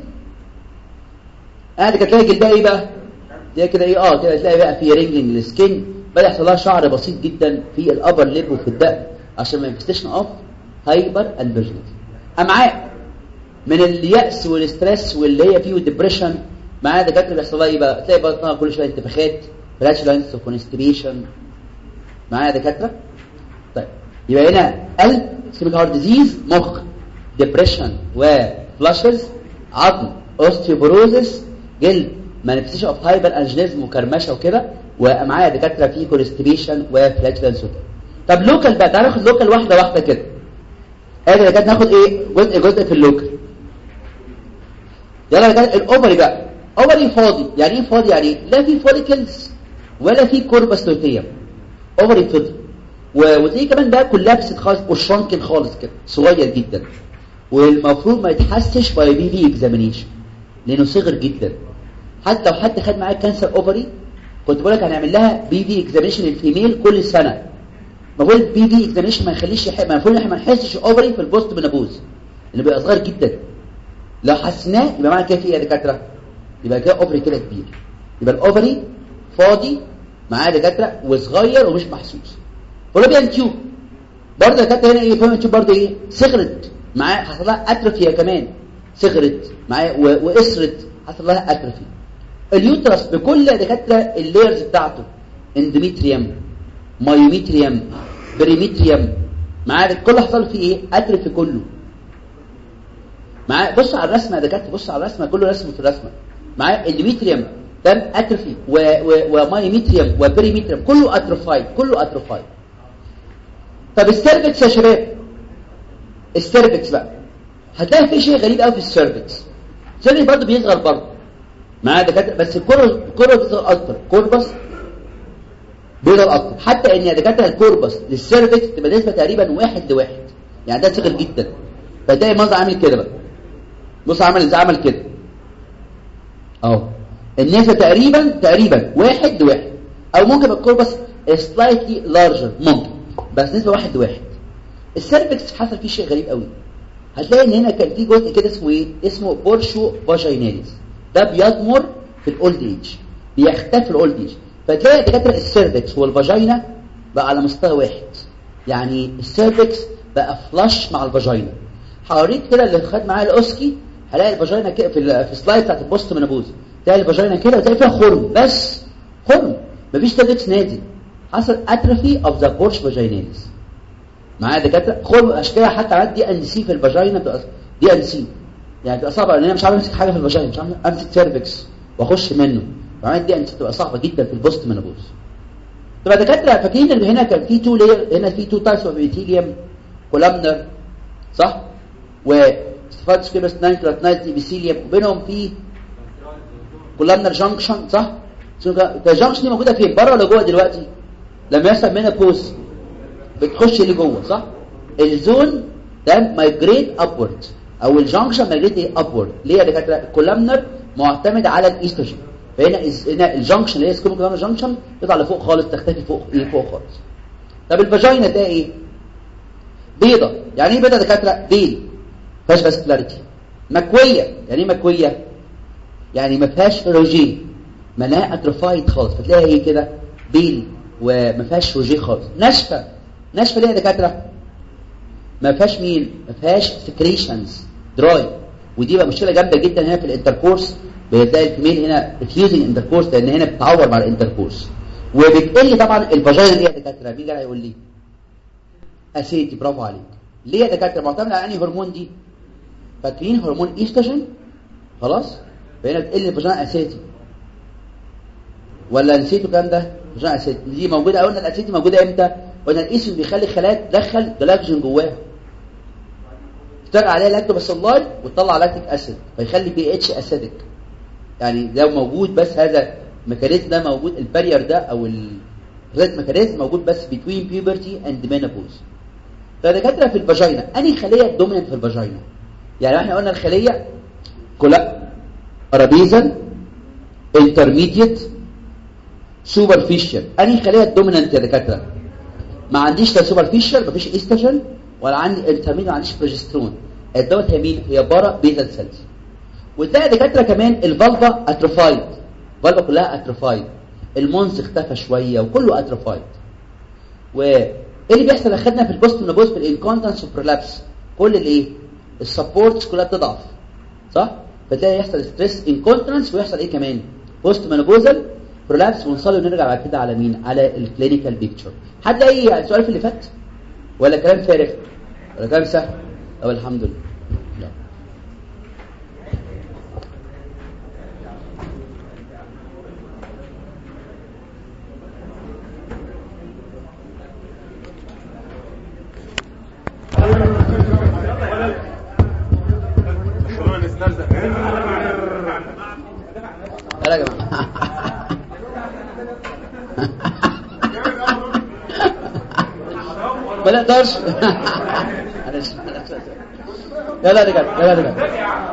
S1: قاعد كده تلاقي جلدها ايه بقى دي كده ايه اه كده تلاقي بقى في رينجلينج السكين بدا يحصل لها شعر بسيط جدا في الابر ليب وفي الدقن عشان ما ينفستيشن اوف هايبر البرجنت امعاء من اليأس والستريس واللي هي فيه والدبريشن معايا دكاتره بيحصل لها ايه بقى تلاقي بطنها كل شويه انتفاخات فلاشلاينز وكونستيبيشن معايا دكاتره طيب يبقى هنا قلب اسكيميك هارت ديزيز مخ ديبريشن وفلاشز عظم اوستيوبروزس جلد مانيفستيشن اوف هايبر انجينيزم وكرمشه وكده ومعايا دكاتره في كونستيبيشن وفلاتلنس وكده طب لوكال بقى تعالى ناخد لوكال واحده واحده كده ادي دكاتره ناخد ايه جزء جزء في اللوكال يلا دكاتره الاوفري بقى اوفري فاضي يعني ايه فاضي يعني لا في فوليكلز ولا في كوربس لوتيوم اوفري فاضي وتلاقيه كمان ده كولابس خالص وشرانكن خالص كده صغير جدا والمفروض ما يتحسش باي بي في اكزامينيشن لانه صغر جدا حتى لو حد خد معاه كانسر اوفري كنت بقول لك هنعمل لها بي في اكزامينيشن للفيميل كل سنه المفروض البي في اكزامينيشن ما يخليش يحب ما المفروض احنا ما نحسش اوفري في البوست منابوز اللي بيبقى صغير جدا لو حسيناه يبقى معنى كده في ايه يا دكاتره يبقى كده اوفري كده كبير يبقى الاوفري فاضي معاه دكاتره وصغير ومش محسوس فلوبيان تيوب برضه دكاتره هنا ايه فلوبيان تيوب برضه ايه صغرت معاه حصل لها اتروفيا كمان صغرت معاه وقصرت حصل لها اتروفي اليوترس بكل دكاتره اللايرز بتاعته اندوميتريوم مايوميتريوم بريميتريوم معاه كل حصل فيه ايه اتروفي كله معاه بص على الرسمه يا دكاتره بص على الرسمه كله رسم في الرسمه معاه اندوميتريوم تم اتروفي ومايوميتريوم وبريميتريوم كله اتروفايد كله اتروفايد طب السيرفكس يا شباب السيرفكس بقى هتلاقي في شيء غريب قوي في السيرفكس السيرفكس برضه بيصغر برضه معاه دكاتره بس الكره الكره بتصغر اكتر كوربس بيصغر اكتر حتى ان يا دكاتره الكوربس للسيرفكس تبقى نسبه تقريبا واحد لواحد يعني ده صغر جدا فتلاقي المنظر عامل كده بقى بص عمل ازاي عمل كده اهو النسبه تقريبا تقريبا واحد لواحد او ممكن الكوربس سلايتلي لارجر ممكن بس نسبه واحد لواحد السيرفكس حصل فيه شيء غريب قوي هتلاقي ان هنا كان في جزء كده اسمه ايه اسمه بورشو فاجيناليس ده بيضمر في الاولد ايج بيختفي في الاولد ايج فتلاقي دكاتره السيرفكس والفاجينا بقى على مستوى واحد يعني السيرفكس بقى فلاش مع الفاجينا هوريك كده اللي خد معاه الاوسكي هلاقي الفاجينا كده في في السلايد بتاعت البوست منابوز تلاقي الفاجينا كده وتلاقي فيها خرم بس خرم مفيش سيرفكس نازل حصل اتروفي اوف ذا بورش فاجيناليس معايا دكاتره خرم اشكالها حتى عندي دي ان سي في الفاجينا بتبقى دي ان سي يعني بتبقى صعبه لان انا مش عارف امسك حاجه في الفاجينا مش عارف امسك سيرفكس واخش منه وعملت دي ان سي بتبقى صعبه جدا في البوست منابوز طب دكاتره فاكرين ان هنا كان في تو لير هنا في تو تايبس اوف ابيثيليوم كولامنر صح وستفاد سكيبس نايترات ابيثيليوم وبينهم في كولامنر جانكشن صح الجانكشن دي موجوده فين بره ولا جوه دلوقتي لما يحصل منها بوز بتخش اللي جوه صح الزون ده مايجريت ابورد او الجنكشن مايجريت ابورد ليه يا دكاتره الكولامنر معتمد على الايستروجين فهنا هنا الجنكشن اللي هي سكوب كولامنر جنكشن تطلع لفوق خالص تختفي فوق ايه فوق خالص طب الفاجينا ده ايه بيضه يعني ايه بيضه يا دكاتره بيل فيهاش فاسكولاريتي مكويه يعني ايه مكويه يعني ما فيهاش روجيه مناها اتروفايد خالص فتلاقيها ايه كده بيل وما فيهاش روجيه خالص ناشفه ناشفه ليه يا دكاتره ما فيهاش مين ما فيهاش سكريشنز دراي ودي بقى مشكله جامده جدا هنا في الانتركورس بتلاقي الفيميل هنا ريفيوزنج انتركورس لان هنا بتعور مع الانتركورس وبتقل طبعا الفاجينا دي يا دكاتره مين جاي يقول لي اسيتي برافو عليك ليه يا دكاتره معتمد على انهي هرمون دي فاكرين هرمون ايستروجين خلاص فهنا بتقل الفاجينا اسيتي ولا نسيتوا الكلام ده فاجينا اسيتي دي موجوده قلنا الاسيتي موجوده امتى قلنا الايستروجين بيخلي الخلايا تدخل جلاكوجين جواها تشتغل عليها لاكتوباسيلاي وتطلع لاكتيك اسيد فيخلي بي اتش اسيدك يعني ده موجود بس هذا الميكانيزم ده موجود البارير ده او الريد ميكانيزم موجود بس بين بيوبرتي اند مينوبوز فدكاتره في الفاجينا انهي خليه الدوميننت في الفاجينا يعني احنا قلنا الخليه كلها ارابيزل انترميديت سوبرفيشال انهي خليه الدوميننت يا دكاتره ما عنديش لا سوبرفيشال مفيش ايستروجين ولا عندي انترميديت ما عنديش بروجسترون الدوت هي مين هي بارا بيزل سيلز وتلاقي دكاتره كمان الفالفا اتروفايد الفالفا كلها اتروفايد المونز اختفى شويه وكله اتروفايد وايه اللي بيحصل اخدنا في البوست نبوز في الانكونتنس وبرولابس كل الايه السبورتس كلها بتضعف صح فتلاقي يحصل ستريس انكونتنس ويحصل ايه كمان بوست منوبوزال برولابس ونصلي ونرجع بعد كده على مين على الكلينيكال بيكتشر حد اي سؤال في اللي فات ولا كلام فارغ ولا كلام سهل طب الحمد لله لا. يلا يا جماعه ما نقدرش معلش معلش. يلا يا رجال يلا يا رجال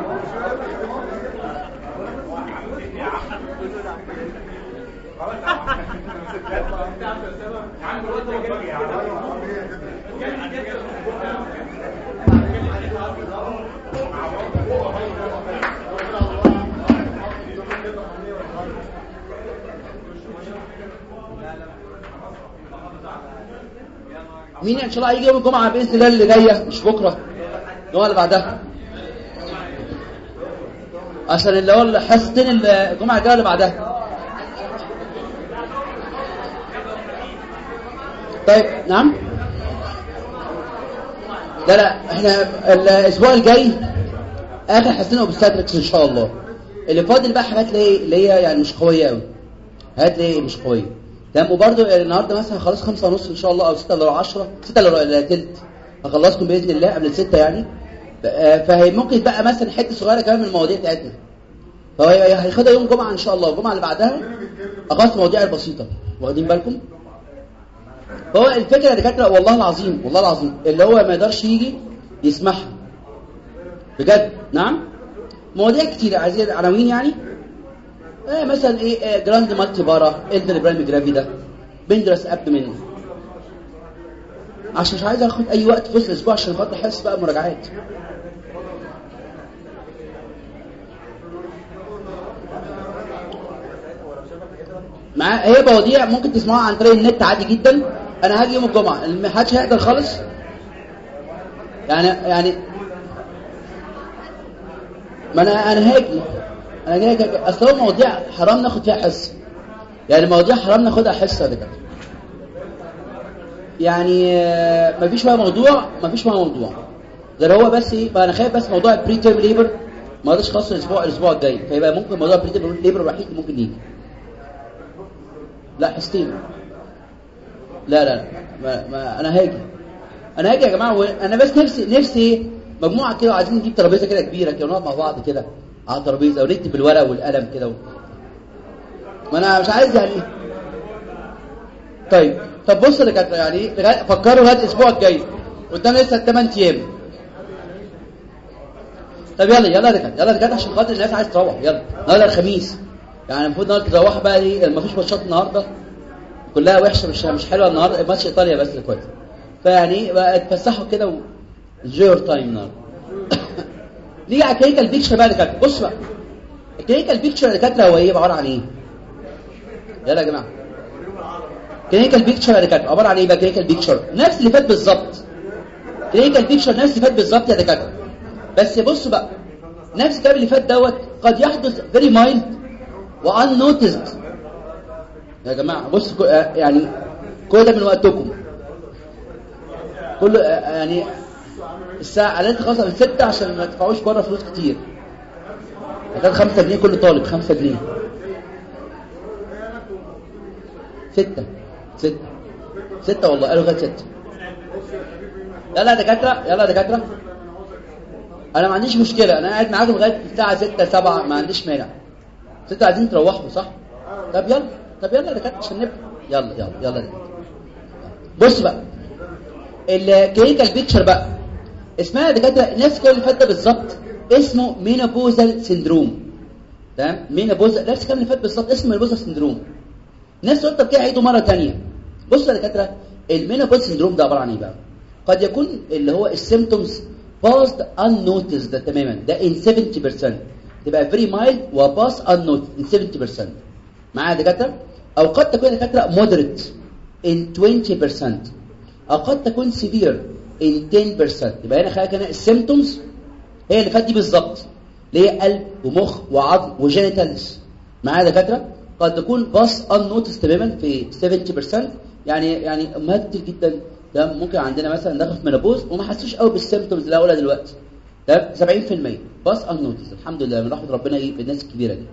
S1: مين ان شاء الله هيجي يوم الجمعه باذن الله اللي جايه مش بكره الجمعه اللي بعدها عشان اللي هو الحصتين الجمعه الجايه اللي بعدها طيب نعم لا لا احنا الاسبوع الجاي اخر حصتين اوبستاتريكس ان شاء الله اللي فاضل بقى حاجات اللي هي- اللي هي يعني مش قويه قوي حاجات اللي هي مش قويه تمام وبرده النهارده مثلا خلاص خمسة ونص ان شاء الله او ستة الا 10 6 الا تلت هخلصكم باذن الله قبل الستة يعني آه، فهي ممكن يبقى مثلا حته صغيره كمان من المواضيع بتاعتنا فهو هياخدها يوم جمعه ان شاء الله الجمعه اللي بعدها اخلص المواضيع البسيطه واخدين بالكم فهو الفكره يا دكاتره والله العظيم والله العظيم اللي هو ما يقدرش يجي يسمعها بجد نعم مواضيع كتير عايزين عناوين يعني آه مثلا ايه آه جراند مالتي بارا انتر برايم جرافيدا بندرس ابدومين عشان مش عايز اخد اي وقت في وسط الاسبوع عشان خاطر احس بقى مراجعات مع هي مواضيع ممكن تسمعوها عن طريق النت عادي جدا انا هاجي يوم الجمعه ما حدش هيقدر خالص يعني يعني ما انا انا هاجي انا جاي جاي اصل هو مواضيع حرام ناخد فيها حصه يعني مواضيع حرام ناخدها حصه يا دكاتره يعني آه، مفيش فيها موضوع مفيش فيها موضوع غير هو بس ايه بقى انا خايف بس موضوع البري تيرم ليبر ما اقدرش اخلصه الاسبوع الاسبوع الجاي فيبقى ممكن موضوع البري تيرم ليبر الوحيد اللي ممكن يجي لا حصتين لا لا ما ما انا هاجي انا هاجي يا جماعه و- انا بس نفسي نفسي ايه مجموعه كده وعايزين نجيب ترابيزه كده كبيره كده ونقعد مع بعض كده على الترابيزه ونكتب بالورق والقلم كده و... ما انا مش عايز يعني طيب طب بص يا دكاتره يعني لغاية- فكروا لغايه الاسبوع الجاي قدام لسه 8 ايام طب يلا يلا يا دكاتره يلا يا دكاتره عشان خاطر الناس عايز تروح يلا النهارده الخميس يعني المفروض النهارده تروحوا بقى ايه ما فيش ماتشات النهارده كلها وحشه مش مش حلوه النهارده ماتش ايطاليا بس اللي كويس فيعني بقى اتفسحوا كده و enjoy your time النهارده نيجي على الكلينيكال بيكتشر بقى يا دكاتره بص بقى الكلينيكال بيكتشر يا دكاتره هو ايه عباره عن ايه؟ يلا يا جماعه كلينيكال بيكتشر يا دكاتره عباره عن ايه بقى كلينيكال بيكتشر نفس اللي فات بالظبط كلينيكال بيكتشر نفس اللي فات بالظبط يا دكاتره بس بصوا بقى نفس الكلام اللي فات دوت قد يحدث فيري مايلد وان نوتزد يا جماعه بص كو- آه، يعني كل ده من وقتكم كل آه، يعني الساعه على خلاص من 6 عشان ما تدفعوش بره فلوس كتير كان 5 جنيه كل طالب 5 جنيه 6 6 6 والله قالوا كانت 6 يلا يا دكاتره يلا يا دكاتره انا ما عنديش مشكله انا قاعد معاكم لغايه الساعه 6 7 ما عنديش مانع 6 عايزين تروحوا صح طب يلا طب يلا يا دكاتره عشان نبدا يلا يلا يلا يا دكاتره بص بقى الكلينيكال بيكتشر بقى اسمها يا دكاتره نفس الكلام اللي فات ده بالظبط اسمه مينوبوزال سيندروم تمام مينوبوزال نفس الكلام اللي فات بالظبط اسمه مينوبوزال سيندروم نفس الوقت كده عيده مره ثانيه بصوا يا دكاتره المينوبوز سيندروم ده عباره عن ايه بقى قد يكون اللي هو السيمبتومز باست unnoticed ده تماما ده in 70% تبقى very mild وباس unnoticed in 70% معايا يا دكاتره او قد تكون يا دكاتره moderate in 20% او قد تكون severe in 10% يبقى هنا خلينا هنا السيمبتومز هي اللي فات دي بالظبط اللي هي قلب ومخ وعظم وجينيتالز معايا يا دكاتره قد تكون باس unnoticed تماما في 70% يعني يعني امهات كتير جدا ده ممكن عندنا مثلا دخل في منابوز وما حسوش قوي بالسيمبتومز اللي هقولها دلوقتي ده 70% باس unnoticed الحمد لله من رحمه ربنا ايه بالناس الكبيره دي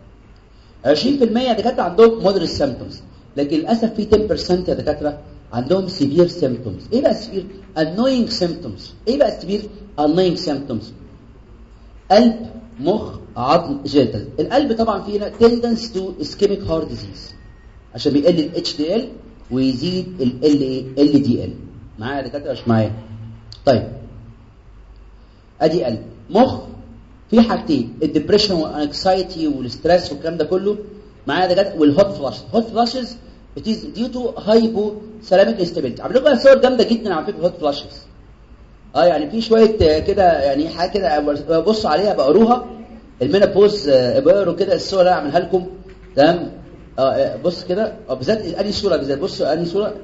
S1: 20% يا دكاتره عندهم مودريت سيمبتومز لكن للاسف في 10% يا دكاتره عندهم سيفير سيمبتومز ايه بقى سيفير annoying سيمبتومز ايه بقى سيفير annoying سيمبتومز قلب مخ عظم جلد القلب طبعا فيه هنا tendency to ischemic heart disease عشان بيقل ال HDL ويزيد ال LDL معايا يا دكاتره مش معايا طيب ادي قلب مخ في حاجتين الدبريشن والانكسايتي والستريس والكلام ده كله معايا يا دكاتره والهوت فلاش هوت فلاشز it is due to hypothalamic instability عامل لكم صور جامده جدا على فكره الهوت فلاشز اه يعني في شويه آه، كده يعني حاجه كده بصوا عليها بقروها المينابوز آه، بقروا كده الصور اللي انا اعملها لكم تمام اه آه، بص كده اه بالذات انهي صوره بالذات بصوا انهي صوره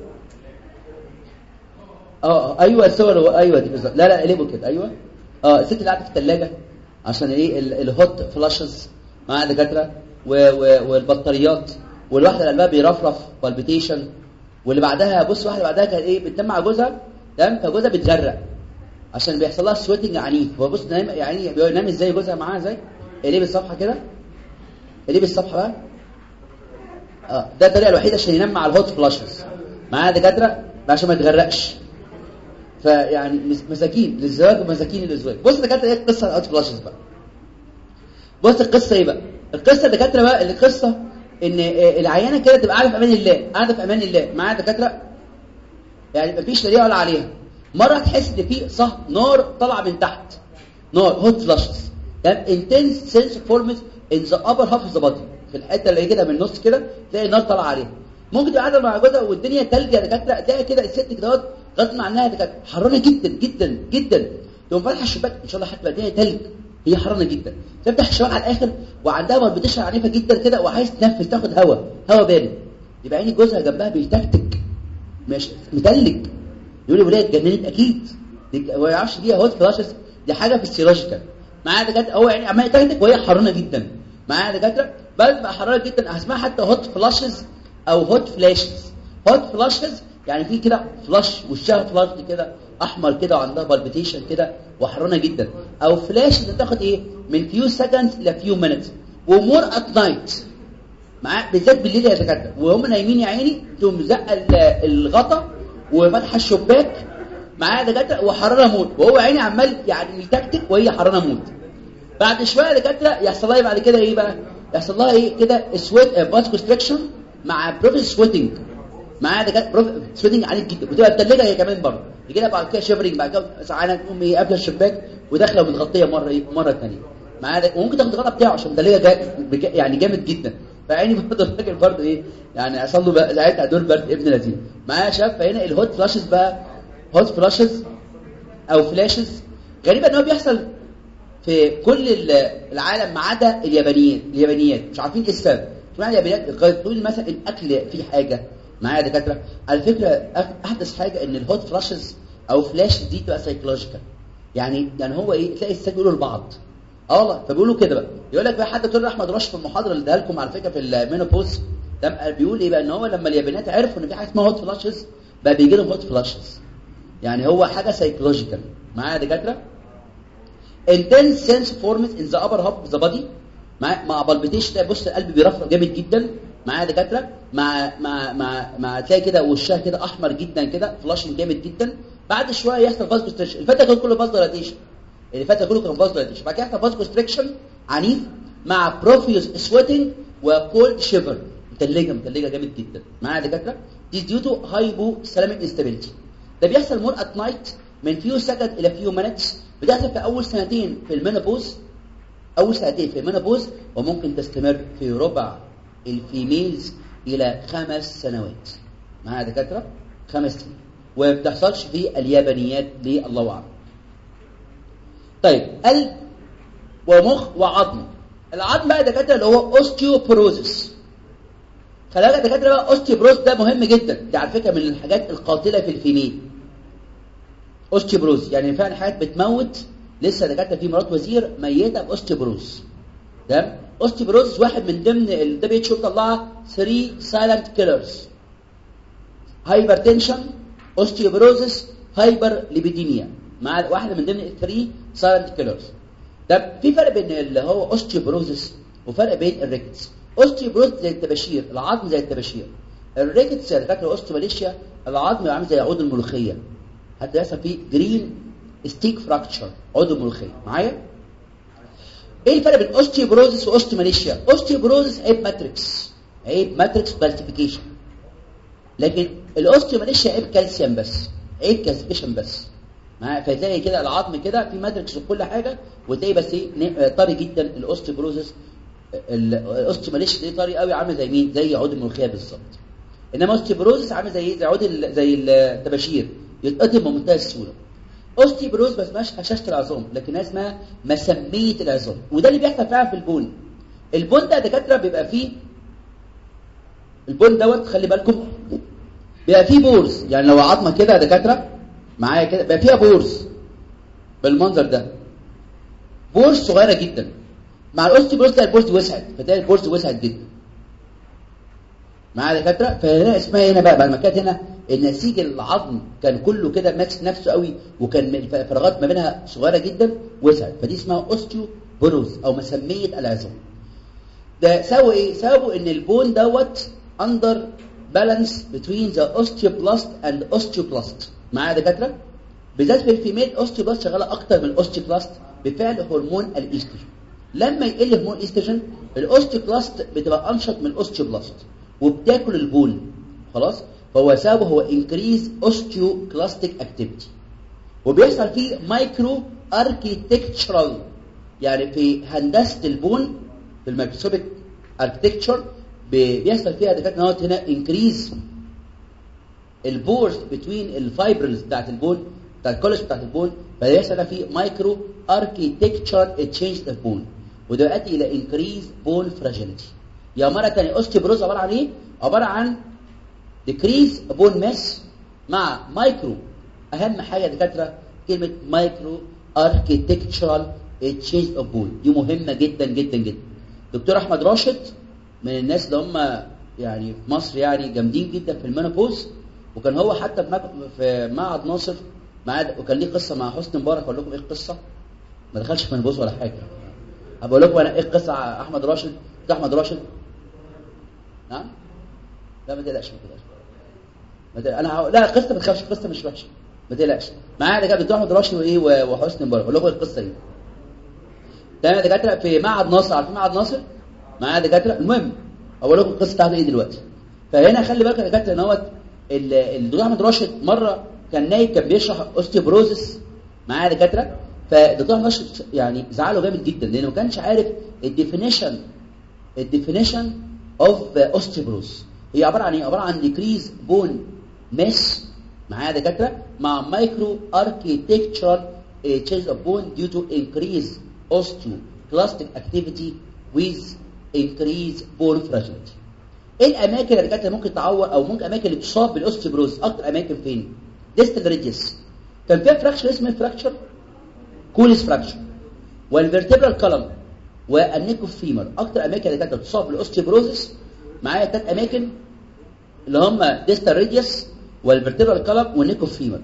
S1: اه آه، ايوه الصور ايوه دي بالظبط لا لا قلبوا كده ايوه اه الست اللي قاعده في الثلاجه عشان ايه ال- الهوت فلاشز مع الدكاتره و- و- والبطاريات والواحده اللي قلبها بيرفرف بالبيتيشن واللي بعدها بص واحده بعدها كانت ايه بتنام مع جوزها تمام فجوزها بيتغرق عشان بيحصل لها سويتنج عنيف هو بص نايم يعني بينام ازاي جوزها معاها ازاي قلب الصفحه كده قلب الصفحه بقى اه ده الطريقه الوحيده عشان ينام مع الهوت فلاشز معاها دكاتره عشان ما يتغرقش فيعني مس- مساكين للزواج ومساكين للزواج بص دكاتره ايه قصه الهوت فلاشز بقى بص القصه ايه بقى القصه الدكاتره بقى القصه ان آه، العيانه كده تبقى قاعده في امان الله قاعده في امان الله معاها دكاتره يعني مفيش لا ليها ولا عليها مره تحس ان في صح نار طالعه من تحت نار هوت فلاشز تمام intense sense forms in the upper half of the body في الحته اللي كده من النص كده تلاقي نار طالعه عليها ممكن تبقى قاعده مع جوزها والدنيا تلج يا دكاتره تلاقي كده الست كده غصب عنها يا دكاتره حرانه جدا جدا جدا تقوم فاتحه الشباك ان شاء الله هتبقى الدنيا تلج هي حرانه جدا تفتح الشباك على الاخر وعندها بالبيتيشن عنيفه جدا كده وعايز تنفس تاخد هواء هواء بارد يبقى عيني جوزها جنبها بيتكتك مش متلج يقول لي وليه اتجننت اكيد دي- هو ما يعرفش دي هوت فلاشز دي حاجه فيسيولوجيكال معايا دكاتره هو يعني عمال يتكتك وهي حرانه جدا معايا دكاتره بل بقى حرانه جدا اسمها حتى هوت فلاشز او هوت فلاشز هوت فلاشز يعني في كده فلاش وشها فلاش كده احمر كده وعندها بالبيتيشن كده وحرانه جدا او فلاش انت تاخد ايه من فيو سكندز الى فيو مينتس ومور ات نايت معاه بالذات بالليل يا دكاتره وهم نايمين يا عيني تقوم زقه ال- الغطا وفتح الشباك معاه دكاتره وحراره موت وهو عيني عمال يعني يتكتك وهي حراره موت بعد شويه يا دكاتره يحصل لها بعد كده ايه بقى يحصل لها ايه كده سويت باس كونستريكشن مع بروفيس سويتنج معايا دكاتره بروف سويتنج عالي جدا وتبقى متلجه هي كمان برضه يجي لها بعد كده شيفرنج بعد كده ساعات تقوم ايه قافله الشباك وداخله ومتغطيه مره ايه مره ثانيه معايا وممكن تاخد الغطا بتاعه عشان ده ليه يعني جامد جدا فعيني برضه الراجل برضه ايه يعني حصل له بقى ساعتها دور برد ابن لذين معايا يا شباب فهنا الهوت فلاشز بقى هوت فلاشز او فلاشز غريبه ان هو بيحصل في كل العالم ما عدا اليابانيين اليابانيات مش عارفين ايه السبب اشمعنى اليابانيات تقول مثلا الاكل فيه حاجه معايا يا دكاتره على فكره احدث حاجه ان الهوت فلاشز او فلاش دي تبقى سايكولوجيكال يعني يعني هو ايه تلاقي الساعه بيقولوا لبعض اه والله فبيقولوا كده بقى يقول لك بقى حد دكتور احمد رشد في المحاضره اللي اداها لكم على فكره في المينوبوز ده بيقول ايه بقى ان هو لما اليابانيات عرفوا ان في حاجه اسمها هوت فلاشز بقى بيجي لهم هوت فلاشز يعني هو حاجه سايكولوجيكال معايا يا دكاتره intense sense forms in the upper half of the body مع مع بالبيتيشن بص القلب بيرفرف جامد جدا معايا دكاتره مع مع مع مع تلاقي كده وشها كده احمر جدا كده فلاشنج جامد جدا بعد شويه يحصل فاز كونستريكشن الفتره كان كله فاز ديلاتيشن الفتره كله كان فاز ديلاتيشن بعد كده يحصل فاز كونستريكشن عنيف مع بروفيوس سويتنج وكولد شيفر متلجه متلجه جامد جدا معايا دكاتره دي ديو تو هايبو سلاميك انستابيليتي ده بيحصل مور ات نايت من فيو سكند الى فيو مينتس بتحصل في اول سنتين في المينوبوز اول سنتين في المينوبوز وممكن تستمر في ربع الفيميلز الى خمس سنوات معايا دكاتره خمس سنين وما بتحصلش في اليابانيات ليه الله اعلم طيب قلب ومخ وعظم العظم بقى دكاتره اللي هو اوستيوبروزس خلي بالك دكاتره بقى اوستيوبروز ده مهم جدا ده على فكره من الحاجات القاتله في الفيميل اوستيوبروز يعني فعلا حاجات بتموت لسه دكاتره في مرات وزير ميته باوستيوبروز تمام اوستيوبروز واحد من ضمن ال WHO طلعها 3 سايلنت كيلرز هايبرتنشن اوستيوبروزس هايبر ليبيديميا مع واحده من ضمن ال 3 سايلنت كيلرز ده في فرق بين اللي هو اوستيوبروزس وفرق بين الريكتس اوستيوبروز زي التباشير العظم زي التباشير الريكتس اللي فاكره اوستيوماليشيا العظم عامل زي عود الملوخيه حتى يحصل فيه جرين ستيك فراكتشر عود الملوخيه معايا ايه الفرق بين اوستيوبروزس واوستيوماليشيا اوستيوبروزس عيب ماتريكس عيب ماتريكس كالسيفيكيشن لكن الاوستيوماليشيا عيب كالسيوم بس عيب كالسيفيكيشن بس معايا فتلاقي كده العظم كده في ماتريكس وكل حاجه وتلاقي بس ايه طري جدا الاوستيوبروزس الاوستيوماليشيا دي طري قوي عامل زي مين زي عود الملوخيه بالظبط انما اوستيوبروزس عامل زي ايه زي عود زي التباشير يتقطم بمنتهى السهوله اوستيبروز ما اسمهاش هشاشه العظام لكنها اسمها مسميه العظام وده اللي بيحصل فعلا في البون البون ده دكاتره بيبقى فيه البون دوت خلي بالكم بيبقى فيه بورز يعني لو عظمه كده يا دكاتره معايا كده بيبقى فيها بورز بالمنظر ده بورز صغيره جدا مع الاوستيبروز تلاقي البورز وسعت فتلاقي البورز وسعت جدا معايا دكاتره فهنا اسمها هنا بقى بعد ما كانت هنا النسيج العظم كان كله كده ماسك نفسه قوي وكان الفراغات ما بينها صغيره جدا وسعت فدي اسمها اوستيوبروز او مسميه العظام ده سوى ايه سببه ان البون دوت اندر بالانس بتوين ذا اوستيوبلاست اند اوستيوبلاست معايا دكاتره بالذات في الفيميل اوستيوبلاست شغاله اكتر من الاوستيوبلاست بفعل هرمون الايستروجين لما يقل هرمون الايستروجين الاوستيوبلاست بتبقى انشط من الاوستيوبلاست وبتاكل البون خلاص فهو سببه هو انكريز اوستيوكلاستيك اكتيفيتي وبيحصل فيه مايكرو اركيتكتشرال يعني في هندسه البون في الميكروسكوبيك اركتكتشر بيحصل فيها دكاتره هنا انكريز البورز بتوين الفايبرز بتاعت البون بتاع الكولج بتاعت البون فيحصل فيه مايكرو اركيتكتشر تشينج البون وده يؤدي الى انكريز بون فراجيليتي يا مره ثانيه اوستيبروز عباره عن ايه عباره عن ديكريز بون ماس مع مايكرو اهم حاجه يا دكاتره كلمه مايكرو اركيتكتشرال تشينج اوف بون دي مهمه جدا جدا جدا دكتور احمد راشد من الناس اللي هم يعني في مصر يعني جامدين جدا في المينوبوز وكان هو حتى في معهد ناصر معاد وكان ليه قصه مع حسني مبارك اقول لكم ايه القصه ما دخلش في المينوبوز ولا حاجه بقول لكم انا ايه القصه احمد راشد ده احمد راشد نعم لا ما تقلقش ما تقلقش ما تقلقش انا ه... لا قصه ما تخافش قصه مش وحشه ما تقلقش معايا دكاتره دكتور احمد راشد وايه وحسني مبارك اقول لكم القصه دي تمام دكاتره في معهد ناصر عارفين معهد ناصر معايا دكاتره المهم اقول لكم القصه بتاعته ايه دلوقتي فهنا خلي بالك يا دكاتره ان هو الدكتور احمد راشد مره كان نايم كان بيشرح اوستيوبروزس معايا دكاتره فالدكتور نشر يعني زعله جامد جدا لانه ما كانش عارف الديفينيشن الديفينيشن اوف اوستيوبروز هي عباره عن ايه عباره عن ديكريز بون ماس معايا دكاتره مع مايكرو اركيتكتشرال change of bone due to increase osteoclastic activity with increase bone fragility ايه الاماكن اللي كانت ممكن تعور او ممكن اماكن اللي تصاب بالاوستيبروز اكتر اماكن فين ديستال ريديوس كان فيها فراكشر اسمه فراكشر كوليس فراكشر والفيرتبرال كولم والنيكوفيمر اكتر اماكن اللي كانت تصاب بالاوستيبروزس معايا ثلاث اماكن اللي هم ديستال ريديوس والفيرتبرال كولم والنيكوفيمر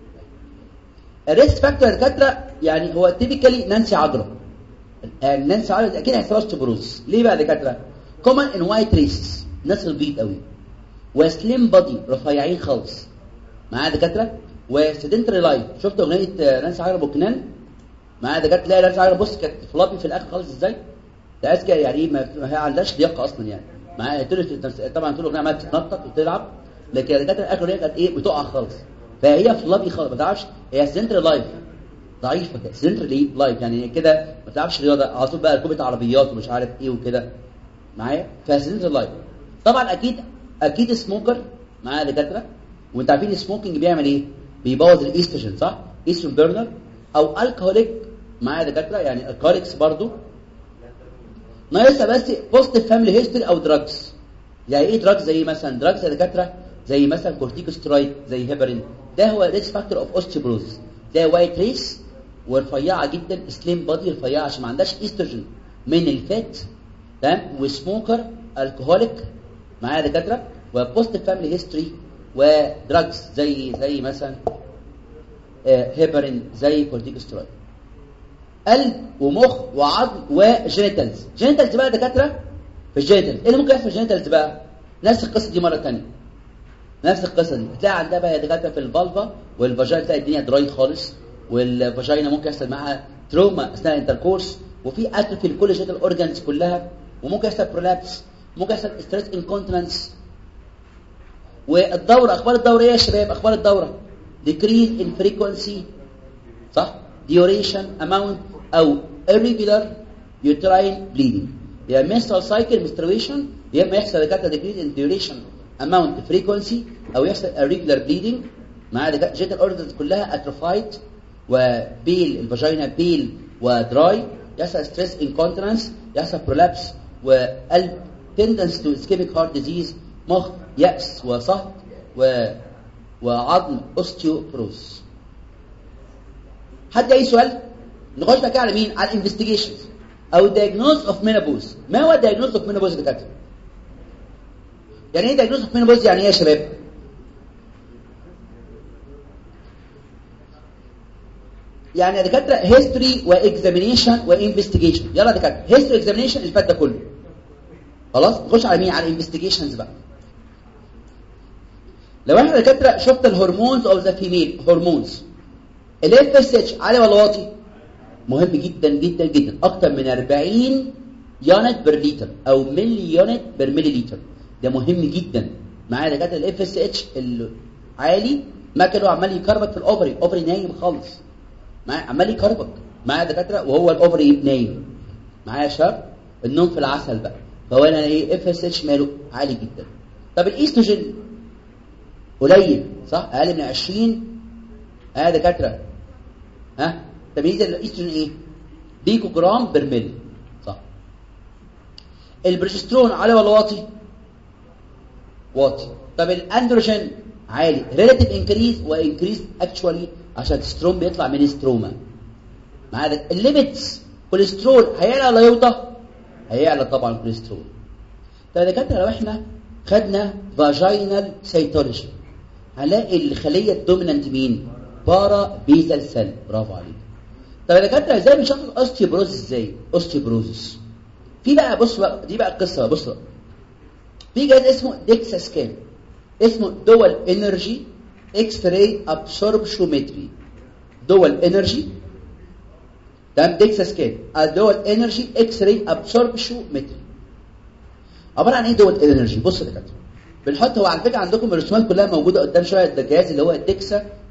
S1: الريسك فاكتور الدكاتره يعني هو تيبيكالي نانسي عجرم نانسي عجرم اكيد هيحصل اوستيبروز ليه بقى يا دكاتره كومن ان وايت ريسز ناس البيض قوي وسليم بادي رفيعين خالص معايا دكاتره وسيدنتري لايف شفت اغنيه نانسي عجرم وكنان معايا دكاتره تلاقي نانسي عجرم بص كانت فلابي في الاخر خالص ازاي تحس كده يعني ما هي عندهاش لياقه اصلا يعني معايا طبعا طول الاغنيه عماله تتنطط وتلعب لكن الدكاتره اخر الاغنيه كانت ايه بتقع خالص فهي فلابي خالص ما تعرفش هي سنتر لايف ضعيفه كده سنتر ليه لايف يعني كده ما تعرفش رياضه على طول بقى ركوبه عربيات ومش عارف ايه وكده معايا فسنتر لايف طبعا اكيد اكيد سموكر معايا دكاتره وانت عارفين السموكينج بيعمل ايه بيبوظ الايستروجين صح ايستروجين بيرنر او الكهوليك معايا دكاتره يعني الكهوليكس برضو ناقصها بس بوست فاميلي هيستوري او دراجز يعني ايه دراجز زي مثلا دراجز يا دكاتره زي مثلا كورتيكوسترويد زي هيبرين ده هو ريسك فاكتور اوف اوستيوبروز ده وايت ريس ورفيعه جدا سليم بادي رفيعه عشان ما عندهاش ايستروجين من الفات تمام وسموكر الكهوليك معايا دكاتره وبوست فاميلي هيستوري ودراجز زي زي مثلا هيبرين زي كورتيكوسترويد قلب ومخ وعظم وجينيتالز جينيتالز بقى دكاتره في الجينيتالز ايه اللي ممكن يحصل في الجينيتالز بقى نفس القصه دي مره ثانيه نفس القصه دي هتلاقي عندها بقى دكاتره في الفالفا والفاجينا تلاقي الدنيا دراي خالص والفاجينا ممكن يحصل معاها تروما اثناء الانتركورس وفي اتروفي لكل جينيتال اورجانز كلها وممكن يحصل برولابس ممكن يحصل ستريس انكونتيننس والدوره اخبار الدوره ايه يا شباب اخبار الدوره decrease in frequency صح duration amount او irregular uterine bleeding يا menstrual cycle menstruation يا اما يحصل دكاتره decrease in duration amount frequency او يحصل irregular bleeding مع الجيتال اوردرز كلها atrophied وبيل الفاجينا بيل ودراي يحصل ستريس انكونترنس يحصل برولابس وقلب تندنس تو اسكيميك هارت ديزيز مخ يأس وصهد و وعظم اوستيوبروز حد اي سؤال نخش بقى على مين على الانفستيجيشنز او diagnosis اوف مينوبوز ما هو diagnosis اوف مينوبوز يا دكاتره يعني ايه diagnosis اوف مينوبوز يعني ايه يا شباب يعني يا دكاتره هيستوري واكزامينيشن وانفستيجيشن يلا يا دكاتره هيستوري اكزامينيشن اللي فات ده كله خلاص نخش على مين على الانفستيجيشنز بقى لو احنا دكاتره شفت الهرمونز اوف ذا فيميل هرمونز الاف اس اتش عالي ولا واطي مهم جدا جدا جدا اكتر من 40 يونت بير لتر او ملي يونت بير ملي لتر ده مهم جدا معايا دكاتره الاف اس اتش العالي مكانه عمال يكربك في الاوفري الاوفري نايم خالص معايا عمال يكربك معايا دكاتره وهو الاوفري نايم معايا شر النوم في العسل بقى فهو انا ايه اف اس اتش ماله عالي جدا طب الايستروجين قليل صح اقل من 20 اه دكاتره ها تمييز الايستروجين ايه بيكو جرام بير ملي صح البروجسترون عالي ولا واطي واطي طب الاندروجين عالي ريلاتيف انكريز وانكريز اكشوالي عشان الستروم بيطلع من ستروما معايا الليميتس كوليسترول هيعلى ولا يوطى هيعلى طبعا الكوليسترول طب يا دكاتره لو احنا خدنا فاجينال سيتولوجي هنلاقي الخليه الدومينانت مين بارا بيزال سيل برافو عليك طب يا دكاتره ازاي بنشخص اوستيوبروز ازاي اوستيوبروزس في بقى بص بقى دي بقى القصه بقى بص بقى في جهاز اسمه ديكسا سكان اسمه دول انرجي اكس راي ابسوربشومتري دول انرجي تمام ديكسا سكان دول انرجي اكس راي ابسوربشومتري عباره عن ايه دول انرجي بص يا دكاتره بنحط هو على فكره عندكم الرسومات كلها موجوده قدام شويه ده الجهاز اللي هو الديكسا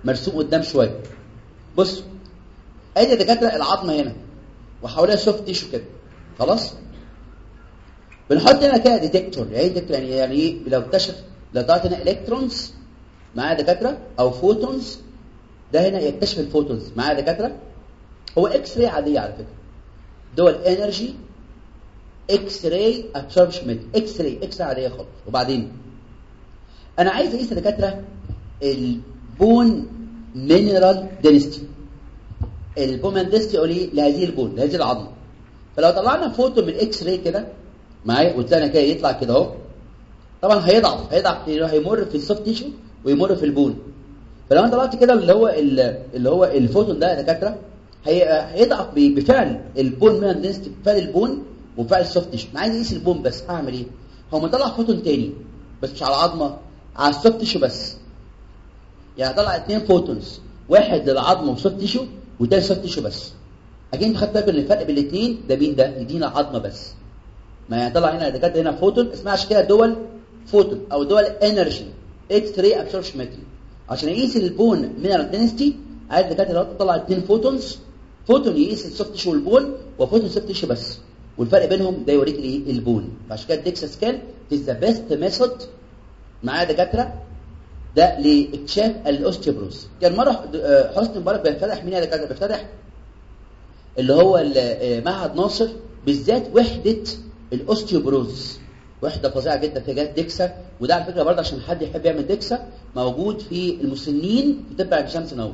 S1: مرسوم قدام شويه بص ادي دكاتره العظمه هنا وحواليها سوفت تيشو كده خلاص بنحط هنا كده ديتكتور يعني ديتكتور يعني يعني ايه لو اكتشف لو ضغط هنا الكترونز معايا دكاتره او فوتونز ده هنا يكتشف الفوتونز معايا دكاتره هو اكس راي عاديه على فكره دول انرجي اكس راي ابسوربشن اكس راي اكس راي عاديه خالص وبعدين انا عايز اقيس يا دكاتره البون مينرال دينستي البون دينستي اقول ايه لهذه البون لهذه العظمه فلو طلعنا فوتو من اكس راي كده معايا وطلعنا كده يطلع كده اهو طبعا هيضعف هيضعف هيمر في السوفت تيشو ويمر في البون فلو انت طلعت كده اللي هو اللي هو الفوتون ده يا دكاتره هيضعف بفعل البون مينرال دينستي بفعل البون وفعل السوفت تيشو انا عايز اقيس البون بس اعمل ايه هو مطلع فوتون تاني بس مش على العظمه على السوفت تيشو بس يعني طلع اثنين فوتونز واحد للعظم وسوفت تيشو والتاني سوفت تيشو بس اكيد انت خدت بالك ان الفرق بين الاثنين ده مين ده يدينا عظمه بس ما يعني طلع هنا دكاتره هنا فوتون اسمها عشان كده دول فوتون او دول انرجي اكس راي ابسوربشن ماتري عشان يقيس البون مينرال دينستي عايز دكاتره تطلع اثنين فوتونز فوتون يقيس السوفت تيشو والبون وفوتون سوفت تيشو بس والفرق بينهم ده يوريك الايه البون فعشان كده الديكسا سكان از ذا بيست ميثود معايا دكاتره ده لاكتشاف الاوستيوبروز كان مره حسني مبارك بيفتتح مين يا دكاتره بيفتتح اللي هو معهد ناصر بالذات وحده الاوستيوبروز وحده فظيعه جدا في جهاز ديكسا وده على فكره برضه عشان حد يحب يعمل ديكسا موجود في المسنين في تبع شمس نور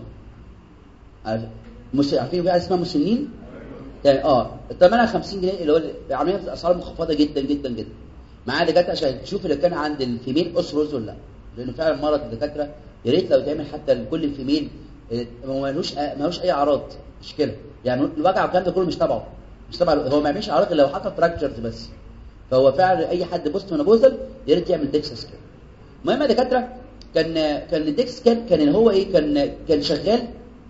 S1: عارفين في حاجه اسمها مسنين يعني اه الثمنها 50 جنيه اللي هو عاملين اسعار مخفضه جدا جدا جدا معاه دكاتره عشان تشوف اللي كان عند الفيميل اسروز ولا لا لانه فعلا مرض الدكاتره يا ريت لو تعمل حتى لكل الفيميل هو ملوش ملوش اي اعراض مش كده يعني الوجع والكلام ده كله مش تبعه مش تبع هو ما يعملش اعراض الا لو حصل فراكشرز بس فهو فعلا اي حد بوست منابوزل يا ريت يعمل ديكس سكان المهم يا دكاتره كان كان الديكس كان كان هو ايه كان كان شغال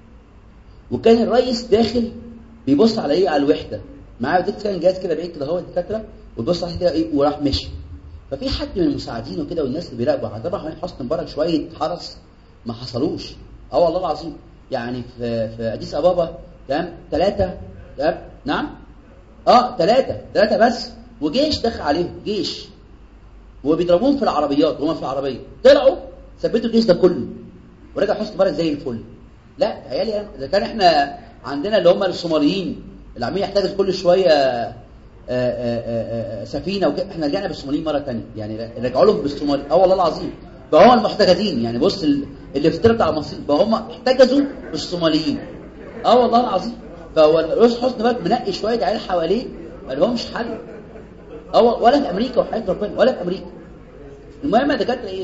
S1: وكان الرئيس داخل بيبص على ايه على الوحده معاه ديكس كان جهاز كده بعيد كده هو الدكاتره وبيبص عليه كده ايه وراح مشي ففي حد من المساعدين وكده والناس اللي بيراقبوا طبعا حوالين حسن مبارك شويه حرس ما حصلوش اه والله العظيم يعني في في اديس ابابا تمام ثلاثه تمام نعم اه ثلاثه ثلاثه بس وجيش دخل عليهم جيش وبيضربوهم في العربيات وهم في العربيه طلعوا ثبتوا الجيش ده كله ورجع حسن مبارك زي الفل لا عيالي اذا كان احنا عندنا اللي هم الصوماليين اللي عمالين يحتاجوا كل شويه آآ آآ سفينه وكده احنا رجعنا بالصوماليين مره ثانيه يعني رجعوا لهم بالصومال اه والله العظيم بقى هم المحتجزين يعني بص الافتراء بتاع المصريين بقى هم احتجزوا بالصوماليين اه والله العظيم فهو الرئيس حسني مبارك منقي شويه عيال حواليه ما لهمش حل اه ولا في امريكا وحياه ربنا ولا في امريكا المهم دكاتره ايه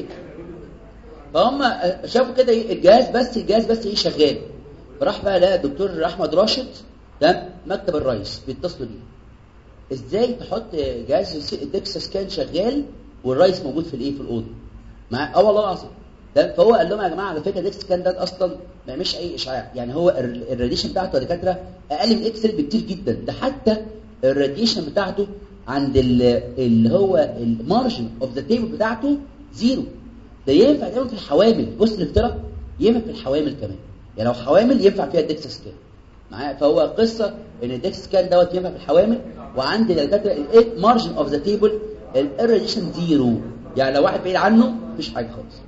S1: فهم شافوا كده ايه الجهاز بس الجهاز بس ايه شغال فراح بقى لقى الدكتور احمد راشد ده مكتب الرئيس بيتصلوا بيه ازاي تحط جهاز الدكسا سكان شغال والرئيس موجود في الايه في الاوضه مع اه والله العظيم ده فهو قال لهم يا جماعه على فكره الدكسا سكان ده اصلا ما يعملش اي اشعاع يعني هو الراديشن بتاعته يا دكاتره اقل من اكس بكتير جدا ده حتى الراديشن بتاعته عند اللي هو المارجن اوف ذا تيبل بتاعته زيرو ده ينفع كمان في الحوامل بص الافتراء ينفع في الحوامل كمان يعني لو حوامل ينفع فيها الدكسا سكان معايا فهو قصه ان الدكس سكان دوت ينفع في الحوامل وعند الدكاتره الايه مارجن اوف ذا تيبل الراديشن زيرو يعني لو واحد بعيد عنه مفيش حاجه خالص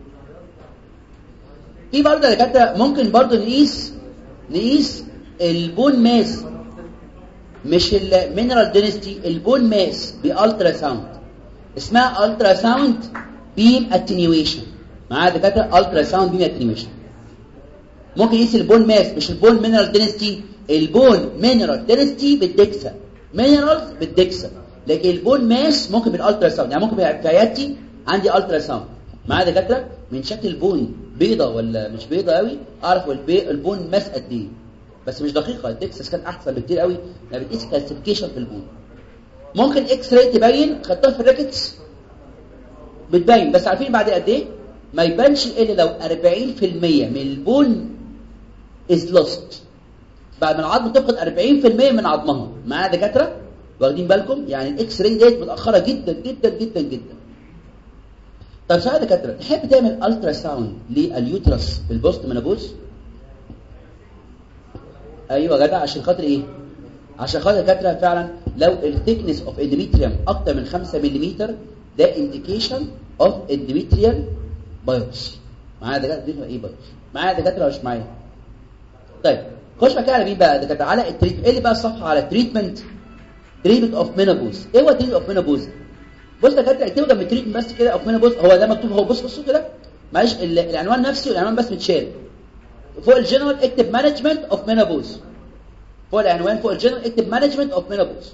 S1: في برضه دكاتره ممكن برضه نقيس نقيس البون ماس مش المينرال دينستي البون ماس بالترا ساوند اسمها الترا ساوند بيم اتنيويشن معايا دكاتره الترا ساوند بيم اتنيويشن ممكن يقيس البون ماس مش البون مينرال دينستي البون مينرال دينستي بالدكسا مينرالز بالدكسا لكن البون ماس ممكن بالالترا ساوند يعني ممكن في عيادتي عندي الترا ساوند معايا دكاتره من شكل البون بيضه ولا مش بيضه قوي اعرف البي... البون ماس قد ايه بس مش دقيقه الدكسا كان احسن بكتير قوي لما بتقيس كالسيفيكيشن في البون ممكن اكس راي تبين خدتها في الريكتس بتبين بس عارفين بعد قد ايه ما يبانش الا لو 40% من البون از لوست بعد ما العظم تفقد 40% من عظمها معايا دكاتره واخدين بالكم يعني الاكس راي ديت متاخره جدا جدا جدا جدا طب سؤال يا دكاتره تحب تعمل الترا ساوند لليوترس في البوست منابوز ايوه يا جدع عشان خاطر ايه عشان خاطر الدكاتره فعلا لو الثيكنس اوف اندوميتريوم اكتر من 5 ملم ده انديكيشن اوف اندوميتريال بايوبسي معايا دكاتره دي ايه بايوبسي معايا دكاتره ولا مش معايا طيب خش بقى على مين بقى دكاتره على التريتمنت ايه اللي بقى الصفحه على التريتمنت تريتمنت اوف مينابوز ايه هو تريتمنت اوف مينابوز بص يا دكاتره اكتبوا جنب التريتمنت بس كده اوف مينابوز هو ده مكتوب هو بص بصوا كده معلش ال- العنوان نفسه العنوان بس متشال فوق الجنرال اكتب مانجمنت اوف مينابوز فوق العنوان فوق الجنرال اكتب مانجمنت اوف مينابوز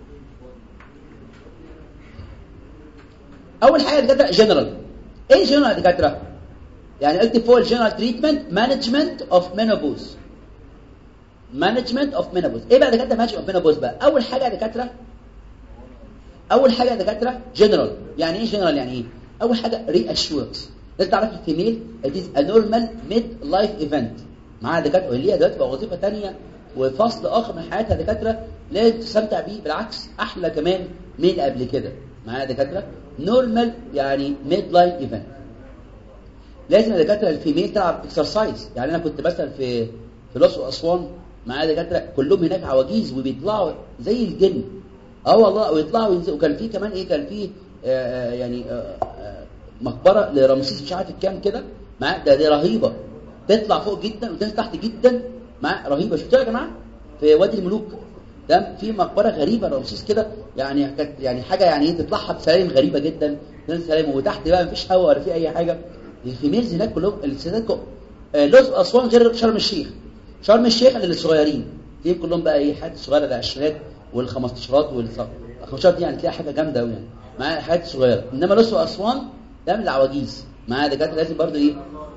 S1: اول حاجه دكاتره جنرال ايه جنرال يا دكاتره يعني اكتب فوق الجنرال تريتمنت مانجمنت اوف مينابوز مانجمنت اوف مينابوز ايه بقى دكاتره مانجمنت اوف مينابوز بقى اول حاجه يا دكاتره اول حاجه يا دكاتره جنرال يعني ايه جنرال يعني ايه اول حاجه ري اشورنس لازم تعرف الفيميل it is a normal mid life event معاها دكاتره اللي هي دلوقتي بقى وظيفه ثانيه وفصل اخر من حياتها دكاتره لازم تستمتع بيه بالعكس احلى كمان من اللي قبل كده معايا دكاتره نورمال يعني ميد لايف ايفنت لازم الدكاتره الفيميل تلعب اكسرسايز يعني انا كنت مثلا في في الاقصر واسوان معايا دكاتره كلهم هناك عواجيز وبيطلعوا زي الجن اه والله ويطلعوا ينزلوا وكان في كمان ايه كان في آه يعني آه آه مقبره لرمسيس مش عارف كام كده معايا ده دي رهيبه تطلع فوق جدا وتنزل تحت جدا مع رهيبه شفتوها يا جماعه في وادي الملوك ده في مقبره غريبه رمسيس كده يعني كانت يعني حاجه يعني ايه تطلعها بسلالم غريبه جدا تنزل سلالم وتحت بقى مفيش هواء ولا في اي حاجه الفيميلز هناك كلهم السيدات كو- آه، لوز اسوان غير شرم الشيخ شرم الشيخ للصغيرين تلاقيهم كلهم بقى ايه حاجات صغيره العشرينات والخمستاشرات والخمسات دي يعني تلاقي حاجه جامده قوي يعني معايا حاجات صغيره انما لوز واسوان ده من العواجيز معايا دكاتره لازم برضه ايه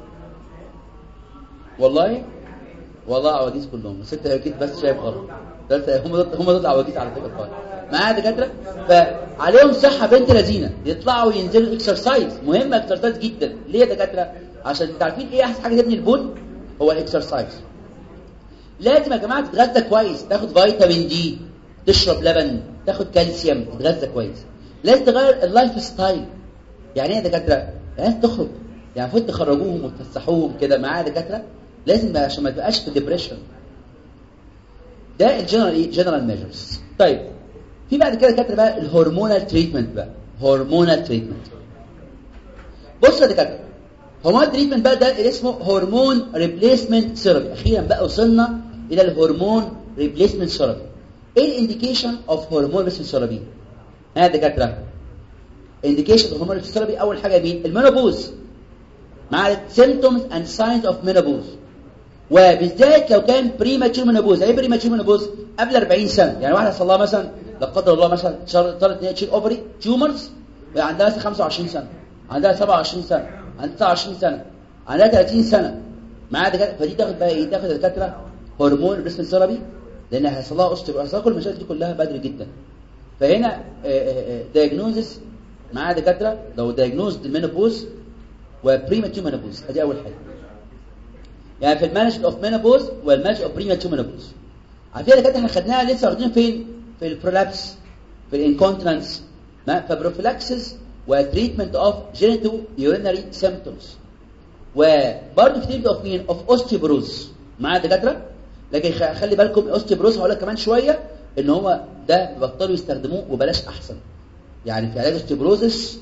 S1: والله والله عواجيز كلهم بس انت اكيد بس شايف غلط ده انت- هم دول هم دول عواجيز على فكره خالص معايا دكاتره فعليهم صحه بنت لذينه يطلعوا ينزلوا اكسرسايز مهمه اكسرسايز جدا ليه يا دكاتره عشان انتوا عارفين ايه احسن حاجه تبني البون هو الاكسرسايز لازم يا جماعه تتغذى كويس تاخد فيتامين دي تشرب لبن تاخد كالسيوم تتغذى كويس لازم تغير اللايف ستايل يعني ايه يا دكاتره لازم تخرج يعني المفروض تخرجوهم وتفسحوهم كده معايا يا دكاتره لازم بقى عشان ما تبقاش في ديبريشن ده الجنرال ايه جنرال ميجرز طيب في بعد كده دكاتره بقى الهرمونال تريتمنت بقى هرمونال تريتمنت بص يا دكاتره هرمونال تريتمنت بقى ده اللي اسمه هرمون ريبليسمنت ثيرابي اخيرا بقى وصلنا الى الهرمون ريبليسمنت ثيرابي ايه الانديكيشن اوف هرمون ريبليسمنت ثيرابي ها يا دكاتره انديكيشن اوف هرمون ريبليسمنت ثيرابي اول حاجه مين المينوبوز مع symptoms and signs of menopause وبالذات لو كان بريماتشور منابوز يعني بريماتشور منابوز قبل 40 سنه يعني واحده حصل لها مثلا لا قدر الله مثلا اضطرت ان هي تشيل اوفري تيومرز عندها مثلا 25 سنه عندها 27 سنه عندها 29 سنه عندها 30 سنه معاها دكاتره فدي تاخد بقى ايه تاخد دكاتره هرمون ريبليسمنت ثيرابي لان هيحصل لها اوستيو هيحصل لها كل المشاكل دي كلها بدري جدا فهنا دايجنوزس معاها دكاتره لو دايجنوزد المينوبوز وبريماتشور منابوز ادي اول حاجه يعني في المانجمنت اوف مينابوز والمانجمنت اوف بريماتشور مينابوز عارفين اللي كانت احنا خدناها لسه واخدين فين في البرولابس في الانكونتيننس فبروفيلاكسس وتريتمنت اوف جينيتو يورينري سيمبتومز وبرضه في تريتمنت اوف مين اوف اوستيوبروز معايا دكاتره لكن خ- خلي بالكم الاوستيوبروز هقول لك كمان شويه ان هو ده بطلوا يستخدموه وبلاش احسن يعني في علاج الاوستيوبروزس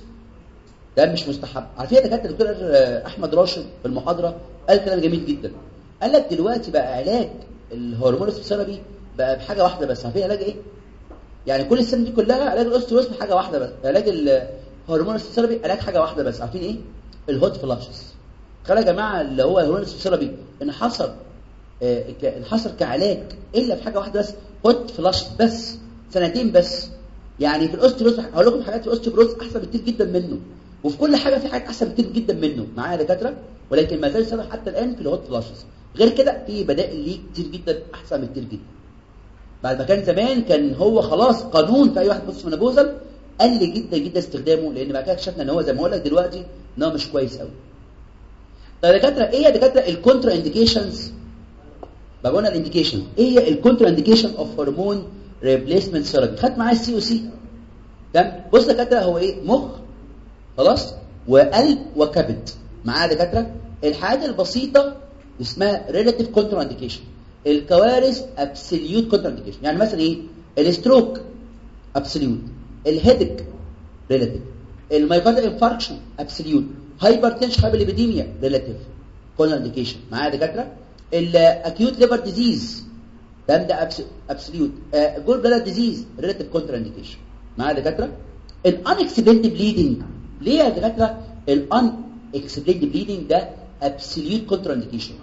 S1: ده مش مستحب عارفين يا دكاتره الدكتور آه، احمد راشد في المحاضره قال كلام جميل جدا قال لك دلوقتي بقى علاج الهرمون الثيرابي بقى بحاجه واحده بس عارفين علاج ايه يعني كل السنه دي كلها علاج الاوستيوبروز بحاجه واحده بس علاج الهرمون الثيرابي علاج حاجه واحده بس عارفين ايه الهوت فلاشز خلي يا جماعه اللي هو الهرمون الثيرابي انحصر آه، ك- انحصر كعلاج الا في حاجه واحده بس هوت فلاش بس سنتين بس يعني في الاوستيوبروز هقول لكم حاجات في الاوستيوبروز احسن بكتير جدا منه وفي كل حاجه في حاجات احسن بكتير جدا منه معايا يا دكاتره ولكن ما زال سبب حتى الان في الهوت فلاشز غير كده في بدائل ليه كتير جدا احسن بكتير جدا بعد ما كان زمان كان هو خلاص قانون في اي واحد بص منابوزل قل جدا جدا استخدامه لان بعد كده اكتشفنا ان هو زي ما بقول لك دلوقتي ان هو مش كويس قوي طيب يا دكاتره ايه يا دكاتره الكونترا انديكيشنز بقى قلنا الانديكيشن ايه هي الكونترا انديكيشن اوف هرمون ريبليسمنت ثيرابي خدت معايا السي او سي تمام بص يا دكاتره هو ايه مخ خلاص وقلب وكبد معايا دكاتره الحالات البسيطه اسمها ريلاتيف كونتر انديكيشن الكوارث ابسوليوت كونتر انديكيشن يعني مثلا ايه الستروك ابسوليوت الهيدك ريلاتيف المايوكاردال انفاركشن ابسوليوت هايبرتنشن هايبرليبيديميا ريلاتيف كونتر انديكيشن معايا دكاتره الاكيوت ليفر ديزيز ده ده ابسوليوت جول بلاد ديزيز ريلاتيف كونتر انديكيشن معايا دكاتره الان اكسبليند بليدنج ليه يا دكاتره الان اكسبليند بليدنج ده ابسوليوت كونتر انديكيشن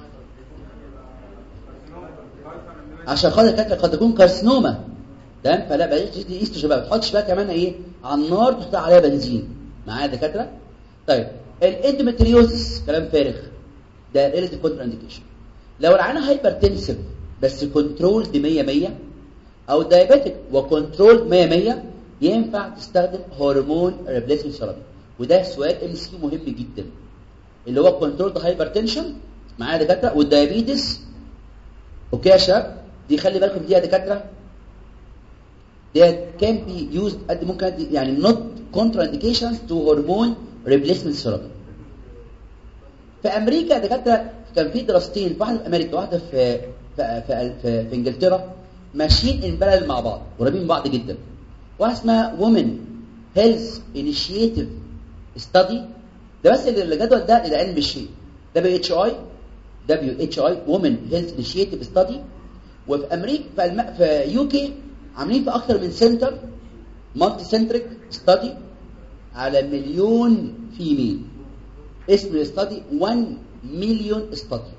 S1: عشان خاطر كانت قد تكون كارسينوما تمام فلا بلاش تدي ايستروجين بقى ما تحطش بقى كمان ايه على النار تحط عليها بنزين معايا دكاتره طيب الاندومتريوزس كلام فارغ ده ريليتيف كونتر انديكيشن لو العينه هايبرتنسيف بس كنترولد 100 100 او دايابيتك وكنترولد 100 100 ينفع تستخدم هرمون ريبليسمنت ثيرابي وده سؤال ام سي مهم جدا اللي هو كنترولد هايبرتنشن معايا دكاتره والدايابيتس اوكي يا شباب دي خلي بالكم دي يا دكاتره دي كان بي يوزد قد ممكن يعني نوت كونترا انديكيشنز تو هرمون ريبليسمنت ثيرابي في امريكا يا دكاتره كان في دراستين واحده في امريكا واحده في في في, في, في انجلترا ماشيين ان بارل مع بعض قريبين من بعض جدا واحده اسمها وومن هيلث انيشيتيف ستادي ده بس الجدول ده للعلم بالشيء دبليو اتش اي دبليو اتش اي وومن هيلث انيشيتيف ستادي وفي امريكا في, الم... في يو كي عاملين في اكتر من سنتر مالتي سنتريك ستادي على مليون فيميل اسم الاستادي 1 مليون استادي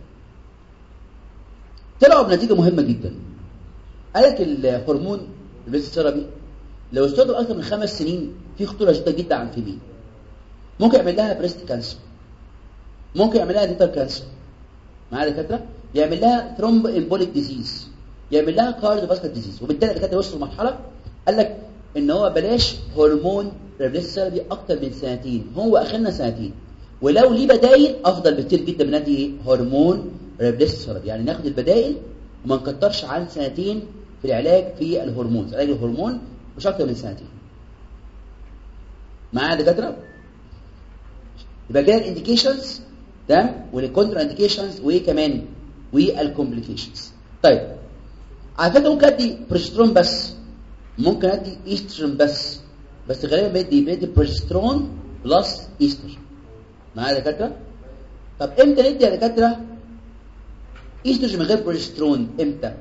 S1: طلعوا بنتيجه مهمه جدا قالك الهرمون الثيرابي لو استخدم اكتر من خمس سنين في خطوره شديده جدا على الفيميل ممكن يعمل لها بريست كانسر ممكن يعمل لها ديتر كانسر معايا دكاتره يعمل لها ثرومب امبوليك ديزيز يعمل لها كارديو فاسكولار ديزيز وبالتالي الدكاتره وصلوا لمرحله قال لك ان هو بلاش هرمون ريبليس ثيرابي اكتر من سنتين هو اخرنا سنتين ولو ليه بدايل افضل بكتير جدا من ادي هرمون ريبليس ثيرابي يعني ناخد البدائل وما نكترش عن سنتين في العلاج في الهرمون علاج الهرمون مش اكتر من سنتين معايا دكاتره يبقى كده الانديكيشنز تمام والكونترا انديكيشنز وايه كمان والكومبليكيشنز طيب على فكره ممكن ادي بروجسترون بس ممكن ادي ايستروجين بس بس غالبا بدي بدي بروجسترون بلس ايستروجين معايا يا دكاتره طب امتى ندي يا دكاتره ايستروجين من غير بروجسترون امتى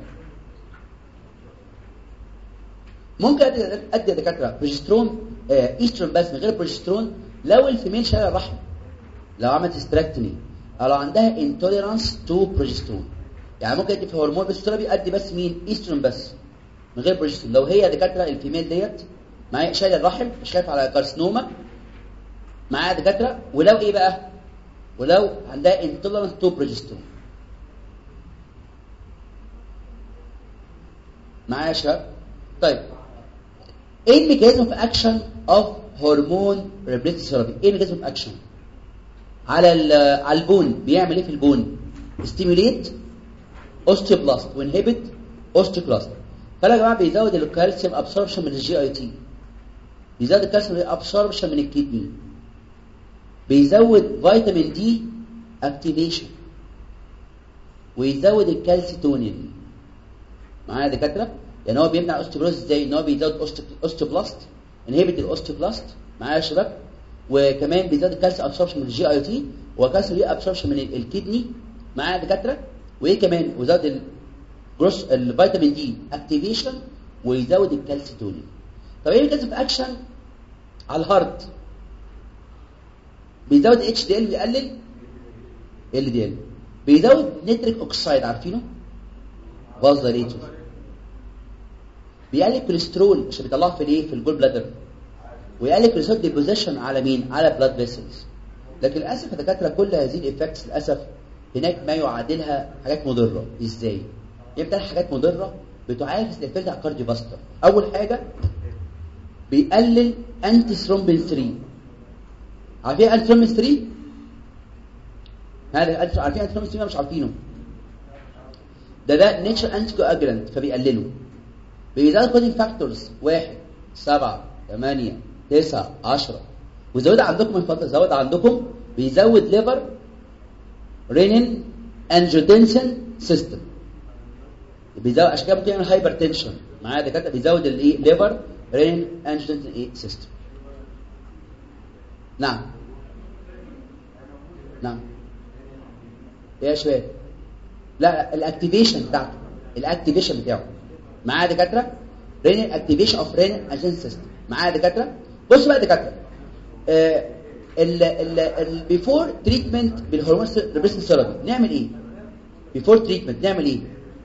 S1: ممكن ادي ادي يا دكاتره بروجسترون آه ايستروجين بس من غير بروجسترون لو الفيميل شايله الرحم لو عملت استراكتني او لو عندها انتوليرانس تو بروجسترون يعني ممكن ادي في هرمون بس ثيرابي ادي بس مين ايستروجين بس من غير بروجسترون لو هي دكاتره الفيميل ديت معايا شايله الرحم مش خايف على كارسينوما معايا دكاتره ولو ايه بقى ولو عندها انتوليرانس تو بروجسترون معايا يا شباب طيب ايه الميكانيزم اوف اكشن اوف هرمون ريبليس ثيرابي ايه الميكانيزم اوف اكشن على على البون بيعمل ايه في البون ستيموليت اوستيوبلاست وانهبت اوستيوكلاست فلا يا جماعه بيزود الكالسيوم ابسوربشن من الجي اي تي بيزود الكالسيوم ابسوربشن من الكدني بيزود فيتامين دي اكتيفيشن ويزود الكالسيتونين معايا دكاتره يعني هو بيمنع اوستيوبروز ازاي ان هو بيزود اوستيوبلاست انهبت الاوستيوبلاست معايا يا شباب وكمان بيزود الكالسيوم ابسوربشن من الجي اي تي وكالسيوم دي ابسوربشن من الكدني معايا دكاتره وايه كمان وزود الجروس الفيتامين دي اكتيفيشن ويزود الكالسيتونين طب ايه الكالسيوم اكشن على الهارت بيزود اتش دي ال بيقلل ال دي ال بيزود نيتريك اوكسايد عارفينه فازوليتور بيقلل كوليسترول عشان بيطلعه في الايه في الجول بلادر ويقلل كوليسترول ديبوزيشن على مين على بلاد فيسلز لكن للاسف يا دكاتره كل هذه الايفكتس للاسف هناك ما يعادلها حاجات مضره ازاي يبقى حاجات مضره بتعاكس الافكت على الكارديو باستر اول حاجه بيقلل انتي ثرومبين 3 عارفين انتي ثرومبين 3 هذا عارفين انتي ثرومبين 3 مش عارفينه ده ده نيتشر انتي كواجلانت فبيقلله بيزود كودين فاكتورز 1 7 8 9 10 وزود عندكم من فضل زود عندكم بيزود ليفر رينين انجيوتنسن سيستم بيزود عشان كده ممكن يعمل هايبر تنشن معايا دكاتره بيزود الايه ليفر رينين انجيوتنسن ايه سيستم نعم نعم ايه يا شباب لا الاكتيفيشن بتاعته الاكتيفيشن بتاعه معايا دكاتره رينين اكتيفيشن اوف رينين انجين سيستم معايا دكاتره بص بقى دكاتره ال ال البيفور تريتمنت بالهرمون ريبريسنت ثيرابي نعمل ايه بيفور تريتمنت نعمل ايه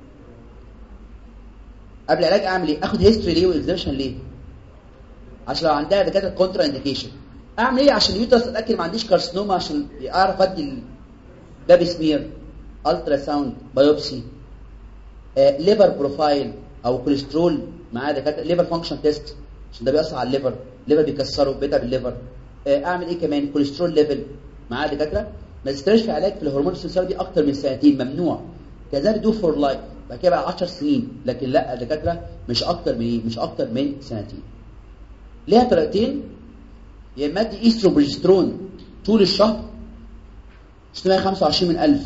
S1: قبل العلاج اعمل ايه اخد هيستوري ليه واكزاميشن ليه عشان لو عندها دكاتره كونترا انديكيشن اعمل ايه عشان يوترس اتاكد ما عنديش كارسينوما عشان اعرف ادي بابي سمير الترا ساوند بايوبسي آه، ليفر بروفايل او كوليسترول معاه دكاتره ليفر فانكشن تيست عشان ده بيأثر على الليفر الليفر بيكسره بيتعب الليفر آه، اعمل ايه كمان كوليسترول ليفل معاه دكاتره ما تستناش في علاج في الهرمون السنسوري دي اكتر من سنتين ممنوع كذلك دو فور لايف بعد كده بقى 10 سنين لكن لا الدكاتره مش اكتر من ايه مش اكتر من سنتين ليها طريقتين يا اما ادي ايستروبروجسترون طول الشهر 625 من 1000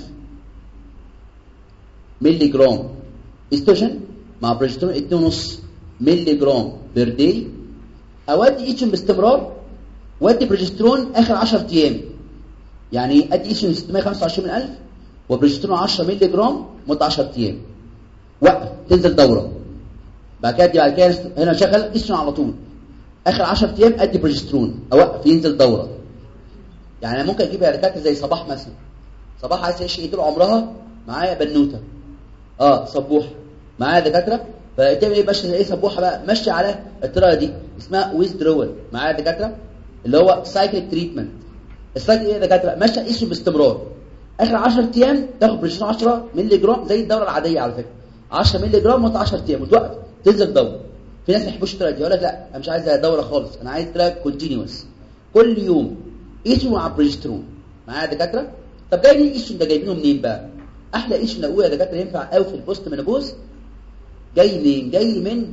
S1: مللي جرام استروجين مع بروجسترون 2.5 مللي جرام بير داي اودي ايتشن باستمرار وادي بروجسترون اخر 10 ايام يعني ادي ايتشن 625 من 1000 وبروجسترون 10 مللي جرام مده 10 ايام وقف تنزل دوره بعد كده ادي بعد كده هنا شغل ايتشن على طول اخر 10 ايام ادي بروجسترون اوقف ينزل دوره يعني أنا ممكن اجيب دكاتره زي صباح مثلا صباح عايز تعيش ايه طول عمرها معايا بنوته اه صبوحه معايا دكاتره فتعمل ايه ماشيه ايه صبوحه بقى ماشيه على الطريقه دي اسمها ويزدرول معايا دكاتره اللي هو سايكل تريتمنت السايكل ايه يا دكاتره ماشيه قيسه باستمرار اخر 10 ايام تاخد بروجسترون 10 مللي جرام زي الدوره العاديه على فكره 10 مللي جرام مده 10 ايام وتوقف تنزل دوره في ناس ما يحبوش الطريقه دي يقول لك لا انا مش عايز دوره خالص انا عايز طريقه كونتينوس كل يوم قيسوا مع بروجسترون معايا دكاتره طب جاي ليه ايشن ده جايبينه منين بقى احلى ايشن اقول يا دكاتره ينفع قوي في البوست منابوز جاي منين جاي من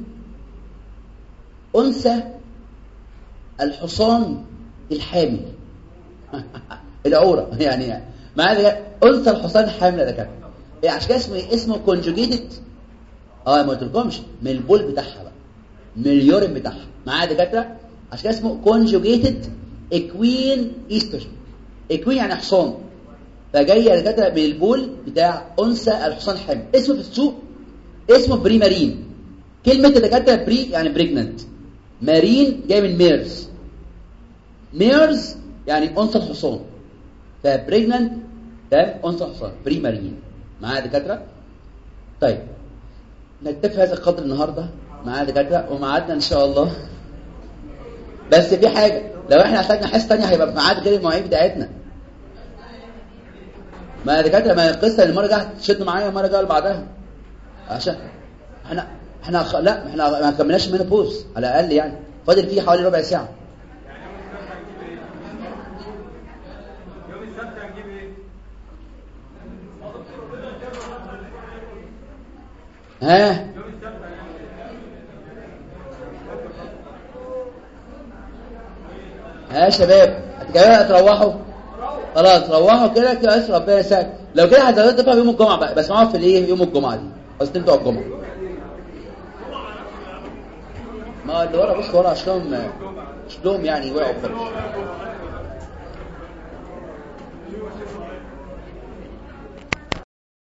S1: انثى الحصان الحامل العوره يعني معايا انثى الحصان الحامل يا دكاتره إيه عشان كده اسمه إيه؟ اسمه كونجوجيتد اه ما قلتلكمش من البول بتاعها بقى من اليورين بتاعها معايا دكاتره عشان كده اسمه كونجوجيتد اكوين ايستروجين اكوين يعني حصان فجايه دكاتره من البول بتاع انثى الحصان الحامل اسمه في السوق اسمه بري مارين كلمه دكاتره بري يعني بريجننت مارين جاي من ميرز ميرز يعني انثى الحصان فبريجننت تمام انثى الحصان بري مارين معايا دكاتره طيب نكتفي هذا القدر النهارده معايا دكاتره وميعادنا ان شاء الله بس في حاجه لو احنا احتاجنا حصه ثانيه هيبقى ميعاد غير المواعيد بتاعتنا ما دكاتره ما القصه اللي المره الجايه تشدوا معايا المره الجايه اللي بعدها عشان احنا احنا خ... لا احنا ما كملناش المينوبوز على الاقل يعني فاضل فيه حوالي ربع ساعه
S2: يوم السبت هنجيب ايه؟
S1: ها
S2: يوم السبت
S1: ها يا شباب هتجوا تروحوا خلاص روحوا كده كده بس ربنا يسهل لو كده هتدفع يوم الجمعه بقى بس معاهم في الايه يوم الجمعه دي اصل انتوا الجمعه ما اللي ورا بص ورا شلون شلون يعني وقعوا خالص